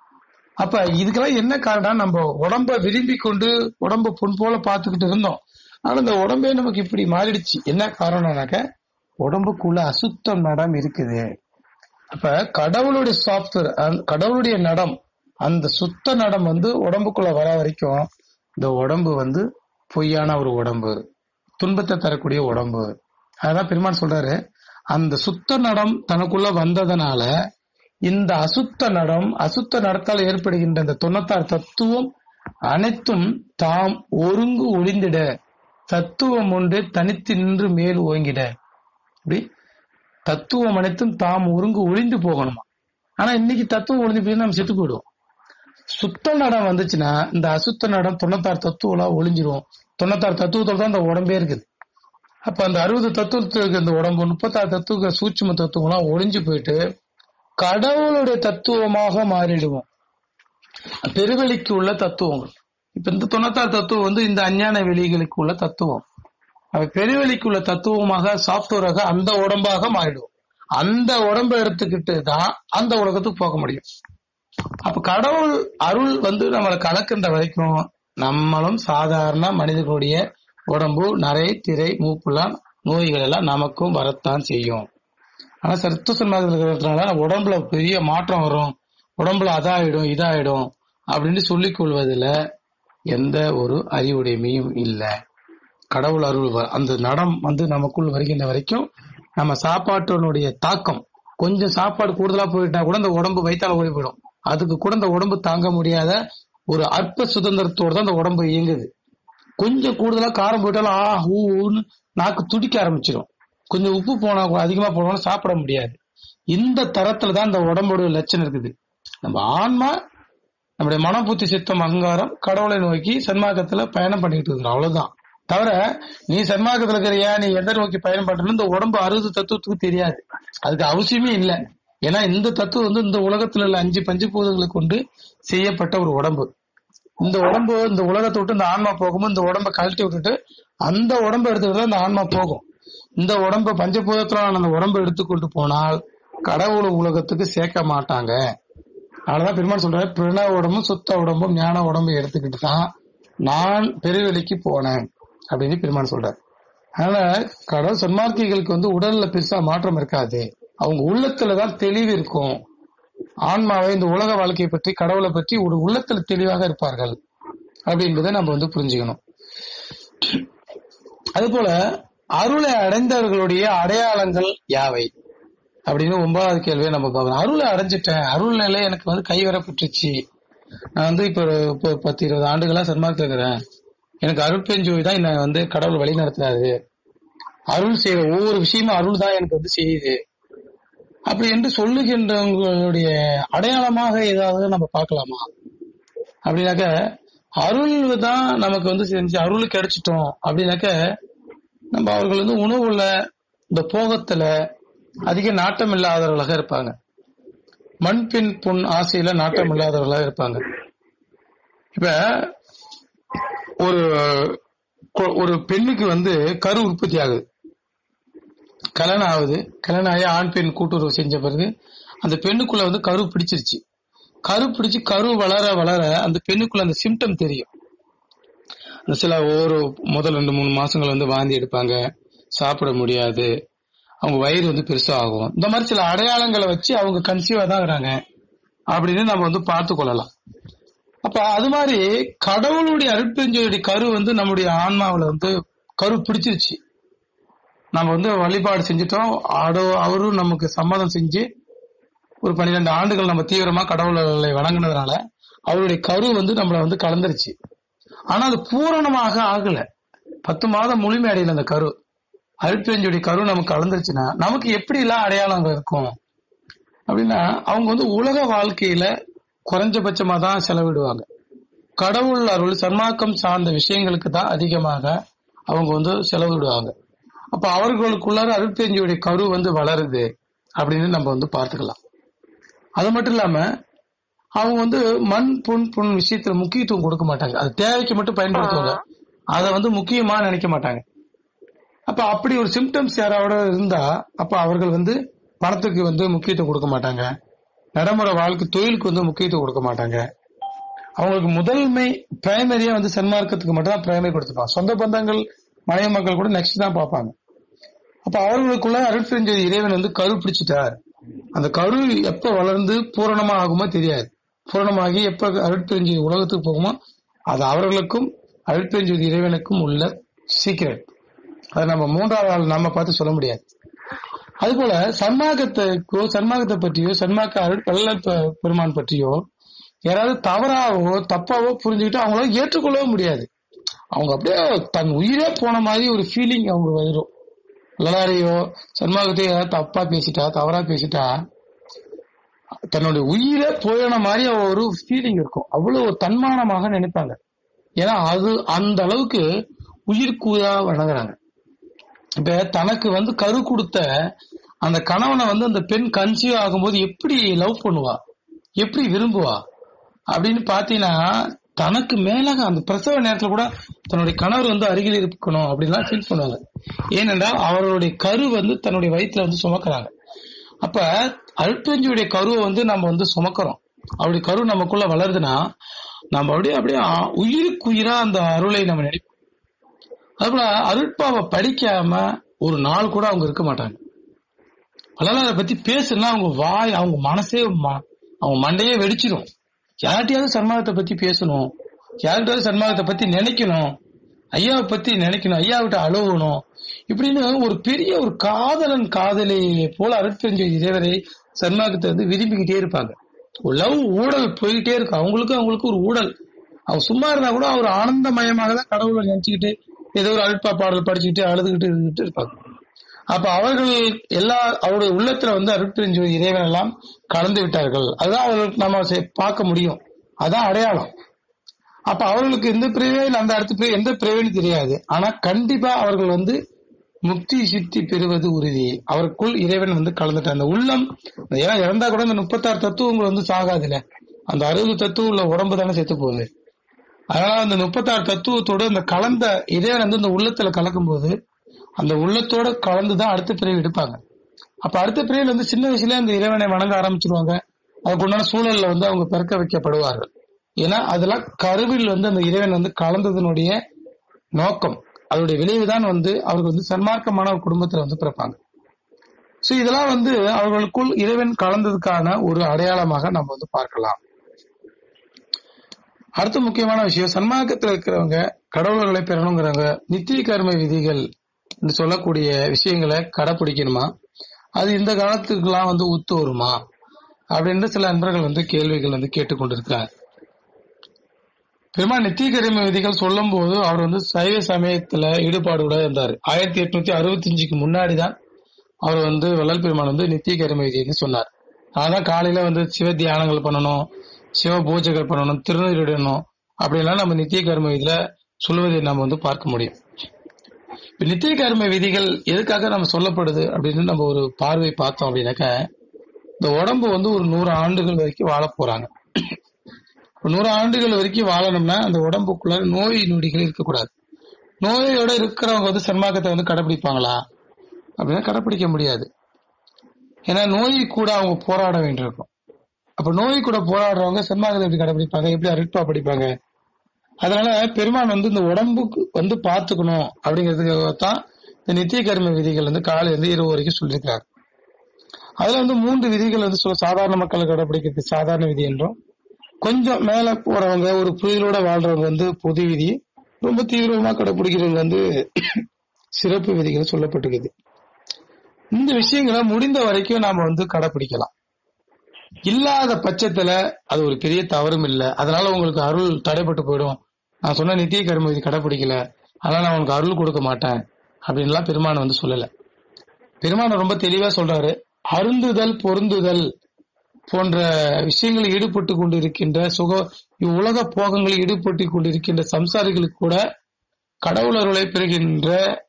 அப்ப இதுக்கெல்லாம் என்ன காரணம் நம்ம உடம்ப விரும்பி கொண்டு உடம்ப பொன் போல பார்த்துக்கிட்டு இருந்தோம் ஆனா இந்த உடம்பே நமக்கு இப்படி மாறிடுச்சு என்ன காரணம்னாக்க உடம்புக்குள்ள அசுத்தம் நடம் இருக்குது அப்ப கடவுளுடைய சாஃப்ட்வேர் கடவுளுடைய நடம் அந்த சுத்த நடம் வந்து உடம்புக்குள்ள வர வரைக்கும் இந்த உடம்பு வந்து பொய்யான ஒரு உடம்பு துன்பத்தை தரக்கூடிய உடம்பு அதான் பெருமான் சொல்றாரு அந்த சுத்த நடம் தனக்குள்ள வந்ததனால இந்த அசுத்த நடம் அசுத்த நடத்தால் ஏற்படுகின்ற இந்த தொண்ணூத்தாறு தத்துவம் அனைத்தும் தாம் ஒருங்கு ஒளிந்திட தத்துவம் ஒன்று தனித்து நின்று மேல் ஓங்கிட இப்படி தத்துவம் அனைத்தும் தாம் ஒருங்கு ஒளிந்து போகணுமா ஆனா இன்னைக்கு தத்துவம் ஒளிந்து போய் நம்ம செத்து போயிடுவோம் சுத்த நடம் வந்துச்சுன்னா இந்த அசுத்த நடம் தொண்ணூத்தாறு தத்துவம் ஒளிஞ்சிரும் தொண்ணூத்தாறு தத்துவத்தோட தான் இந்த உடம்பே இருக்குது அப்ப அந்த அறுபது தத்துவத்துக்கு இந்த உடம்பு முப்பத்தாறு தத்துவ சூட்சும தத்துவம்லாம் ஒளிஞ்சு போயிட்டு கடவுளுடைய தத்துவமாக மாறிடுவோம் பெருவெளிக்கு உள்ள தத்துவங்கள் இப்ப இந்த தொண்ணூத்தாறு தத்துவம் வந்து இந்த அஞ்ஞான வெளிகளுக்கு உள்ள தத்துவம் அப்ப பெருவெளிக்கு உள்ள தத்துவமாக சாப்ட்வேராக அந்த உடம்பாக மாறிடுவோம் அந்த உடம்பை எடுத்துக்கிட்டு தான் அந்த உலகத்துக்கு போக முடியும் அப்ப கடவுள் அருள் வந்து நம்மளை கலக்கின்ற வரைக்கும் நம்மளும் சாதாரண மனிதர்களுடைய உடம்பு நரை திரை மூப்புலாம் நோய்கள் எல்லாம் நமக்கும் வரத்தான் செய்யும் ஆனா சத்து சன்மார்க்கத்தில் இருக்கிறதுனால உடம்புல பெரிய மாற்றம் வரும் உடம்புல அதாயிடும் இதாயிடும் அப்படின்னு சொல்லிக் கொள்வதில் எந்த ஒரு அறிவுடைமையும் இல்லை கடவுள் அருள் வ- அந்த நடம் வந்து நமக்குள் வருகின்ற வரைக்கும் நம்ம சாப்பாட்டினுடைய தாக்கம் கொஞ்சம் சாப்பாடு கூடுதலா போயிட்டா கூட இந்த உடம்பு வயித்தால ஓடி போயிடும் அதுக்கு கூட இந்த உடம்பு தாங்க முடியாத ஒரு அற்ப சுதந்திரத்தோட தான் இந்த உடம்பு இயங்குது கொஞ்சம் கூடுதலா காரம் போயிட்டாலும் ஆ ஊ ஊன்னு நாக்கு துடிக்க ஆரம்பிச்சிடும் கொஞ்சம் உப்பு போனா கூட அதிகமா போனாலும் சாப்பிட முடியாது இந்த தரத்துல தான் இந்த உடம்போட லட்சணம் இருக்குது நம்ம ஆன்மா நம்முடைய மன புத்தி சித்தம் அகங்காரம் கடவுளை நோக்கி சன்மார்க்கத்துல பயணம் பண்ணிட்டு இருக்கிறோம் அவ்வளவுதான் தவிர நீ சன்மார்க்கத்துல இருக்கிறியா நீ எதை நோக்கி பயணம் பண்றன்னு இந்த உடம்பு அறுபது தத்துவத்துக்கு தெரியாது அதுக்கு அவசியமே இல்லை ஏன்னா இந்த தத்துவம் வந்து இந்த உலகத்துல உள்ள அஞ்சு பஞ்சபூதங்களை கொண்டு செய்யப்பட்ட ஒரு உடம்பு இந்த உடம்பு இந்த உலகத்தை விட்டு இந்த ஆன்மா போகும்போது இந்த உடம்பை கழட்டி விட்டுட்டு அந்த உடம்பை எடுத்துக்கிட்டு தான் இந்த ஆன்மா போகும் இந்த உடம்பை பஞ்சபூதத்திலான அந்த உடம்பை எடுத்துக்கொண்டு போனால் கடவுள் உலகத்துக்கு சேர்க்க மாட்டாங்க அதனாலதான் பெருமாள் சொல்றாரு பிரண உடம்பும் சுத்த உடம்பும் ஞான உடம்பும் எடுத்துக்கிட்டு தான் நான் பெருவெளிக்கு போனேன் அப்படின்னு பெருமாள் சொல்றாரு அதனால கடவுள் சன்மார்க்கிகளுக்கு வந்து உடல்ல பெருசா மாற்றம் இருக்காது அவங்க உள்ளத்துலதான் தெளிவு இருக்கும் ஆன்மாவை இந்த உலக வாழ்க்கையை பற்றி கடவுளை பற்றி ஒரு உள்ளத்துல தெளிவாக இருப்பார்கள் அப்படின்றத நம்ம வந்து புரிஞ்சுக்கணும் அதுபோல அருளை அடைந்தவர்களுடைய அடையாளங்கள் யாவை அப்படின்னு ஒன்பதாவது கேள்வியை நம்ம பார்க்கணும் அருளை அடைஞ்சிட்டேன் அருள் நிலை எனக்கு வந்து கைவரப்பட்டுச்சு நான் வந்து இப்போ இப்போ பத்து இருபது ஆண்டுகளா சன்மார்க்க இருக்கிறேன் எனக்கு அருள் பெஞ்சோய் தான் என்னை வந்து கடவுள் வழி நடத்துறாரு அருள் செய்யற ஒவ்வொரு விஷயமும் அருள் தான் எனக்கு வந்து செய்யுது அப்படி என்று சொல்லுகின்றவங்களுடைய அடையாளமாக ஏதாவது நம்ம பார்க்கலாமா அப்படின்னாக்க அருள் தான் நமக்கு வந்து செஞ்சு அருள் கிடைச்சிட்டோம் அப்படின்னாக்க நம்ம அவர்கள் வந்து உணவுல இந்த போகத்துல அதிக நாட்டம் இல்லாதவர்களாக இருப்பாங்க மண் பின் பொன் ஆசையில நாட்டம் இல்லாதவர்களாக இருப்பாங்க இப்ப ஒரு கொ- ஒரு பெண்ணுக்கு வந்து கரு உற்பத்தி ஆகுது கல்யாணம் ஆகுது கல்யாணம் ஆகி ஆண் பெண் கூட்டுறவு செஞ்ச பிறகு அந்த பெண்ணுக்குள்ள வந்து கரு பிடிச்சிருச்சு கரு பிடிச்சு கரு வளர வளர அந்த பெண்ணுக்குள்ள அந்த சிம்டம் தெரியும் அந்த சில ஒரு முதல் ரெண்டு மூணு மாசங்கள் வந்து வாந்தி எடுப்பாங்க சாப்பிட முடியாது அவங்க வயிறு வந்து பெருசா ஆகும் இந்த மாதிரி சில அடையாளங்களை வச்சு அவங்க கன்சீவா தான் இருக்கிறாங்க அப்படின்னு நம்ம வந்து பார்த்து கொள்ளலாம் அப்ப அது மாதிரி கடவுளுடைய அருட்பெஞ்சோடைய கரு வந்து நம்முடைய ஆன்மாவுல வந்து கரு பிடிச்சிருச்சு நம்ம வந்து வழிபாடு செஞ்சுட்டோம் ஆடோ அவரும் நமக்கு சம்மதம் செஞ்சு ஒரு பன்னிரெண்டு ஆண்டுகள் நம்ம தீவிரமா கடவுளை வணங்குனதுனால அவருடைய கரு வந்து நம்மள வந்து கலந்துருச்சு ஆனா அது பூரணமாக ஆகல பத்து மாதம் முழுமை அடையல அந்த கரு அருட்பெஞ்சுடைய கரு நமக்கு கலந்துருச்சுன்னா நமக்கு எப்படி எல்லாம் அடையாளங்கள் இருக்கும் அப்படின்னா அவங்க வந்து உலக வாழ்க்கையில குறைஞ்சபட்சமா தான் செலவிடுவாங்க கடவுள் அருள் சன்மார்க்கம் சார்ந்த விஷயங்களுக்கு தான் அதிகமாக அவங்க வந்து செலவிடுவாங்க அப்ப அவர்களுக்குள்ளார அருட்பெஞ்சியுடைய கரு வந்து வளருது அப்படின்னு நம்ம வந்து பார்த்துக்கலாம் அது மட்டும் இல்லாம அவங்க வந்து மண் புண் புண் விஷயத்துல முக்கியத்துவம் கொடுக்க மாட்டாங்க அது தேவைக்கு மட்டும் பயன்படுத்துவாங்க அதை வந்து முக்கியமா நினைக்க மாட்டாங்க அப்ப அப்படி ஒரு சிம்டம்ஸ் யாரோட இருந்தா அப்ப அவர்கள் வந்து பணத்துக்கு வந்து முக்கியத்துவம் கொடுக்க மாட்டாங்க நடைமுறை வாழ்க்கை தொழிலுக்கு வந்து முக்கியத்துவம் கொடுக்க மாட்டாங்க அவங்களுக்கு முதன்மை பிரைமரியா வந்து சன்மார்க்கத்துக்கு மட்டும் தான் பிரைமரி கொடுத்துப்பாங்க சொந்த பந்தங்கள் மனைவி மக்கள் கூட நெக்ஸ்ட் தான் பார்ப்பாங்க அப்ப அவர்களுக்குள்ள அருட்பெருஞ்ச இறைவன் வந்து கரு பிடிச்சிட்டார் அந்த கரு எப்ப வளர்ந்து பூரணமா ஆகுமோ தெரியாது பூரணமாகி எப்ப அருட்பெருஞ்சி உலகத்துக்கு போகுமோ அது அவர்களுக்கும் அருட்பெருஞ்சி இறைவனுக்கும் உள்ள சீக்கிரட் அதை நம்ம மூன்றாவது ஆள் நம்ம பார்த்து சொல்ல முடியாது அதுபோல சன்மார்க்கத்தைக்கோ சன்மார்க்கத்தை பற்றியோ சன்மார்க்க அருள் வள்ளல் பெ- பெருமான் பற்றியோ யாராவது தவறாவோ தப்பாவோ புரிஞ்சுக்கிட்டு அவங்களால ஏற்றுக்கொள்ளவே முடியாது அவங்க அப்படியே தன் உயிரே போன மாதிரி ஒரு ஃபீலிங் அவங்க வரும் எல்லாரையோ சன்மார்க்கத்தையோ ஏதாவது தப்பா பேசிட்டா தவறா பேசிட்டா தன்னுடைய உயிரே போயின மாதிரி அவ ஒரு ஃபீலிங் இருக்கும் அவ்வளவு ஒரு தன்மானமாக நினைப்பாங்க ஏன்னா அது அந்த அளவுக்கு உயிர்க்குதா வணங்குறாங்க இப்ப தனக்கு வந்து கரு கொடுத்த அந்த கணவனை வந்து அந்த பெண் கன்சீவ் ஆகும்போது எப்படி லவ் பண்ணுவா எப்படி விரும்புவா அப்படின்னு பாத்தீங்கன்னா தனக்கு மேலாக அந்த பிரசவ நேரத்துல கூட தன்னுடைய கணவர் வந்து அருகில் இருக்கணும் அப்படின்லாம் ஃபீல் பண்ணுவாங்க ஏனென்றால் அவர்களுடைய கரு வந்து தன்னுடைய வயிற்றுல வந்து சுமக்கிறாங்க அப்ப அல்பஞ்சியுடைய கருவை வந்து நம்ம வந்து சுமக்கிறோம் அவருடைய கரு நமக்குள்ள வளருதுன்னா நம்ம அப்படியே அப்படியே ஆ- உயிருக்கு உயிரா அந்த அருளை நம்ம நினைப்போம் அதுபோல அருட்பாவை படிக்காம ஒரு நாள் கூட அவங்க இருக்க மாட்டாங்க வள்ளலாரை பத்தி பேசுனா அவங்க வாய் அவங்க மனசே ம- அவங்க மண்டையே வெடிச்சிடும் யார்கிட்டயாவது சன்மார்க்கத்தை பத்தி பேசணும் யார்கிட்டயாவது சன்மார்க்கத்தை பத்தி நினைக்கணும் ஐயாவை பத்தி நினைக்கணும் ஐயாவிட்ட அழுவணும் இப்படின்னு ஒரு பெரிய ஒரு காதலன் காதலி போல அருட்பெருஞ்ச இறைவரை சன்மார்க்கத்தை வந்து விரும்பிக்கிட்டே இருப்பாங்க ஒரு லவ் ஊடல் போய்கிட்டே இருக்கு அவங்களுக்கு அவங்களுக்கு ஒரு ஊடல் அவங்க சும்மா இருந்தா கூட அவர் ஆனந்தமயமாக தான் கடவுளை நினைச்சுக்கிட்டு ஏதோ ஒரு அல்பா பாடல் படிச்சுக்கிட்டு அழுதுகிட்டு இருந்துட்டு இருப்பாங்க அப்ப அவர்கள் எல்லா அவருடைய உள்ளத்துல வந்து அருட்பெருஞ்சு இறைவன் எல்லாம் கலந்து விட்டார்கள் அதுதான் அவர்களுக்கு நம்ம செ- பார்க்க முடியும் அதான் அடையாளம் அப்ப அவர்களுக்கு எந்த பிரிவையில் அந்த அடுத்த பிரிவு எந்த பிரிவுன்னு தெரியாது ஆனா கண்டிப்பா அவர்கள் வந்து முக்தி சித்தி பெறுவது உறுதி அவருக்குள் இறைவன் வந்து கலந்துட்டார் அந்த உள்ளம் ஏன்னா இறந்தா கூட இந்த முப்பத்தாறு தத்துவங்கள் வந்து சாகாதுல அந்த அறுபது தத்துவம் உள்ள உடம்பு தானே செத்து போகுது அதனால அந்த முப்பத்தாறு தத்துவத்தோட இந்த கலந்த இறைவன் வந்து இந்த உள்ளத்துல கலக்கும் போது அந்த உள்ளத்தோட கலந்துதான் அடுத்த பிரிவு எடுப்பாங்க அப்ப அடுத்த பிரிவில் வந்து சின்ன வயசுல அந்த இறைவனை வணங்க ஆரம்பிச்சிருவாங்க அதுக்கு உண்டான சூழல்ல வந்து அவங்க பிறக்க வைக்கப்படுவார்கள் ஏன்னா அதெல்லாம் கருவில் வந்து அந்த இறைவன் வந்து கலந்ததனுடைய நோக்கம் அதனுடைய விளைவுதான் வந்து அவர்கள் வந்து சன்மார்க்கமான ஒரு குடும்பத்துல வந்து பிறப்பாங்க சோ இதெல்லாம் வந்து அவர்களுக்குள் இறைவன் கலந்ததுக்கான ஒரு அடையாளமாக நம்ம வந்து பார்க்கலாம் அடுத்த முக்கியமான விஷயம் சன்மார்க்கத்தில் இருக்கிறவங்க கடவுள்களை பெறணுங்கிறவங்க நித்திய கர்ம விதிகள் என்று சொல்லக்கூடிய விஷயங்களை கடைப்பிடிக்கணுமா அது இந்த காலத்துக்கெல்லாம் வந்து ஒத்து வருமா அப்படின்னு சில நண்பர்கள் வந்து கேள்விகள் வந்து கேட்டுக்கொண்டிருக்காங்க பெருமா நித்திய கரிம விதிகள் சொல்லும் போது அவர் வந்து சைவ சமயத்துல ஈடுபாடுட இருந்தார் ஆயிரத்தி எட்நூத்தி அறுபத்தி அஞ்சுக்கு முன்னாடி தான் அவர் வந்து வள்ளல் பெருமான் வந்து நித்திய கரிம விதின்னு சொன்னார் அதான் காலையில வந்து சிவ தியானங்கள் பண்ணணும் சிவ பூஜைகள் பண்ணணும் திருநீரிடணும் அப்படிலாம் நம்ம நித்திய கர்ம விதியில சொல்வதை நம்ம வந்து பார்க்க முடியும் இப்ப நித்திய கர்ம விதிகள் எதுக்காக நம்ம சொல்லப்படுது அப்படின்னு நம்ம ஒரு பார்வை பார்த்தோம் அப்படின்னாக்க இந்த உடம்பு வந்து ஒரு நூறு ஆண்டுகள் வரைக்கும் வாழ போறாங்க இப்ப நூறு ஆண்டுகள் வரைக்கும் வாழணும்னா அந்த உடம்புக்குள்ள நோய் நொடிகள் இருக்கக்கூடாது நோயோட இருக்கிறவங்க வந்து சன்மார்க்கத்தை வந்து கடைபிடிப்பாங்களா அப்படின்னா கடைபிடிக்க முடியாது ஏன்னா நோய் கூட அவங்க போராட வேண்டியிருக்கும் அப்ப நோய் கூட போராடுறவங்க சன்மார்க்கத்தை எப்படி கடைபிடிப்பாங்க எப்படி அருட்பா படிப்பாங்க அதனால பெருமான் வந்து இந்த உடம்புக்கு வந்து பாத்துக்கணும் அப்படிங்கிறதுக்காக தான் இந்த நித்திய கர்ம விதிகள் வந்து காலையில இருந்து இரவு வரைக்கும் சொல்லியிருக்காங்க அதுல வந்து மூன்று விதிகள் வந்து சொல்ல சாதாரண மக்கள் கடைபிடிக்கிறது சாதாரண விதி என்றும் கொஞ்சம் மேல போறவங்க ஒரு புயலோட வாழ்றவங்க வந்து பொது விதி ரொம்ப தீவிரமா கடைபிடிக்கிறவங்க வந்து சிறப்பு விதிகள் சொல்லப்பட்டிருக்குது இந்த விஷயங்களை முடிந்த வரைக்கும் நாம வந்து கடைபிடிக்கலாம் இல்லாத பட்சத்துல அது ஒரு பெரிய தவறும் இல்லை அதனால உங்களுக்கு அருள் தடைப்பட்டு போயிடும் நான் சொன்ன நித்திய கர்ம விதி கடைபிடிக்கல அதனால நான் உனக்கு அருள் கொடுக்க மாட்டேன் அப்படின்லாம் பெருமான் வந்து சொல்லல பெருமான் ரொம்ப தெளிவா சொல்றாரு அருந்துதல் பொருந்துதல் போன்ற விஷயங்களில் ஈடுபட்டு கொண்டிருக்கின்ற சுக இவ்வுலக போகங்களில் ஈடுபட்டு கொண்டிருக்கின்ற சம்சாரிகளுக்கு கூட கடவுளர்களை பெறுகின்ற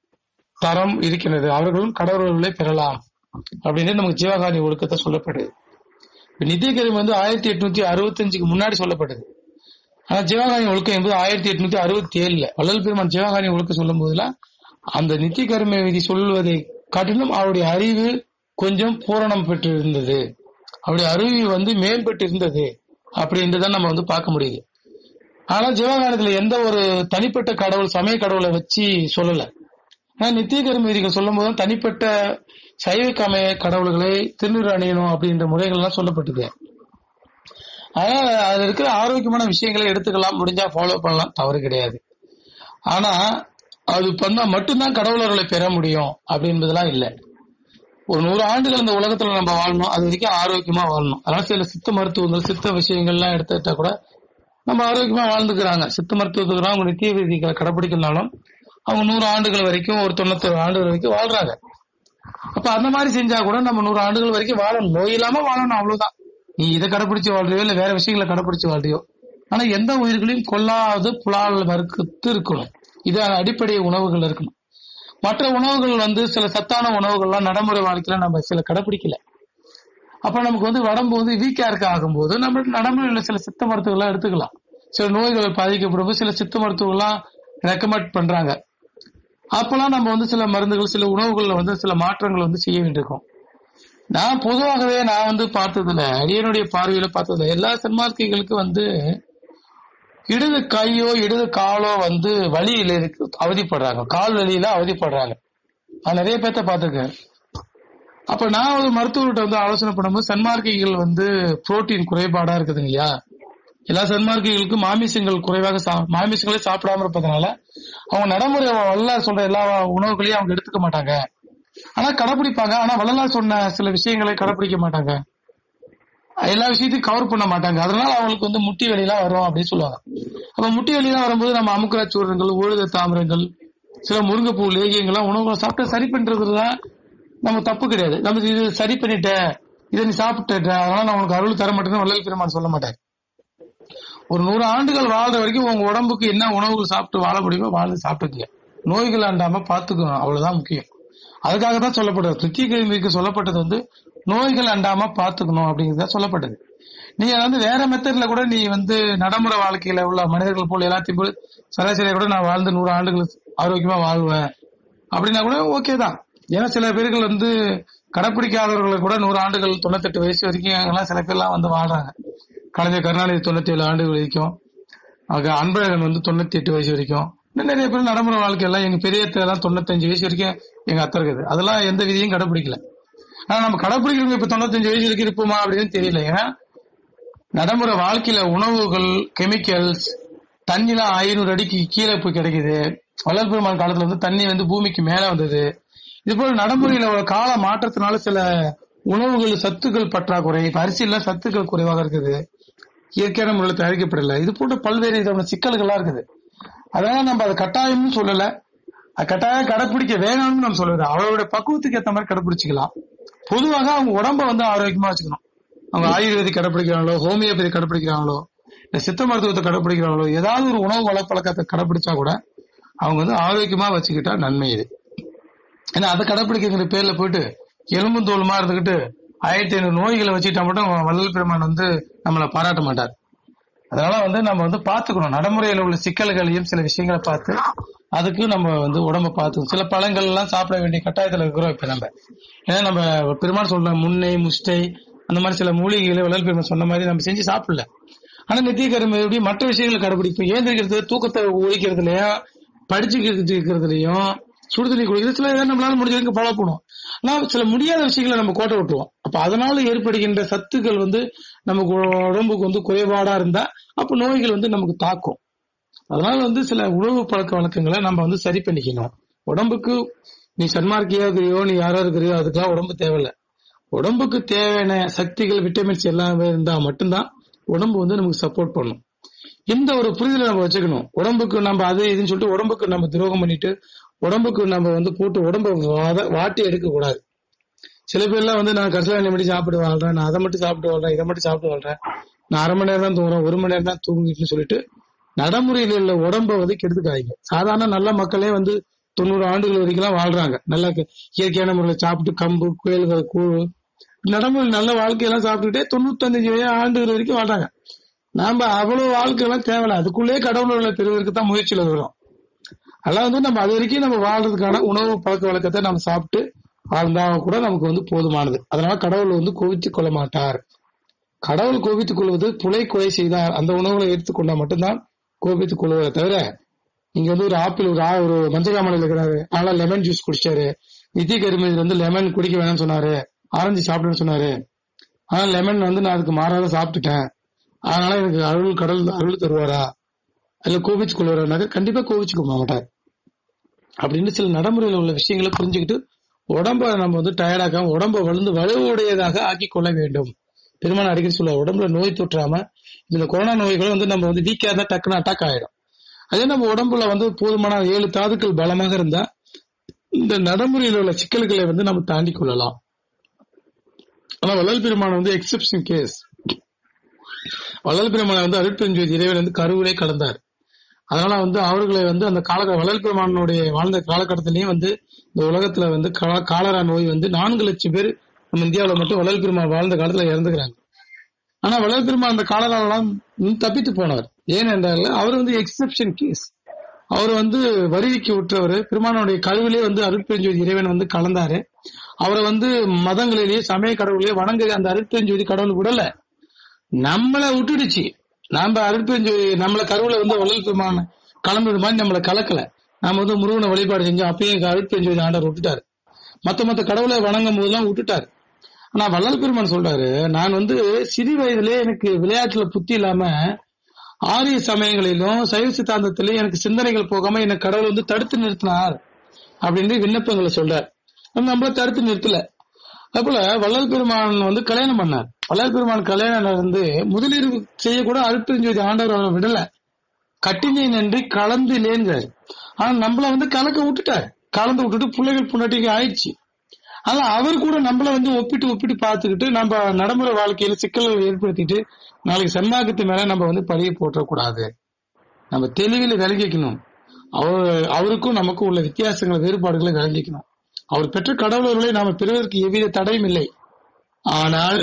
தரம் இருக்கின்றது அவர்களும் கடவுளர்களை பெறலாம் அப்படின்னு நமக்கு ஜீவகாணி ஒழுக்கத்தை சொல்லப்படுது இப்ப நித்திய கரிமம் வந்து ஆயிரத்தி எட்நூத்தி அறுபத்தஞ்சுக்கு முன்னாடி சொல்லப்படுது ஆனா ஜீவகாணி ஒழுக்கம் என்பது ஆயிரத்தி எட்நூத்தி அறுபத்தி ஏழுல வள்ளல் பெருமான் ஜீவகாணி ஒழுக்கம் சொல்லும் போதெல்லாம் அந்த நித்திய கர்ம விதி சொல்வதை காட்டிலும் அவருடைய அறிவு கொஞ்சம் பூரணம் பெற்று இருந்தது அவருடைய அறிவு வந்து மேம்பட்டு இருந்தது அப்படின்றத நம்ம வந்து பார்க்க முடியுது ஆனா ஜீவகானத்துல எந்த ஒரு தனிப்பட்ட கடவுள் சமய கடவுளை வச்சு சொல்லல ஆனா நித்திய கர்ம விதிகள் சொல்லும் போது தனிப்பட்ட சைவ கமய கடவுள்களை திருநீர் அணியணும் அப்படின்ற முறைகள் எல்லாம் சொல்லப்பட்டது அதனால அதுல இருக்கிற ஆரோக்கியமான விஷயங்களை எடுத்துக்கலாம் முடிஞ்சா ஃபாலோ பண்ணலாம் தவறு கிடையாது ஆனா அது பண்ணா மட்டும்தான் கடவுளர்களை பெற முடியும் அப்படின்றதுலாம் இல்லை ஒரு நூறு ஆண்டுகள் இந்த உலகத்துல நம்ம வாழணும் அது வரைக்கும் ஆரோக்கியமா வாழணும் அதனால சில சித்த மருத்துவங்கள் சித்த விஷயங்கள்லாம் எடுத்துட்டா கூட நம்ம ஆரோக்கியமா வாழ்ந்துக்கிறாங்க சித்த மருத்துவத்துக்கு அவங்க நித்திய விதிகளை கடைபிடிக்கனாலும் அவங்க நூறு ஆண்டுகள் வரைக்கும் ஒரு தொண்ணூத்தொரு ஆண்டுகள் வரைக்கும் வாழ்றாங்க அப்ப அந்த மாதிரி செஞ்சா கூட நம்ம நூறு ஆண்டுகள் வரைக்கும் வாழணும் நோய் இல்லாம வாழணும் அவ்வளவுதான் நீ இதை கடைபிடிச்சு வாழ்றியோ இல்ல வேற விஷயங்களை கடைபிடிச்சு வாழ்றியோ ஆனா எந்த உயிர்களையும் கொல்லாது புலால் மறுத்து இருக்கணும் இது அடிப்படை உணவுகள் இருக்கணும் மற்ற உணவுகள் வந்து சில சத்தான உணவுகள்லாம் நடைமுறை வாழ்க்கையில நம்ம சில கடைபிடிக்கல அப்ப நமக்கு வந்து உடம்பு வந்து வீக்கா இருக்க ஆகும்போது நம்ம நடைமுறையில சில சித்த மருத்துவங்கள்லாம் எடுத்துக்கலாம் சில நோய்கள் பாதிக்கப்படும் போது சில சித்த மருத்துவங்கள்லாம் ரெக்கமெண்ட் பண்றாங்க அப்பெல்லாம் நம்ம வந்து சில மருந்துகள் சில உணவுகள்ல வந்து சில மாற்றங்கள் வந்து செய்ய வேண்டியிருக்கும் நான் பொதுவாகவே நான் வந்து பார்த்ததுல அடியனுடைய பார்வையில பார்த்ததுல எல்லா சன்மார்க்கிகளுக்கும் வந்து இடது கையோ இடது காலோ வந்து வலியில இருக்கு அவதிப்படுறாங்க கால் வலியில அவதிப்படுறாங்க நான் நிறைய பேர்த்த பார்த்திருக்கேன் அப்ப நான் ஒரு மருத்துவர்கிட்ட வந்து ஆலோசனை பண்ணும்போது சன்மார்க்கிகள் வந்து புரோட்டீன் குறைபாடா இருக்குதுங்க இல்லையா எல்லா சன்மார்க்கிகளுக்கும் மாமிசங்கள் குறைவாக சா- மாமிசங்களே சாப்பிடாம இருப்பதனால அவங்க நடைமுறை வள்ளலார் சொல்ற எல்லா உணவுகளையும் அவங்க எடுத்துக்க மாட்டாங்க ஆனா கடைபிடிப்பாங்க ஆனா வள்ளலார் சொன்ன சில விஷயங்களை கடைபிடிக்க மாட்டாங்க எல்லா விஷயத்தையும் கவர் பண்ண மாட்டாங்க அதனால அவங்களுக்கு வந்து முட்டி வலிலாம் வரும் அப்படின்னு சொல்லுவாங்க அப்ப முட்டி வலிலாம் வரும்போது நம்ம அமுக்குரா சூரணங்கள் உழுத தாமிரங்கள் சில முருங்கைப்பூ லேகியங்கள்லாம் உணவுகளை சாப்பிட்டு சரி பண்றதுலாம் நம்ம தப்பு கிடையாது நம்ம இது சரி பண்ணிட்ட இதை நீ சாப்பிட்டுட்ட அதனால நான் உனக்கு அருள் தர மாட்டேன்னு வள்ளல் பெருமான் சொல்ல மாட்டேன் ஒரு நூறு ஆண்டுகள் வாழ்ற வரைக்கும் உங்க உடம்புக்கு என்ன உணவுகள் சாப்பிட்டு வாழ முடியுமோ வாழ்ந்து சாப்பிட்டுக்கங்க நோய்கள் அண்டாம பாத்துக்கணும் அவ்வளவுதான் முக்கியம் அதுக்காக தான் சொல்லப்படுது திருப்தி கேள்விக்கு சொல்லப்பட்டது வந்து நோய்கள் அண்டாம பாத்துக்கணும் அப்படிங்கிறதா சொல்லப்பட்டது நீங்க வந்து வேற மெத்தட்ல கூட நீ வந்து நடைமுறை வாழ்க்கையில உள்ள மனிதர்கள் போல எல்லாத்தையும் போல சராசரியா கூட நான் வாழ்ந்து நூறு ஆண்டுகள் ஆரோக்கியமா வாழ்வேன் அப்படின்னா கூட ஓகே தான் ஏன்னா சில பேர்கள் வந்து கடைப்பிடிக்காதவர்கள் கூட நூறு ஆண்டுகள் தொண்ணூத்தெட்டு வயசு வரைக்கும் அங்கெல்லாம் சில பேர்லாம் வந்து வாழ்றாங்க கலைஞர் கருணாநிதி தொண்ணூத்தி ஏழு ஆண்டுகள் வரைக்கும் ஆக அன்பழகன் வந்து தொண்ணூத்தி எட்டு வயசு வரைக்கும் இன்னும் நிறைய பேர் நடைமுறை வாழ்க்கை எல்லாம் எங்க பெரிய எல்லாம் தொண்ணூத்தஞ்சு வயசு வரைக்கும் எங்க அத்தை இருக்குது அதெல்லாம் எந்த விதியும் கடைப்பிடிக்கல ஆனா நம்ம கடைப்பிடிக்கிறவங்க இப்ப தொண்ணூத்தஞ்சு வயசு வரைக்கும் இருப்போமா அப்படின்னு தெரியல ஏன்னா நடைமுறை வாழ்க்கையில உணவுகள் கெமிக்கல்ஸ் தண்ணிலாம் ஐநூறு அடிக்கு கீழே போய் கிடைக்குது வளர்பெருமாள் காலத்துல வந்து தண்ணி வந்து பூமிக்கு மேல வந்தது இது போல நடைமுறையில உள்ள கால மாற்றத்தினால சில உணவுகள் சத்துக்கள் பற்றாக்குறை இப்ப அரிசியில சத்துக்கள் குறைவாக இருக்குது இயற்கையான முறையில் தயாரிக்கப்படல இது போன்ற பல்வேறு விதமான சிக்கல்கள்லாம் இருக்குது அதனால நம்ம அதை கட்டாயம்னு சொல்லல அது கட்டாயம் கடைப்பிடிக்க வேணும்னு நம்ம சொல்லல அவரோட பக்குவத்துக்கு ஏத்த மாதிரி கடைப்பிடிச்சிக்கலாம் பொதுவாக அவங்க உடம்ப வந்து ஆரோக்கியமா வச்சுக்கணும் அவங்க ஆயுர்வேதிக் கடைப்பிடிக்கிறாங்களோ ஹோமியோபதி கடைப்பிடிக்கிறாங்களோ இல்ல சித்த மருத்துவத்தை கடைப்பிடிக்கிறாங்களோ ஏதாவது ஒரு உணவு வளப்பழக்கத்தை கடைப்பிடிச்சா கூட அவங்க வந்து ஆரோக்கியமா வச்சுக்கிட்டா நன்மை இது ஏன்னா அதை கடைப்பிடிக்கிற பேர்ல போயிட்டு எலும்பும் தோலுமா இருந்துகிட்டு ஆயிரத்தி ஐநூறு நோய்களை வச்சுட்டா மட்டும் வள்ளல் பெருமான் வந்து நம்மளை பாராட்ட மாட்டார் அதனால வந்து நம்ம வந்து பாத்துக்கணும் நடைமுறையில உள்ள சிக்கல்களையும் சில விஷயங்களை பார்த்து அதுக்கு நம்ம வந்து உடம்ப பார்த்துக்கணும் சில பழங்கள் எல்லாம் சாப்பிட வேண்டிய கட்டாயத்துல இருக்கிறோம் இப்ப நம்ம ஏன்னா நம்ம பெருமாள் சொல்ற முன்னை முஷ்டை அந்த மாதிரி சில மூலிகைகளை வள்ளல் பெருமாள் சொன்ன மாதிரி நம்ம செஞ்சு சாப்பிடல ஆனா நித்திய கரும்பு எப்படி மற்ற விஷயங்களை கடைபிடிப்போம் ஏந்திரிக்கிறது தூக்கத்தை ஒழிக்கிறதுலயும் படிச்சுக்கிறது இருக்கிறதுலயும் சுடுதண்ணி குடிக்கிறது சில இதை நம்மளால முடிஞ்ச வரைக்கும் ஃபாலோ பண்ணுவோம் ஆனா சில முடியாத விஷயங்களை நம்ம கோட்டை விட்டுருவோம் அப்ப அதனால ஏற்படுகின்ற சத்துக்கள் வந்து நமக்கு உடம்புக்கு வந்து குறைபாடா இருந்தா அப்ப நோய்கள் வந்து நமக்கு தாக்கும் அதனால வந்து சில உணவு பழக்க வழக்கங்களை நம்ம வந்து சரி பண்ணிக்கணும் உடம்புக்கு நீ சன்மார்க்கியா இருக்கிறியோ நீ யாரா இருக்கிறியோ அதுக்கெல்லாம் உடம்பு தேவையில்ல உடம்புக்கு தேவையான சக்திகள் விட்டமின்ஸ் எல்லாமே இருந்தா மட்டும்தான் உடம்பு வந்து நமக்கு சப்போர்ட் பண்ணும் இந்த ஒரு புரிதலை நம்ம வச்சுக்கணும் உடம்புக்கு நம்ம அது இதுன்னு சொல்லிட்டு உடம்புக்கு நம்ம துரோகம் பண்ணிட்டு உடம்புக்கு நம்ம வந்து போட்டு உடம்ப வாத- வாட்டி எடுக்க கூடாது சில பேர்லாம் வந்து நான் கரிசலாணி மட்டும் சாப்பிட்டு வாழ்றேன் நான் அதை மட்டும் சாப்பிட்டு வாழ்றேன் இதை மட்டும் சாப்பிட்டு வாழ்றேன் நான் அரை மணி நேரம் தான் தூங்குறேன் ஒரு மணி நேரம் தான் தூங்கிட்டுன்னு சொல்லிட்டு நடைமுறையில் உள்ள உடம்ப வந்து கெடுத்துக்காதீங்க சாதாரண நல்ல மக்களே வந்து தொண்ணூறு ஆண்டுகள் வரைக்கும் வாழ்றாங்க நல்ல க- இயற்கையான முறையில் சாப்பிட்டு கம்பு குயல்கள் கூழ் நடைமுறை நல்ல வாழ்க்கையெல்லாம் சாப்பிட்டுட்டே தொண்ணூத்தஞ்சு வய- ஆண்டுகள் வரைக்கும் வாழ்றாங்க நாம அவ்வளவு வாழ்க்கையெல்லாம் தேவையில்ல அதுக்குள்ளே கடவுள் உள்ள பெறுவதற்கு தான் முயற்சியில் இருக்கிறோம் அதெல்லாம் வந்து நம்ம அது வரைக்கும் நம்ம வாழ்றதுக்கான உணவு பழக்க வழக்கத்தை நம்ம சாப்பிட்டு வாழ்ந்தா கூட நமக்கு வந்து போதுமானது அதனால கடவுள் வந்து கோவித்துக் கொள்ள மாட்டார் கடவுள் கோபித்துக் கொள்வது புலை கொலை செய்தார் அந்த உணவுகளை எடுத்துக்கொண்டா மட்டும்தான் கோபித்துக் கொள்வதை தவிர நீங்க வந்து ஒரு ஆப்பிள் ஒரு ஆ- ஒரு மஞ்சகாமலையில் இருக்கிறாரு அதனால லெமன் ஜூஸ் குடிச்சாரு நிதி கருமதி வந்து லெமன் குடிக்க வேணாம்னு சொன்னாரு ஆரஞ்சு சாப்பிடுன்னு சொன்னாரு ஆனா லெமன் வந்து நான் அதுக்கு மாறாத சாப்பிட்டுட்டேன் அதனால எனக்கு அருள் கடவுள் அருள் தருவாரா இல்ல கோபிச்சு கொள்வாரானாக்க கண்டிப்பா கோபிச்சுக்க மாட்டார் அப்படின்னு சில நடைமுறையில் உள்ள விஷயங்களை புரிஞ்சுக்கிட்டு உடம்ப நம்ம வந்து டயர்டாக்காம உடம்ப வளர்ந்து வலுவுடையதாக ஆக்கி கொள்ள வேண்டும் பெருமான அடிக்கடி சொல்ல உடம்புல நோய் தொற்றாம இந்த கொரோனா நோய்கள் வந்து நம்ம வந்து வீக்கா இருந்தா டக்குன்னு அட்டாக் ஆயிடும் அதே நம்ம உடம்புல வந்து போதுமான ஏழு தாதுக்கள் பலமாக இருந்தா இந்த நடைமுறையில் உள்ள சிக்கல்களை வந்து நம்ம தாண்டி கொள்ளலாம் ஆனா வள்ளல் பெருமான் வந்து எக்ஸெப்ஷன் கேஸ் வள்ளல் பெருமான் வந்து அருட்பெருஞ்சோதி இறைவன் வந்து கருவிலே கலந்தார் அதனால வந்து அவர்களை வந்து அந்த கால வள்ளல் பெருமானுடைய வாழ்ந்த காலகட்டத்திலயும் வந்து இந்த உலகத்துல வந்து கா- காலரா நோய் வந்து நான்கு லட்சம் பேர் நம்ம இந்தியாவுல மட்டும் வள்ளல் பெருமான் வாழ்ந்த காலத்துல இறந்துக்கிறாங்க ஆனா வள்ளல் பெருமான் அந்த காலராலாம் தப்பித்து போனவர் ஏனென்றால் அவர் வந்து எக்ஸெப்ஷன் கேஸ் அவர் வந்து வருவிக்கு விட்டவர் பெருமானுடைய கழுவிலே வந்து அருட்பெருஞ்சோதி இறைவன் வந்து கலந்தாரு அவரை வந்து மதங்களிலேயே சமய கடவுளையே வணங்க அந்த அருட்பெருஞ்சோதி கடவுள் விடல நம்மள விட்டுடுச்சு நாம அருட்பெருஞ்சோதி நம்மள கருவுல வந்து வள்ளல் பெருமான் கலந்தது மாதிரி நம்மள கலக்கல நாம வந்து முருகனை வழிபாடு செஞ்சோம் அப்பயும் அருட்பெருஞ்சோதி ஆண்டவர் விட்டுட்டாரு மத்த மத்த கடவுளை வணங்கும் போதெல்லாம் விட்டுட்டாரு ஆனா வள்ளல் பெருமான் சொல்றாரு நான் வந்து சிறு வயதிலே எனக்கு விளையாட்டுல புத்தி இல்லாம ஆரிய சமயங்களிலும் சைவ சித்தாந்தத்திலும் எனக்கு சிந்தனைகள் போகாம என்ன கடவுள் வந்து தடுத்து நிறுத்தினார் அப்படின்னு விண்ணப்பங்களை சொல்றார் ஆனா நம்மள தடுத்து நிறுத்தல அதுபோல வள்ளல் பெருமான் வந்து கல்யாணம் பண்ணார் வள்ளல் பெருமான் கல்யாணம் நடந்து முதலீடு செய்யக்கூட அருட்பெருஞ்சோதி ஆண்டவர் அவரை விடல கட்டினை நன்றி கலந்து இல்லேங்கிறாரு ஆனா நம்மள வந்து கலக்க விட்டுட்டார் கலந்து விட்டுட்டு பிள்ளைகள் புண்ணாட்டிக்கு ஆயிடுச்சு ஆனா அவர் கூட நம்மள வந்து ஒப்பிட்டு ஒப்பிட்டு பார்த்துக்கிட்டு நம்ம நடைமுறை வாழ்க்கையில சிக்கல்களை ஏற்படுத்திட்டு நாளைக்கு சன்மார்க்கத்து மேல நம்ம வந்து பழிய போட்டக்கூடாது நம்ம தெளிவில் விளங்கிக்கணும் அவர் அவருக்கும் நமக்கும் உள்ள வித்தியாசங்களை வேறுபாடுகளை விளங்கிக்கணும் அவர் பெற்ற கடவுளர்களை நாம பெறுவதற்கு எவ்வித தடையும் இல்லை ஆனால்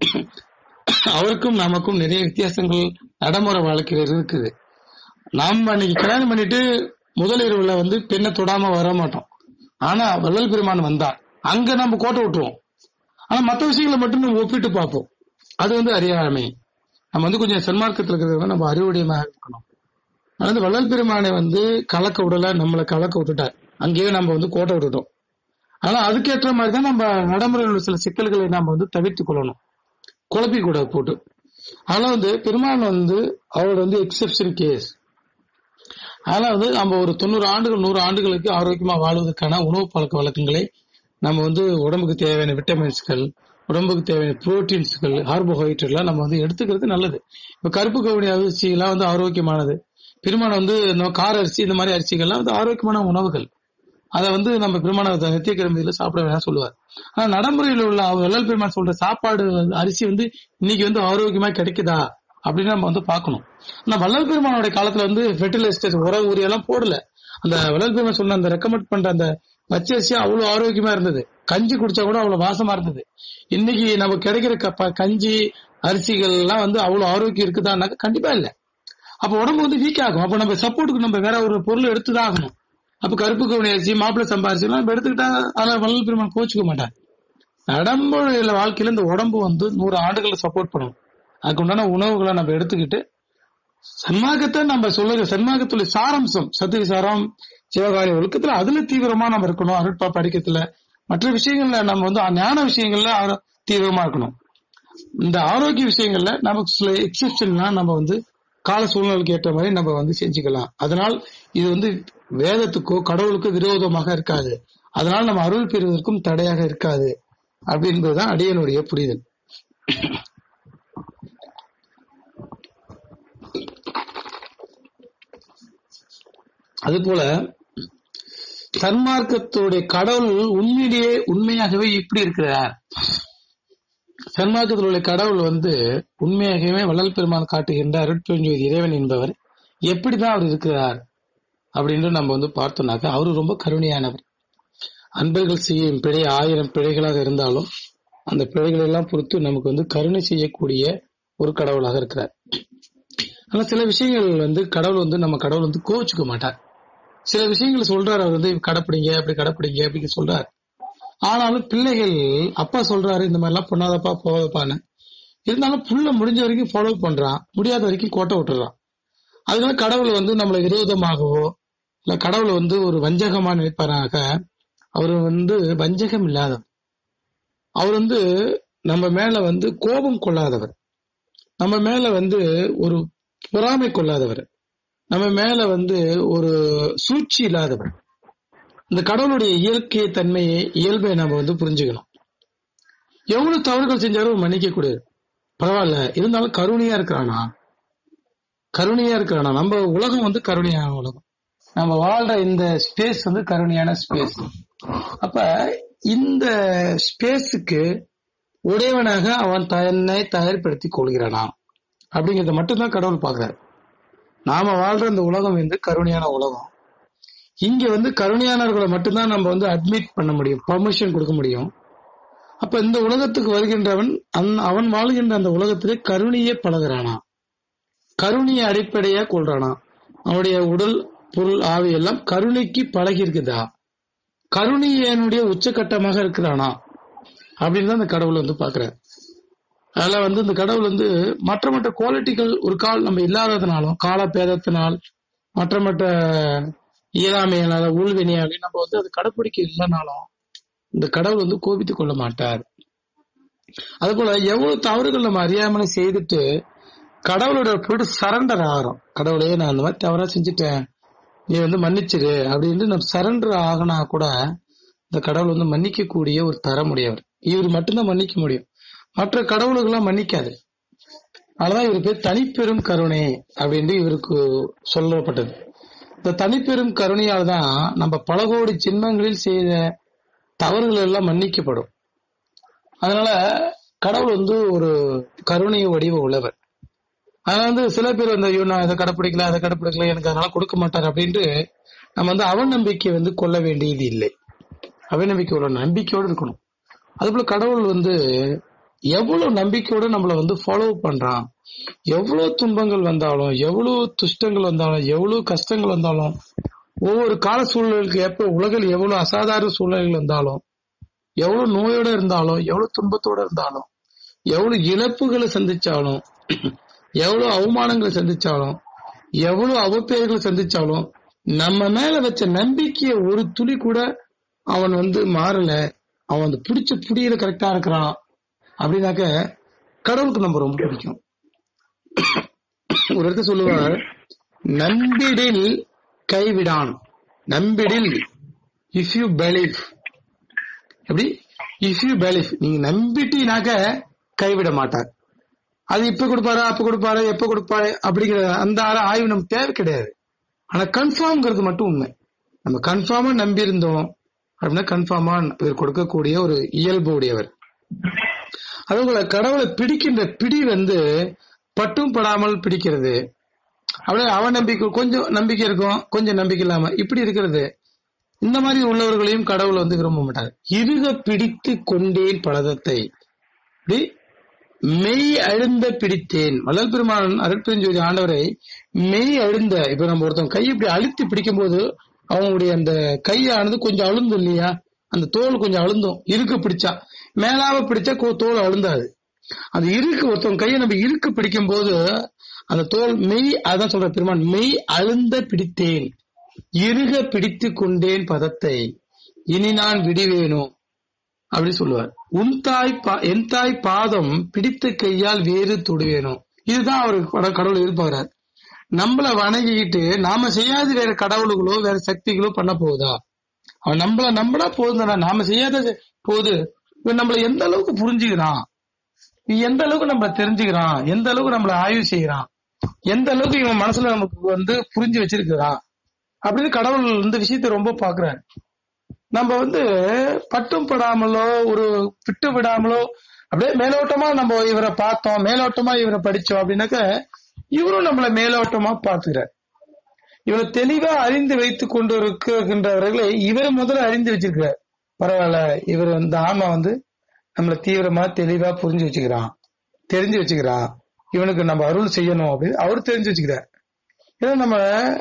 அவருக்கும் நமக்கும் நிறைய வித்தியாசங்கள் நடைமுறை வாழ்க்கையில் இருக்குது நாம அன்னைக்கு கல்யாணம் பண்ணிட்டு முதல் இரவுல வந்து பெண்ணை தொடாம வர மாட்டோம் ஆனா வள்ளல் பெருமான் வந்தார் அங்க நம்ம கோட்டை விட்டுருவோம் ஆனா மற்ற விஷயங்களை மட்டும் நம்ம ஒப்பிட்டு பார்ப்போம் அது வந்து அறியாமை நம்ம வந்து கொஞ்சம் சன்மார்க்கத்தில் இருக்கிறவங்க நம்ம அறிவுடையமாக இருக்கணும் அதாவது வள்ளல் பெருமானை வந்து கலக்க விடல நம்மளை கலக்க விட்டுட்டார் அங்கேயே நம்ம வந்து கோட்டை விட்டுட்டோம் ஆனா அதுக்கேற்ற மாதிரி தான் நம்ம நடைமுறையில் உள்ள சில சிக்கல்களை நம்ம வந்து தவிர்த்துக் கொள்ளணும் குழப்பி கூட போட்டு ஆனா வந்து பெருமாள் வந்து அவரோட வந்து எக்ஸெப்ஷன் கேஸ் அதனால வந்து நம்ம ஒரு தொண்ணூறு ஆண்டுகள் நூறு ஆண்டுகளுக்கு ஆரோக்கியமா வாழ்வதற்கான உணவு பழக்க வழக்கங்களை நம்ம வந்து உடம்புக்கு தேவையான விட்டமின்ஸ்கள் உடம்புக்கு தேவையான புரோட்டீன்ஸ்கள் கார்போஹைட்ரேட் எல்லாம் நம்ம வந்து எடுத்துக்கிறது நல்லது இப்ப கருப்பு கவுனி அரிசி எல்லாம் வந்து ஆரோக்கியமானது பெருமானம் வந்து இந்த கார அரிசி இந்த மாதிரி அரிசிகள்லாம் வந்து ஆரோக்கியமான உணவுகள் அதை வந்து நம்ம பெருமான நித்திய கிழமையில சாப்பிட வேணாம் சொல்லுவார் ஆனா நடைமுறையில் உள்ள அவர் வள்ளல் பெருமான் சொல்ற சாப்பாடு அரிசி வந்து இன்னைக்கு வந்து ஆரோக்கியமா கிடைக்குதா அப்படின்னு நம்ம வந்து பார்க்கணும் ஆனா வள்ளல் பெருமானோட காலத்துல வந்து ஃபெர்டிலைசர் உர ஊரியெல்லாம் போடல அந்த வள்ளல் பெருமான் சொன்ன அந்த ரெக்கமெண்ட் பண்ற அந்த பச்சரிசி அவ்வளவு ஆரோக்கியமா இருந்தது கஞ்சி குடிச்சா கூட அவ்வளவு வாசமா இருந்தது இன்னைக்கு நம்ம கிடைக்கிற கப்ப கஞ்சி அரிசிகள் எல்லாம் வந்து அவ்வளவு ஆரோக்கியம் இருக்குதான்னாக்க கண்டிப்பா இல்ல அப்ப உடம்பு வந்து வீக் ஆகும் அப்ப நம்ம சப்போர்ட்டுக்கு நம்ம வேற ஒரு பொருள் எடுத்துதான் ஆகணும் அப்ப கருப்பு கவுனி அரிசி மாப்பிள்ளை சம்பாரிசி எல்லாம் நம்ம எடுத்துக்கிட்டா அதெல்லாம் வள்ளல் பெருமான் கோச்சுக்க மாட்டார் நடைமுறையில வாழ்க்கையில இந்த உடம்பு வந்து நூறு ஆண்டுகளை சப்போர்ட் பண்ணணும் அதுக்கு உண்டான உணவுகளை நம்ம எடுத்துக்கிட்டு சன்மார்க்கத்தை நம்ம சொல்லுற சன்மார்க்கத்துல சாரம்சம் சத்திய சாரம் சிவகாரி ஒழுக்கத்துல அதுல தீவிரமா நம்ம இருக்கணும் அருட்பா படிக்கிறதுல மற்ற விஷயங்கள்ல நம்ம வந்து ஞான விஷயங்கள்ல ஆரோ- தீவிரமா இருக்கணும் இந்த ஆரோக்கிய விஷயங்கள்ல நமக்கு சில எக்ஸெப்ஷன்லாம் நம்ம வந்து கால சூழ்நிலைக்கு ஏற்ற மாதிரி நம்ம வந்து செஞ்சுக்கலாம் அதனால் இது வந்து வேதத்துக்கோ கடவுளுக்கோ விரோதமாக இருக்காது அதனால் நம்ம அருள் பெறுவதற்கும் தடையாக இருக்காது அப்படின்றதுதான் அடியனுடைய புரிதல் அதுபோல சன்மார்க்கத்துடைய கடவுள் உண்மையிலேயே உண்மையாகவே இப்படி இருக்கிறார் சன்மார்க்கத்தில் உள்ள கடவுள் வந்து உண்மையாகவே வள்ளல் பெருமான் காட்டுகின்ற அருட்பெருஞ்சோதி இறைவன் என்பவர் எப்படிதான் அவர் இருக்கிறார் அப்படின்னு நம்ம வந்து பார்த்தோம்னாக்க அவரு ரொம்ப கருணையானவர் அன்பர்கள் செய்யும் பிழை ஆயிரம் பிழைகளாக இருந்தாலும் அந்த பிழைகளை எல்லாம் பொறுத்து நமக்கு வந்து கருணை செய்யக்கூடிய ஒரு கடவுளாக இருக்கிறார் ஆனா சில விஷயங்கள் வந்து கடவுள் வந்து நம்ம கடவுள் வந்து கோவிச்சுக்க மாட்டார் சில விஷயங்கள் சொல்றாரு அவர் வந்து கடைப்பிடிங்க அப்படி கடைப்பிடிங்க அப்படின்னு சொல்றாரு ஆனாலும் பிள்ளைகள் அப்பா சொல்றாரு இந்த மாதிரி எல்லாம் பண்ணாதப்பா போவதப்பான்னு இருந்தாலும் புள்ள முடிஞ்ச வரைக்கும் ஃபாலோ பண்றான் முடியாத வரைக்கும் கோட்டை விட்டுறான் அதனால கடவுள் வந்து நம்மளை விரோதமாகவோ இல்ல கடவுளை வந்து ஒரு வஞ்சகமா நினைப்பாராக அவர் வந்து வஞ்சகம் இல்லாதவர் அவர் வந்து நம்ம மேல வந்து கோபம் கொள்ளாதவர் நம்ம மேல வந்து ஒரு பொறாமை கொள்ளாதவர் நம்ம மேல வந்து ஒரு சூழ்ச்சி இல்லாதவர் இந்த கடவுளுடைய இயற்கை தன்மையை இயல்பை நம்ம வந்து புரிஞ்சுக்கணும் எவ்வளவு தவறுகள் செஞ்சாலும் மன்னிக்க கூடாது பரவாயில்ல இருந்தாலும் கருணையா இருக்கிறானா கருணையா இருக்கிறானா நம்ம உலகம் வந்து கருணையான உலகம் நம்ம வாழ்ற இந்த ஸ்பேஸ் வந்து கருணையான ஸ்பேஸ் அப்ப இந்த ஸ்பேஸுக்கு உடையவனாக அவன் தன்னை தயார்படுத்திக் கொள்கிறானா அப்படிங்கறத மட்டும்தான் கடவுள் பாக்குறாரு நாம வாழ்ற இந்த உலகம் வந்து கருணையான உலகம் இங்க வந்து கருணையானவர்களை மட்டும்தான் நம்ம வந்து அட்மிட் பண்ண முடியும் பர்மிஷன் கொடுக்க முடியும் அப்ப இந்த உலகத்துக்கு வருகின்றவன் அந்- அவன் வாழ்கின்ற அந்த உலகத்திலே கருணையே பழகுறானா கருணையை அடிப்படையா கொள்றானா அவனுடைய உடல் பொருள் ஆவி எல்லாம் கருணைக்கு பழகி இருக்குதா கருணையனுடைய உச்சகட்டமாக இருக்கிறானா அப்படின்னு தான் இந்த கடவுள் வந்து பாக்குறாரு அதுல வந்து இந்த கடவுள் வந்து மற்ற மற்ற குவாலிட்டிகள் ஒரு கால் நம்ம இல்லாததுனாலும் கால பேதத்தினால் மற்ற மற்ற இயலாமையினால ஊழ்வினையாலே நம்ம வந்து அது கடைப்பிடிக்க இல்லைனாலும் இந்த கடவுள் வந்து கோபித்துக் கொள்ள மாட்டார் அதுபோல எவ்வளவு தவறுகள் நம்ம அறியாமலே செய்துட்டு கடவுளோட போயிட்டு சரண்டர் ஆகிறோம் கடவுளே நான் இந்த மாதிரி தவறா செஞ்சுட்டேன் நீ வந்து மன்னிச்சிரு அப்படின்னு நம்ம சரண்டர் ஆகினா கூட இந்த கடவுள் வந்து மன்னிக்க கூடிய ஒரு தரமுடையவர் இவர் மட்டும்தான் மன்னிக்க முடியும் மற்ற கடவுளுக்கெல்லாம் மன்னிக்காது அதனால இவர் பேர் தனிப்பெரும் கருணை அப்படின்னு இவருக்கு சொல்லப்பட்டது இந்த தனிப்பெரும் கருணையால் தான் நம்ம பல கோடி ஜென்மங்களில் செய்த தவறுகள் எல்லாம் மன்னிக்கப்படும் அதனால கடவுள் வந்து ஒரு கருணை வடிவ உள்ளவர் அதனால வந்து சில பேர் வந்து ஐயோ நான் இதை கடைப்பிடிக்கல அதை கடைப்பிடிக்கல எனக்கு அதனால கொடுக்க மாட்டார் அப்படின்ட்டு நம்ம வந்து அவநம்பிக்கை வந்து கொள்ள வேண்டியது இல்லை அவநம்பிக்கை உள்ள நம்பிக்கையோடு இருக்கணும் அதுபோல கடவுள் வந்து எவ்வளவு நம்பிக்கையோட நம்மள வந்து ஃபாலோ பண்றான் எவ்வளவு துன்பங்கள் வந்தாலும் எவ்வளவு துஷ்டங்கள் வந்தாலும் எவ்வளவு கஷ்டங்கள் வந்தாலும் ஒவ்வொரு கால சூழ்நிலைக்கு எப்ப உலகில் எவ்வளவு அசாதாரண சூழ்நிலைகள் வந்தாலும் எவ்வளவு நோயோட இருந்தாலும் எவ்வளவு துன்பத்தோட இருந்தாலும் எவ்வளவு இழப்புகளை சந்திச்சாலும் எவ்வளவு அவமானங்களை சந்திச்சாலும் எவ்வளவு அவப்பெயர்களை சந்திச்சாலும் நம்ம மேல வச்ச நம்பிக்கைய ஒரு துளி கூட அவன் வந்து மாறல அவன் வந்து பிடிச்ச புடியில கரெக்டா இருக்கிறான் அப்படின்னாக்க கடவுளுக்கு நம்ம ரொம்ப பிடிக்கும் ஒரு இடத்த சொல்லுவார் நம்பிடில் கைவிடான் நம்பிடில் இஃப் யூ பெலிவ் எப்படி இஃப் யூ பெலிவ் நீங்க நம்பிட்டீனாக்க கைவிட மாட்டார் அது இப்ப கொடுப்பாரா அப்ப கொடுப்பாரா எப்ப கொடுப்பாரு அப்படிங்கிற அந்த ஆள ஆய்வு நமக்கு தேவை கிடையாது ஆனா கன்ஃபார்ம்ங்கிறது மட்டும் உண்மை நம்ம கன்ஃபார்மா நம்பி இருந்தோம் அப்படின்னா கன்ஃபார்மா இவர் கொடுக்கக்கூடிய ஒரு இயல்பு உடையவர் அதுபோல கடவுளை பிடிக்கின்ற பிடி வந்து பட்டும் படாமல் பிடிக்கிறது அப்படியே அவ நம்பிக்கை கொஞ்சம் நம்பிக்கை இருக்கும் கொஞ்சம் நம்பிக்கை இல்லாம இப்படி இருக்கிறது இந்த மாதிரி உள்ளவர்களையும் கடவுள் வந்து விரும்ப மாட்டார் இருக பிடித்து கொண்டேன் பலதத்தை இப்படி மெய் அழுந்த பிடித்தேன் வள்ளல் பெருமான் அருட்பெருஞ்சோதி ஆண்டவரை மெய் அழுந்த இப்ப நம்ம ஒருத்தன் கை இப்படி அழுத்தி பிடிக்கும் போது அவங்களுடைய அந்த கையானது கொஞ்சம் அழுந்தும் இல்லையா அந்த தோல் கொஞ்சம் அழுந்தும் இருக்க பிடிச்சா மேலாவ பிடிச்சா கோ- தோல் அழுந்தாது அந்த இருக்கு ஒருத்தவங்க கையை நம்ம இருக்கு பிடிக்கும் போது அந்த தோல் மெய் அதான் சொல்ற பெருமான் மெய் அழுந்த பிடித்தேன் இருக பிடித்து கொண்டேன் பதத்தை இனி நான் விடுவேனோ அப்படி சொல்லுவார் உன் தாய் பா- என் தாய் பாதம் பிடித்த கையால் வேறு தொடுவேனோ இதுதான் அவர் கட- கடவுள் எதிர்பார்க்கிறார் நம்மள வணங்கிக்கிட்டு நாம செய்யாத வேற கடவுளுகளோ வேற சக்திகளோ பண்ண போகுதா அவன் நம்மள நம்பினா போதும் நாம செய்யாத செ- போது இவன் நம்மள எந்த அளவுக்கு புரிஞ்சுக்கிறான் இவன் எந்த அளவுக்கு நம்மள தெரிஞ்சுக்கிறான் எந்த அளவுக்கு நம்மள ஆய்வு செய்யறான் எந்த அளவுக்கு இவன் மனசுல நமக்கு வந்து புரிஞ்சு வச்சிருக்கிறான் அப்படின்னு கடவுள் இந்த விஷயத்தை ரொம்ப பாக்குறாரு நம்ம வந்து பட்டும் படாமலோ ஒரு விட்டு விடாமலோ அப்படியே மேலோட்டமா நம்ம இவரை பார்த்தோம் மேலோட்டமா இவரை படிச்சோம் அப்படின்னாக்க இவரும் நம்மள மேலோட்டமா பார்த்துக்கிறார் இவரை தெளிவா அறிந்து வைத்துக் கொண்டு இருக்கின்றவர்களை இவரை முதல்ல அறிந்து வச்சிருக்கிறார் பரவாயில்ல இவர் இந்த ஆமா வந்து நம்மள தீவிரமா தெளிவா புரிஞ்சு வச்சுக்கிறான் தெரிஞ்சு வச்சுக்கிறான் இவனுக்கு நம்ம அருள் செய்யணும் அப்படின்னு அவர் தெரிஞ்சு வச்சுக்கிறார் ஏன்னா நம்ம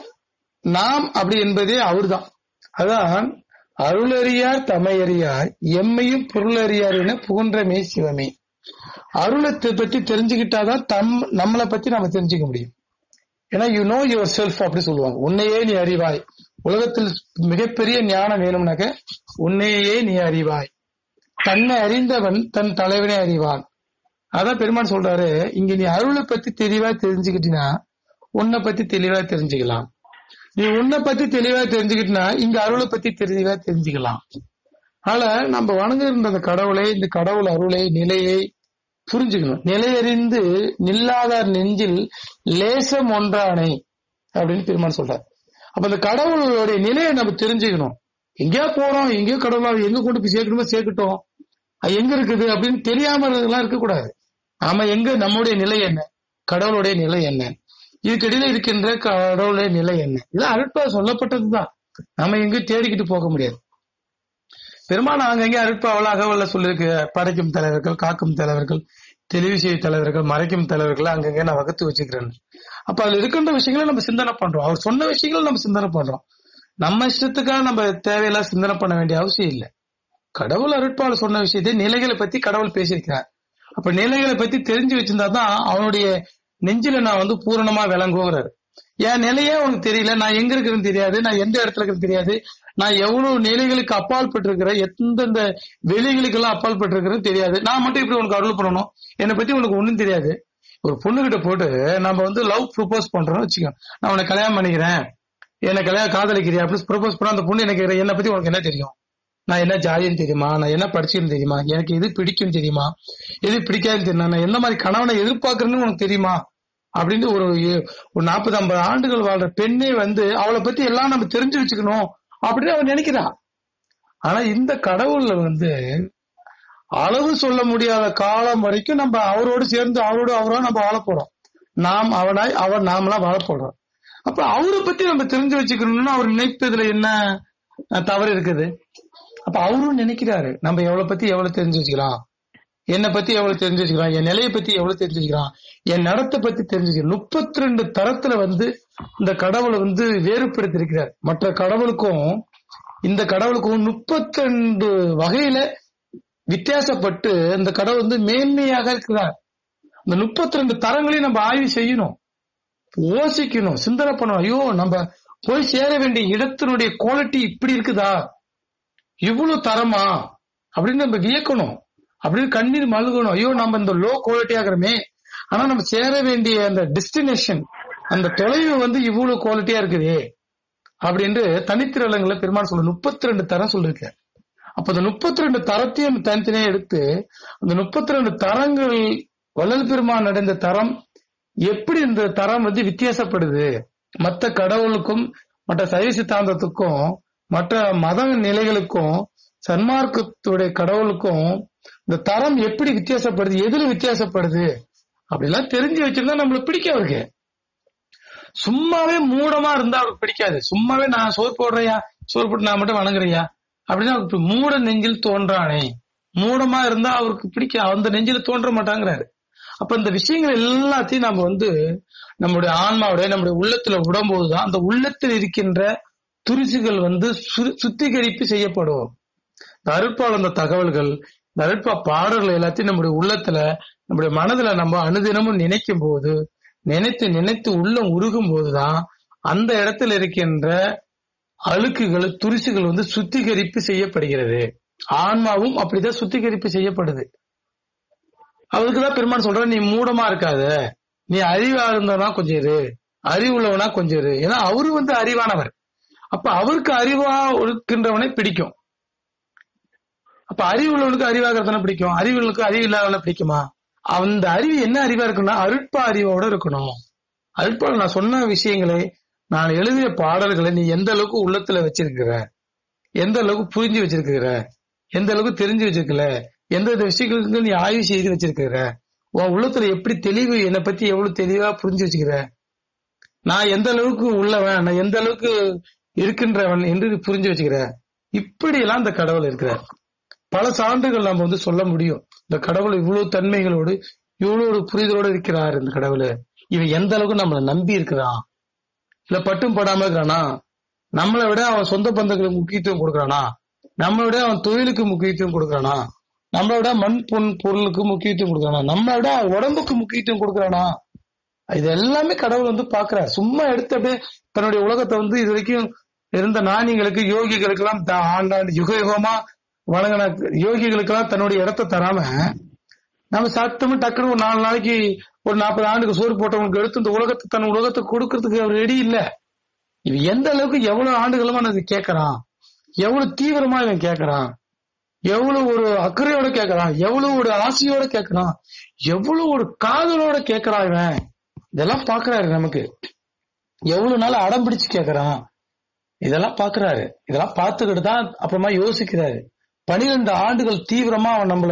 நாம் அப்படி என்பதே அவர்தான் அதான் அருளறியார் தமையறியார் எம்மையும் பொருளறியார் என புகன்றமே சிவமே அருளத்தை பத்தி தெரிஞ்சுக்கிட்டாதான் தம் நம்மளை பத்தி நம்ம தெரிஞ்சுக்க முடியும் ஏன்னா யூ நோ யுவர் செல்ஃப் அப்படி சொல்லுவாங்க உன்னையே நீ அறிவாய் உலகத்தில் மிகப்பெரிய ஞானம் வேணும்னாக்க உன்னையே நீ அறிவாய் தன்னை அறிந்தவன் தன் தலைவனை அறிவான் அதான் பெருமான் சொல்றாரு இங்க நீ அருளை பத்தி தெளிவா தெரிஞ்சுக்கிட்டினா உன்னை பத்தி தெளிவா தெரிஞ்சுக்கலாம் நீ உன்னை பத்தி தெளிவா தெரிஞ்சுக்கிட்டினா இங்க அருளை பத்தி தெளிவா தெரிஞ்சுக்கலாம் அதனால நம்ம வணங்குகின்ற அந்த கடவுளை இந்த கடவுள் அருளை நிலையை புரிஞ்சுக்கணும் நிலையறிந்து நில்லாதார் நெஞ்சில் லேசம் ஒன்றானை அப்படின்னு பெருமான் சொல்றார் அப்ப அந்த கடவுளுடைய நிலையை நம்ம தெரிஞ்சுக்கணும் எங்கேயா போறோம் எங்கேயோ கடவுள் எங்க கொண்டு போய் சேர்க்கணுமோ சேர்க்கட்டும் அது எங்க இருக்குது அப்படின்னு தெரியாம எல்லாம் இருக்கக்கூடாது நாம எங்க நம்முடைய நிலை என்ன கடவுளுடைய நிலை என்ன இதுக்கிடையில இருக்கின்ற கடவுளுடைய நிலை என்ன இது அருட்பா சொல்லப்பட்டதுதான் நாம எங்கேயும் தேடிக்கிட்டு போக முடியாது பெருமாள் அங்கங்கே அருட்பாவல அகவல்ல சொல்லிருக்கு படைக்கும் தலைவர்கள் காக்கும் தலைவர்கள் தெளிவிசை தலைவர்கள் மறைக்கும் தலைவர்கள் அங்கங்கே நான் வகுத்து வச்சுக்கிறேன் அப்ப அதுல இருக்கின்ற விஷயங்களை நம்ம சிந்தனை பண்றோம் அவர் சொன்ன விஷயங்களை நம்ம சிந்தனை பண்றோம் நம்ம இஷ்டத்துக்காக நம்ம தேவையெல்லாம் சிந்தனை பண்ண வேண்டிய அவசியம் இல்லை கடவுள் அருட்பால் சொன்ன விஷயத்தை நிலைகளை பத்தி கடவுள் பேசியிருக்கிறார் அப்ப நிலைகளை பத்தி தெரிஞ்சு வச்சிருந்தா தான் அவனுடைய நெஞ்சில நான் வந்து பூரணமா விளங்குகிறாரு என் நிலையே உனக்கு தெரியல நான் எங்க இருக்கிறேன்னு தெரியாது நான் எந்த இடத்துல இருக்கிறது தெரியாது நான் எவ்வளவு நிலைகளுக்கு அப்பால் பட்டிருக்கிறேன் எந்தெந்த வெளிகளுக்கு எல்லாம் அப்பால் பட்டிருக்கிறேன்னு தெரியாது நான் மட்டும் இப்படி உனக்கு அருள் பண்ணணும் என்னை பத்தி உனக்கு ஒண்ணும் தெரியாது ஒரு பொண்ணுகிட்ட போட்டு நம்ம வந்து லவ் ப்ரொபோஸ் பண்றோம்னு வச்சுக்கோ நான் உனக்கு கல்யாணம் பண்ணிக்கிறேன் என்ன கல்யாணம் காதலிக்கிறியா அப்படி ப்ரொபோஸ் பண்ண அந்த பொண்ணு எனக்கு என்னை பத்தி உனக்கு என்ன தெரியும் நான் என்ன ஜாலின்னு தெரியுமா நான் என்ன படிச்சேன்னு தெரியுமா எனக்கு எது பிடிக்கும் தெரியுமா எது பிடிக்காதுன்னு தெரியுமா நான் என்ன மாதிரி கணவனை எதிர்பார்க்கறேன்னு உனக்கு தெரியுமா அப்படின்னு ஒரு ஏ- ஒரு நாற்பது ஐம்பது ஆண்டுகள் வாழ்ற பெண்ணே வந்து அவளை பத்தி எல்லாம் நம்ம தெரிஞ்சு வச்சுக்கணும் அப்படின்னு அவன் நினைக்கிறா ஆனா இந்த கடவுள்ல வந்து அளவு சொல்ல முடியாத காலம் வரைக்கும் நம்ம அவரோடு சேர்ந்து அவரோடு அவரா நம்ம வாழ போறோம் நாம் அவனாய் அவன் நாமளா வாழ போறோம் அப்ப அவரை பத்தி நம்ம தெரிஞ்சு வச்சுக்கணும்னு அவர் நினைப்பதுல என்ன அஹ், தவறு இருக்குது அப்ப அவரும் நினைக்கிறாரு நம்ம எவ்வளவு பத்தி எவ்வளவு தெரிஞ்சு வச்சுக்கலாம் என்னை பத்தி எவ்வளவு தெரிஞ்சு வச்சுக்கலாம் என் நிலையை பத்தி எவ்வளவு தெரிஞ்சு வச்சுக்கலாம் என் நடத்தை பத்தி தெரிஞ்சு வச்சுக்கலாம் முப்பத்தி ரெண்டு தரத்துல வந்து இந்த கடவுளை வந்து வேறுபடுத்தி இருக்கிறார் மற்ற கடவுளுக்கும் இந்த கடவுளுக்கும் முப்பத்தி ரெண்டு வகையில வித்தியாசப்பட்டு இந்த கடவுள் வந்து மேன்மையாக இருக்கிறார் இந்த முப்பத்தி ரெண்டு தரங்களையும் நம்ம ஆய்வு செய்யணும் யோசிக்கணும் சிந்தனை பண்ணணும் ஐயோ நம்ம போய் சேர வேண்டிய இடத்தினுடைய குவாலிட்டி இப்படி இருக்குதா இவ்வளவு தரமா அப்படின்னு நம்ம வியக்கணும் அப்படின்னு கண்ணீர் மல்கணும் ஐயோ நம்ம இந்த லோ குவாலிட்டி ஆகிறோமே ஆனா நம்ம சேர வேண்டிய அந்த டெஸ்டினேஷன் அந்த தொலைவு வந்து இவ்வளவு குவாலிட்டியா இருக்குதே அப்படின்ட்டு தனித்திரளங்களை பெருமாள் சொல்ல முப்பத்தி ரெண்டு தரம் சொல்லிருக்க அப்ப அந்த முப்பத்தி ரெண்டு தரத்தையும் தனித்தனியா எடுத்து அந்த முப்பத்தி ரெண்டு தரங்கள் வள்ளல் பெருமான் அடைந்த தரம் எப்படி இந்த தரம் வந்து வித்தியாசப்படுது மற்ற கடவுளுக்கும் மற்ற சைவ சித்தாந்தத்துக்கும் மற்ற மத நிலைகளுக்கும் சன்மார்க்கத்துடைய கடவுளுக்கும் இந்த தரம் எப்படி வித்தியாசப்படுது எதுல வித்தியாசப்படுது அப்படிலாம் தெரிஞ்சு வச்சிருந்தா நம்மளுக்கு பிடிக்கும் அவருக்கு சும்மாவே மூடமா இருந்தா அவருக்கு பிடிக்காது சும்மாவே நான் சோறு போடுறையா சோறு போட்டு நான் மட்டும் வணங்குறியா அப்படின்னா அவருக்கு மூட நெஞ்சில் தோன்றானே மூடமா இருந்தா அவருக்கு பிடிக்க அந்த நெஞ்சில தோன்ற மாட்டாங்கிறாரு அப்ப இந்த விஷயங்கள் எல்லாத்தையும் நம்ம வந்து நம்முடைய ஆன்மாவுடைய நம்முடைய உள்ளத்துல விடும்போதுதான் அந்த உள்ளத்தில் இருக்கின்ற துரிசுகள் வந்து சு- சுத்திகரிப்பு செய்யப்படும் இந்த அருட்பால் அந்த தகவல்கள் இந்த அருட்பா பாடல்கள் எல்லாத்தையும் நம்முடைய உள்ளத்துல நம்முடைய மனதுல நம்ம அனுதினமும் நினைக்கும் போது நினைத்து நினைத்து உள்ளம் உருகும் போதுதான் அந்த இடத்துல இருக்கின்ற அழுக்குகள் துரிசுகள் வந்து சுத்திகரிப்பு செய்யப்படுகிறது ஆன்மாவும் அப்படிதான் சுத்திகரிப்பு செய்யப்படுது அவருக்குதான் பெருமான் சொல்ற நீ மூடமா இருக்காத நீ அறிவா இருந்தவனா கொஞ்சம் இரு அறிவுள்ளவனா கொஞ்சம் இரு ஏன்னா அவரு வந்து அறிவானவர் அப்ப அவருக்கு அறிவா இருக்கின்றவனை பிடிக்கும் அப்ப அறிவுள்ளவனுக்கு அறிவாகிறதுனா பிடிக்கும் அறிவுள்ளவனுக்கு அறிவு இல்லாதவனை பிடிக்குமா அந்த அறிவு என்ன அறிவா இருக்குன்னா அருட்பா அறிவோட இருக்கணும் அருட்பா நான் சொன்ன விஷயங்களை நான் எழுதிய பாடல்களை நீ எந்த அளவுக்கு உள்ளத்துல வச்சிருக்கிற எந்த அளவுக்கு புரிஞ்சு வச்சிருக்கிற எந்த அளவுக்கு தெரிஞ்சு வச்சிருக்கல எந்த வித விஷயங்களுக்கு நீ ஆய்வு செய்து வச்சிருக்கிற உன் உள்ளத்துல எப்படி தெளிவு என்னை பத்தி எவ்வளவு தெளிவா புரிஞ்சு வச்சுக்கிற நான் எந்த அளவுக்கு உள்ளவன் நான் எந்த அளவுக்கு இருக்கின்றவன் என்று புரிஞ்சு வச்சுக்கிற இப்படி எல்லாம் இந்த கடவுள் இருக்கிறார் பல சான்றுகள் நம்ம வந்து சொல்ல முடியும் இந்த கடவுள் இவ்வளவு தன்மைகளோடு இவ்வளவு ஒரு புரிதலோடு இருக்கிறார் இந்த கடவுள் இவன் எந்த அளவுக்கு நம்மளை நம்பி இருக்கிறான் இல்ல பட்டும் படாம இருக்கிறானா நம்மளை விட அவன் சொந்த பந்தங்களுக்கு முக்கியத்துவம் கொடுக்கறானா நம்மளை விட அவன் தொழிலுக்கு முக்கியத்துவம் கொடுக்கறானா நம்மளை விட மண் பொன் பொருளுக்கு முக்கியத்துவம் கொடுக்கறானா நம்மளை விட அவன் உடம்புக்கு முக்கியத்துவம் கொடுக்கறானா இது எல்லாமே கடவுள் வந்து பாக்குறார் சும்மா எடுத்து அப்படியே தன்னுடைய உலகத்தை வந்து இது வரைக்கும் இருந்த ஞானிகளுக்கு யோகிகளுக்கு எல்லாம் ஆண்டாண்டு யுக யுகமா வழங்கின யோகிகளுக்கெல்லாம் தன்னுடைய இடத்தை தராம நம்ம சத்தமும் டக்குனு ஒரு நாலு நாளைக்கு ஒரு நாற்பது ஆண்டுக்கு சோறு போட்டவங்களுக்கு எடுத்து இந்த உலகத்தை தன் உலகத்தை கொடுக்கறதுக்கு அவர் ரெடி இல்ல இது எந்த அளவுக்கு எவ்வளவு ஆண்டுகளுமா நான் இதை கேட்கறான் எவ்வளவு தீவிரமா இவன் கேட்கறான் எவ்வளவு ஒரு அக்கறையோட கேட்கறான் எவ்வளவு ஒரு ஆசையோட கேட்கறான் எவ்வளவு ஒரு காதலோட கேட்கறான் இவன் இதெல்லாம் பாக்குறாரு நமக்கு எவ்வளவு நாள் அடம் பிடிச்சு கேட்கறான் இதெல்லாம் பாக்குறாரு இதெல்லாம் பார்த்துக்கிட்டு தான் அப்புறமா யோசிக்கிறாரு பனிரெண்டு ஆண்டுகள் தீவிரமா அவன் நம்மள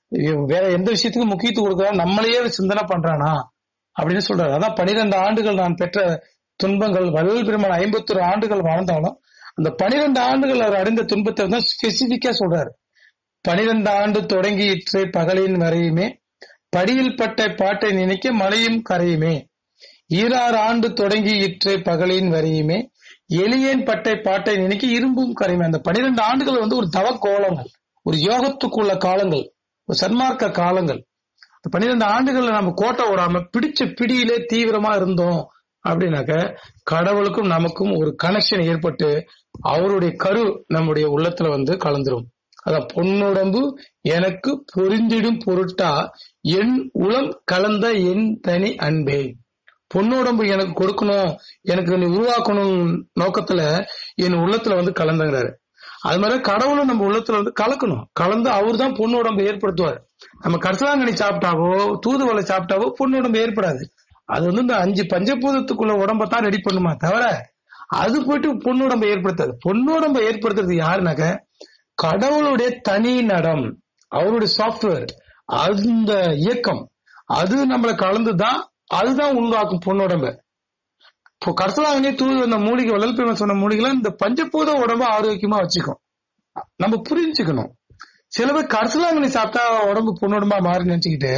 வேற எந்த விஷயத்துக்கும் முக்கியத்துவம் கொடுக்கறான் நம்மளையே சிந்தனை பண்றானா அப்படின்னு சொல்றாரு அதான் பனிரெண்டு ஆண்டுகள் நான் பெற்ற துன்பங்கள் வள்ளல் பெருமாள் ஐம்பத்தொரு ஆண்டுகள் வாழ்ந்தாலும் அந்த பனிரெண்டு ஆண்டுகள் அவர் அடைந்த துன்பத்தை தான் ஸ்பெசிபிக்கா சொல்றாரு பனிரெண்டு ஆண்டு தொடங்கியிற்று பகலின் வரையுமே படியில் பட்ட பாட்டை நினைக்க மலையும் கரையுமே ஈராறு ஆண்டு தொடங்கி இற்றை பகலின் வரையுமே எளியேன் பட்டை பாட்டை நினைக்க இரும்பும் கரையுமே அந்த பனிரெண்டு ஆண்டுகள் வந்து ஒரு தவ கோலங்கள் ஒரு யோகத்துக்குள்ள காலங்கள் ஒரு சன்மார்க்க காலங்கள் இந்த பன்னிரெண்டு ஆண்டுகள்ல நம்ம கோட்டை ஓடாம பிடிச்ச பிடியிலே தீவிரமா இருந்தோம் அப்படின்னாக்க கடவுளுக்கும் நமக்கும் ஒரு கனெக்ஷன் ஏற்பட்டு அவருடைய கரு நம்முடைய உள்ளத்துல வந்து கலந்துரும் அதான் பொன்னுடம்பு எனக்கு பொருந்திடும் பொருட்டா என் உளம் கலந்த என் தனி அன்பே பொன்னுடம்பு எனக்கு கொடுக்கணும் எனக்கு நீ உருவாக்கணும் நோக்கத்துல என் உள்ளத்துல வந்து கலந்துங்கிறாரு அது மாதிரி கடவுளும் நம்ம உள்ளத்துல வந்து கலக்கணும் கலந்து அவர் தான் பொண்ணு உடம்பு ஏற்படுத்துவார் நம்ம கரிசலாங்கனி சாப்பிட்டாவோ தூதுவளை சாப்பிட்டாவோ பொண்ணு உடம்பு ஏற்படாது அது வந்து இந்த அஞ்சு பஞ்சபூதத்துக்குள்ள உடம்ப தான் ரெடி பண்ணுமா தவிர அது போயிட்டு பொண்ணு உடம்பை ஏற்படுத்தாது பொண்ணு உடம்பை ஏற்படுத்துறது யாருனாக்க கடவுளுடைய தனி நடம் அவருடைய சாஃப்ட்வேர் அந்த இயக்கம் அது நம்மள கலந்துதான் அதுதான் உண்டாக்கும் பொண்ணுடம்ப இப்போ கரசலாங்கனே தூது அந்த மூலிகை வளல் பெருமை சொன்ன மூலிகைலாம் இந்த பஞ்சபூத உடம்ப ஆரோக்கியமா வச்சுக்கும் நம்ம புரிஞ்சுக்கணும் சில பேர் கரசலாங்கனி சாப்பிட்டா உடம்பு பொண்ணுடம்பா மாறி நினைச்சுக்கிட்டு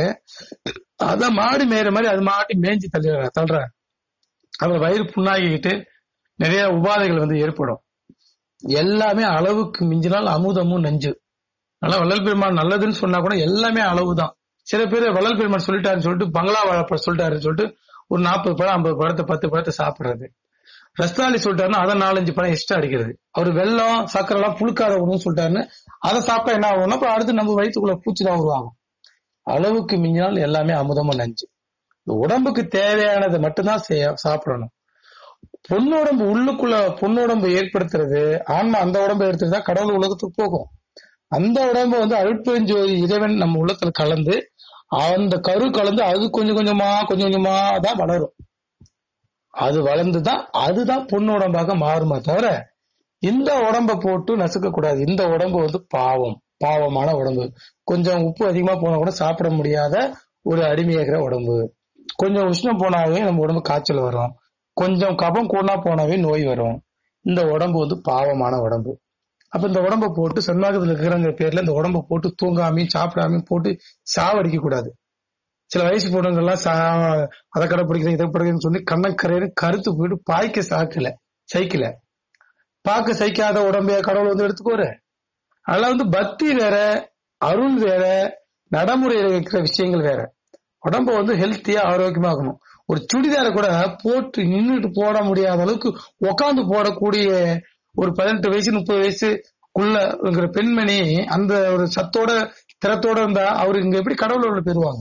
அதான் மாடு மேயிற மாதிரி அது மாட்டி மேய்ஞ்சி தள்ளி தள்ளுற அப்புறம் வயிறு புண்ணாகிக்கிட்டு நிறைய உபாதைகள் வந்து ஏற்படும் எல்லாமே அளவுக்கு மிஞ்சினால் அமுதமும் நஞ்சு அதனால வள்ளல் பெருமான் நல்லதுன்னு சொன்னா கூட எல்லாமே அளவுதான் சில பேர் வள்ளல் பெருமான் சொல்லிட்டாருன்னு சொல்லிட்டு பங்களா வாழைப்பழம் சொல்லிட்டாருன்னு சொல்லிட்டு ஒரு நாற்பது பழம் ஐம்பது பழத்தை பத்து பழத்தை சாப்பிடுறது ரஸ்தாலி சொல்லிட்டாருன்னா அதை நாலஞ்சு பழம் எக்ஸ்ட்ரா அடிக்கிறது அவர் வெள்ளம் சக்கரை எல்லாம் புழுக்காத உணவு சொல்லிட்டாருன்னு அதை சாப்பிட்டா என்ன ஆகும்னா அப்புறம் அடுத்து நம்ம வயிற்றுக்குள்ள பூச்சி தான் உருவாகும் அளவுக்கு மிஞ்சினால் எல்லாமே அமுதமா நஞ்சு இந்த உடம்புக்கு தேவையானதை மட்டும்தான் செய்ய- சாப்பிடணும் பொண்ணுடம்பு உள்ளுக்குள்ள பொண்ணுடம்பு ஏற்படுத்துறது ஆன்மா அந்த உடம்பை எடுத்துட்டு தான் கடவுள் உலகத்துக்கு போகும் அந்த உடம்பு வந்து அழுப்பெஞ்சோதி இறைவன் நம்ம உள்ளத்துல கலந்து அந்த கரு கலந்து அது கொஞ்சம் கொஞ்சமா கொஞ்சம் கொஞ்சமா தான் வளரும் அது வளர்ந்துதான் அதுதான் பொண்ணு உடம்பாக மாறுமா தவிர இந்த உடம்ப போட்டு நசுக்க கூடாது இந்த உடம்பு வந்து பாவம் பாவமான உடம்பு கொஞ்சம் உப்பு அதிகமா போனா கூட சாப்பிட முடியாத ஒரு அடிமையாகிற உடம்பு கொஞ்சம் உஷ்ணம் போனாவே நம்ம உடம்பு காய்ச்சல் வரும் கொஞ்சம் கபம் கூடனா போனாவே நோய் வரும் இந்த உடம்பு வந்து பாவமான உடம்பு அப்ப இந்த உடம்ப போட்டு சன்மார்க்கத்தில் இருக்கிறங்கிற பேர்ல இந்த உடம்ப போட்டு தூங்காமையும் சாப்பிடாமையும் போட்டு சாவடிக்க கூடாது சில வயசு பொண்ணுங்கெல்லாம் சா அதை கடைப்பிடிக்கிறேன் இதை பிடிக்கிறேன்னு சொல்லி கண்ணக்கரையில கருத்து போயிட்டு பாய்க்க சாக்கல சைக்கிள பார்க்க சைக்காத உடம்பைய கடவுள் வந்து எடுத்துக்கோரு அதெல்லாம் வந்து பக்தி வேற அருள் வேற நடைமுறையில இருக்கிற விஷயங்கள் வேற உடம்ப வந்து ஹெல்த்தியா ஆரோக்கியமாகணும் ஒரு சுடிதாரை கூட போட்டு நின்றுட்டு போட முடியாத அளவுக்கு உட்காந்து போடக்கூடிய ஒரு பதினெட்டு வயசு முப்பது வயசுக்குள்ள இருக்கிற பெண்மணி அந்த ஒரு சத்தோட திறத்தோட இருந்தா அவரு இங்க எப்படி கடவுளோட பெறுவாங்க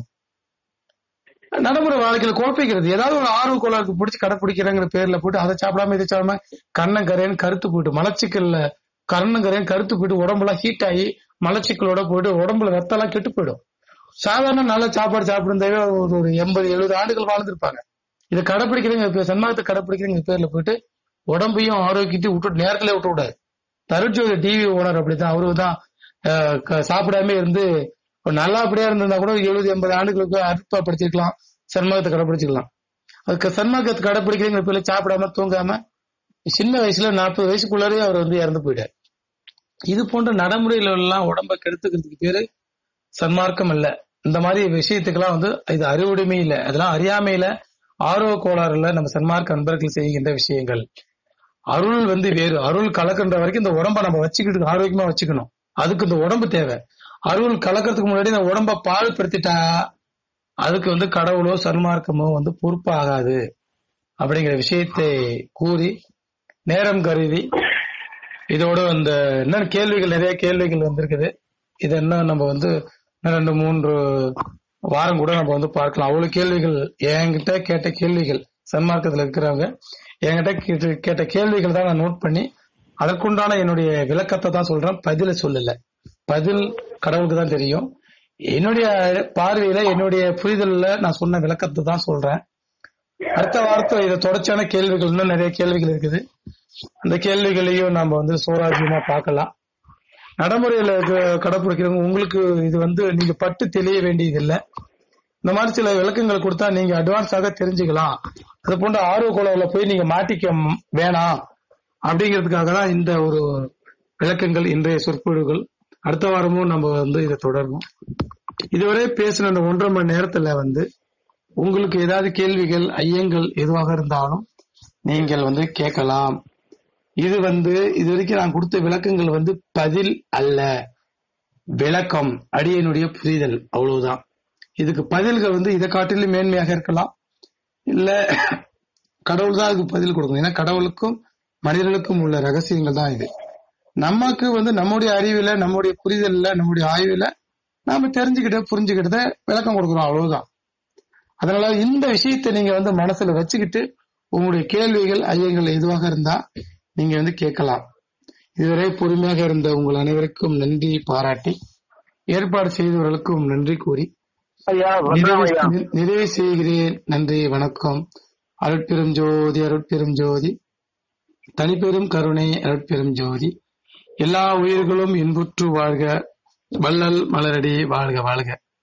நடைமுறை வாழ்க்கையில குழப்பிக்கிறது ஏதாவது ஒரு ஆர்வ கோளாறுக்கு பிடிச்சி கடைப்பிடிக்கிறங்கிற பேர்ல போட்டு அதை சாப்பிடாம இதை சாப்பிடாம கண்ணங்கரையன்னு கருத்து போயிட்டு மலச்சிக்கல்ல கண்ணங்கரையன் கருத்து போயிட்டு உடம்புலாம் ஹீட் ஆகி மலச்சிக்கலோட போயிட்டு உடம்புல ரத்தம்லாம் கெட்டு போயிடும் சாதாரண நல்ல சாப்பாடு சாப்பிடுறதே ஒரு ஒரு எண்பது எழுபது ஆண்டுகள் வாழ்ந்திருப்பாங்க இதை கடைப்பிடிக்கிறவங்க சன்மாகத்தை கடைப்பிடிக்கிறவங்க பேர்ல போயிட்டு உடம்பையும் ஆரோக்கியத்தையும் விட்டு நேரத்துல விட்டு விடாது தருட்சோதி டிவி ஓனர் அப்படித்தான் அவரு தான் அஹ், க- சாப்பிடாம இருந்து ஒரு நல்லபடியா இருந்திருந்தா கூட எழுபது எண்பது ஆண்டுகளுக்கு அற்பப்படுத்திருக்கலாம் சன்மாகத்தை கடைப்பிடிச்சிக்கலாம் அதுக்கு சன்மார்க்கத்தை கடைப்பிடிக்கிறவங்க பேர்ல சாப்பிடாம தூங்காம சின்ன வயசுல நாற்பது வயசுக்குள்ளாரே அவர் வந்து இறந்து போயிட்டார் இது போன்ற நடைமுறையில எல்லாம் உடம்ப கெடுத்துக்கிறதுக்கு பேரு சன்மார்க்கம் இல்ல இந்த மாதிரி விஷயத்துக்கெல்லாம் வந்து இது அறிவுடைமை இல்ல அதெல்லாம் அறியாமையில ஆர்வ கோளாறுல நம்ம சன்மார்க்க அன்பர்கள் செய்கின்ற விஷயங்கள் அருள் வந்து வேறு அருள் கலக்கின்ற வரைக்கும் இந்த உடம்ப நம்ம வச்சுக்கிட்டு ஆரோக்கியமா வச்சுக்கணும் அதுக்கு இந்த உடம்பு தேவை அருள் கலக்கிறதுக்கு முன்னாடி இந்த உடம்ப பாழ்படுத்திட்டா அதுக்கு வந்து கடவுளோ சன்மார்க்கமோ வந்து பொறுப்பாகாது அப்படிங்கிற விஷயத்தை கூறி நேரம் கருதி இதோட இந்த என்னென்ன கேள்விகள் நிறைய கேள்விகள் வந்திருக்குது இது என்ன நம்ம வந்து இன்னும் ரெண்டு மூன்று வாரம் கூட நம்ம வந்து பார்க்கலாம் அவ்வளவு கேள்விகள் என்கிட்ட கேட்ட கேள்விகள் சன்மார்க்கத்துல இருக்கிறவங்க என்கிட்ட கேட்ட- கேட்ட கேள்விகள் தான் நான் நோட் பண்ணி அதற்குண்டான என்னுடைய விளக்கத்தை தான் சொல்றேன் பதில சொல்லல பதில் கடவுளுக்கு தான் தெரியும் என்னுடைய பார்வையில என்னுடைய புரிதல்ல நான் சொன்ன விளக்கத்தை தான் சொல்றேன் அடுத்த வாரத்துல இதை தொடர்ச்சியான கேள்விகள் இன்னும் நிறைய கேள்விகள் இருக்குது அந்த கேள்விகளையும் நாம வந்து சுவராஜ்யமா பார்க்கலாம் நடைமுறையில க- கடைப்பிடிக்கிறவங்க உங்களுக்கு இது வந்து நீங்க பட்டு தெளிய வேண்டியது இல்ல இந்த மாதிரி சில விளக்கங்கள் கொடுத்தா நீங்க அட்வான்ஸாக தெரிஞ்சுக்கலாம் அது போன்ற ஆர்வ குழாவில் போய் நீங்க மாட்டிக்க ம்- வேணாம் அப்படிங்கிறதுக்காக தான் இந்த ஒரு விளக்கங்கள் இன்றைய சொற்பொழிவுகள் அடுத்த வாரமும் நம்ம வந்து இதை தொடரணும் இதுவரை பேசின அந்த ஒன்றரை மணி நேரத்துல வந்து உங்களுக்கு ஏதாவது கேள்விகள் ஐயங்கள் எதுவாக இருந்தாலும் நீங்கள் வந்து கேட்கலாம் இது வந்து இது வரைக்கும் நான் கொடுத்த விளக்கங்கள் வந்து பதில் அல்ல விளக்கம் அடியனுடைய புரிதல் அவ்வளவுதான் இதுக்கு பதில்கள் வந்து இதை காட்டிலும் மேன்மையாக இருக்கலாம் இல்ல கடவுள் தான் அதுக்கு பதில் கொடுக்கணும் ஏன்னா கடவுளுக்கும் மனிதர்களுக்கும் உள்ள ரகசியங்கள் தான் இது நமக்கு வந்து நம்முடைய அறிவுல நம்முடைய புரிதல்ல நம்முடைய ஆய்வுல நாம தெரிஞ்சுக்கிட்ட புரிஞ்சுக்கிட்டத விளக்கம் கொடுக்குறோம் அவ்வளவுதான் அதனால இந்த விஷயத்தை நீங்க வந்து மனசுல வச்சுக்கிட்டு உங்களுடைய கேள்விகள் ஐயங்கள் எதுவாக இருந்தா நீங்க வந்து கேட்கலாம் இதுவரை பொறுமையாக இருந்த உங்கள் அனைவருக்கும் நன்றி பாராட்டி ஏற்பாடு செய்தவர்களுக்கும் நன்றி கூறி ஐயா வந்தோம் ஐயா நிறைவு நிறைவு செய்கிறேன் நன்றி வணக்கம் அருட்பெரும் ஜோதி அருட்பெரும் ஜோதி தனிப்பெரும் கருணை அருட்பெரும் ஜோதி எல்லா உயிர்களும் இன்புற்று வாழ்க வள்ளல் மலரடி வாழ்க வாழ்க